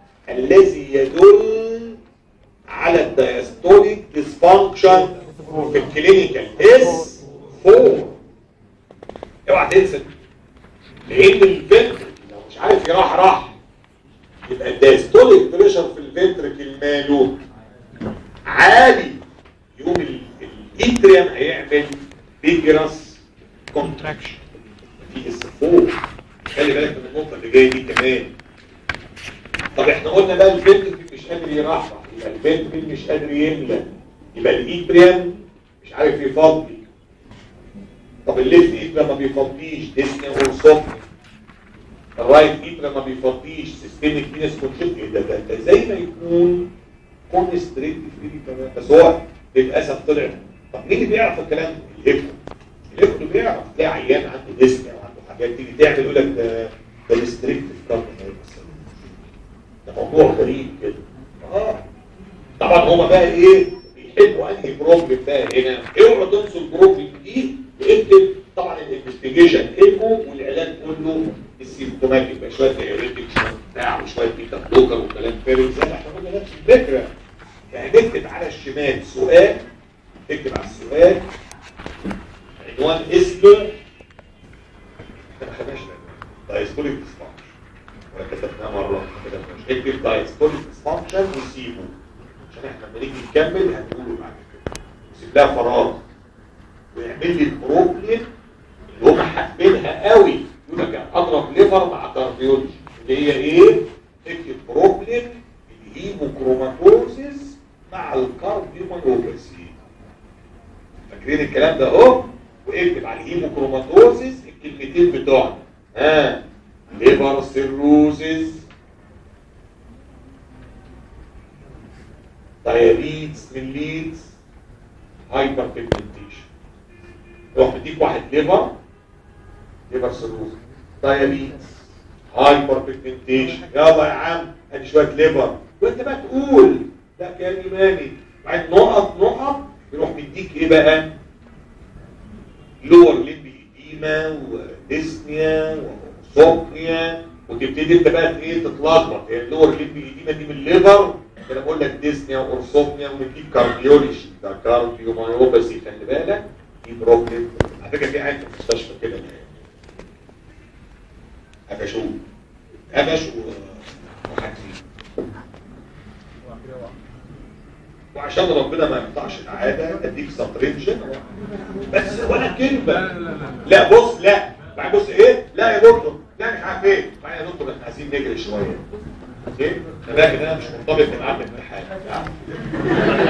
فنتركل ماله عالي يوم ال- الاتريم هيعمل بيجرس كونتراكشن في اس فوق خلي بالك من النقطه اللي جايه دي كمان طب احنا قلنا بقى الفنتركل مش قادر يرحرح يبقى الفنتركل مش قادر يملى يبقى الاتريم مش عارف يفضي طب الليفت ايد ما بيفضيش ديسني وصوت الرايت ايد ما بيفضيش سيستميك فينس كونشيت ده ده ده زي ما يكون كونستريكت فيه كمان بس هو للاسف طلع طب مين اللي بيعرف الكلام ده؟ الهيكتور الهيكتور بيعرف تلاقي عيان عنده ديسني او عنده حاجات تيجي تعمل يقول لك ده ده ريستريكتيف كاربون ده موضوع غريب كده اه طبعا هما بقى ايه بيحبوا انهي بروبلم بقى هنا اوعى تنسوا البروبلم دي واكتب طبعا الانفستيجيشن حلو والعلاج كله السيمتوماتيك بقى شويه دايوريتك شويه بتاع وشويه بيتا بلوكر وكلام فارغ زي ما احنا قلنا نفس الفكره يعني نكتب على الشمال سؤال اكتب على السؤال عنوان اسمه احنا ما خدناش دايسبوليك ديسفانكشن ولا كتبناها مره ما كتبناش اكتب دايسبوليك ديسفانكشن وسيبه عشان احنا لما نيجي نكمل هنقوله بعد كده سيب لها فراغ ويعمل لي البروبلم اللي هم حابينها قوي يقول لك اضرب ليفر مع كارديولوجي اللي هي ايه؟ اكتب بروبلم الهيموكروماتوزيس مع الكارديوميوباثي فاكرين الكلام ده اهو واكتب على الهيموكروماتوزيس الكلمتين بتوعنا ها ليفر سيروزيس دايابيتس ميليتس هايبر بيجمنتيشن روح مديك واحد ليفر ليفر سيروز دايابيتس هايبر بيجمنتيشن يلا يا عم ادي شويه ليفر وانت بقى تقول ده كان ايماني بعد نقط نقط يروح مديك ايه بقى لور ليمبي ايديما وديسنيا وسوقيا وتبتدي انت بقى ايه تتلخبط هي اللور ليمبي ايديما دي من الليفر انا بقول لك ديسنيا واورثوبنيا ومديك كارديولوجي ده كارديو مايوباثي خلي بالك دي بروبلم على فكره في عيال في المستشفى كده قفشوه قفش وحاجزين وعشان ربنا ما يقطعش العاده اديك سطرنجن بس ولا كلمه لا بص لا بعد بص ايه لا يا دكتور لا مش عارف ايه بعد يا دكتور احنا عايزين نجري شويه اوكي ده بقى كده مش مرتبط بميعاد الامتحان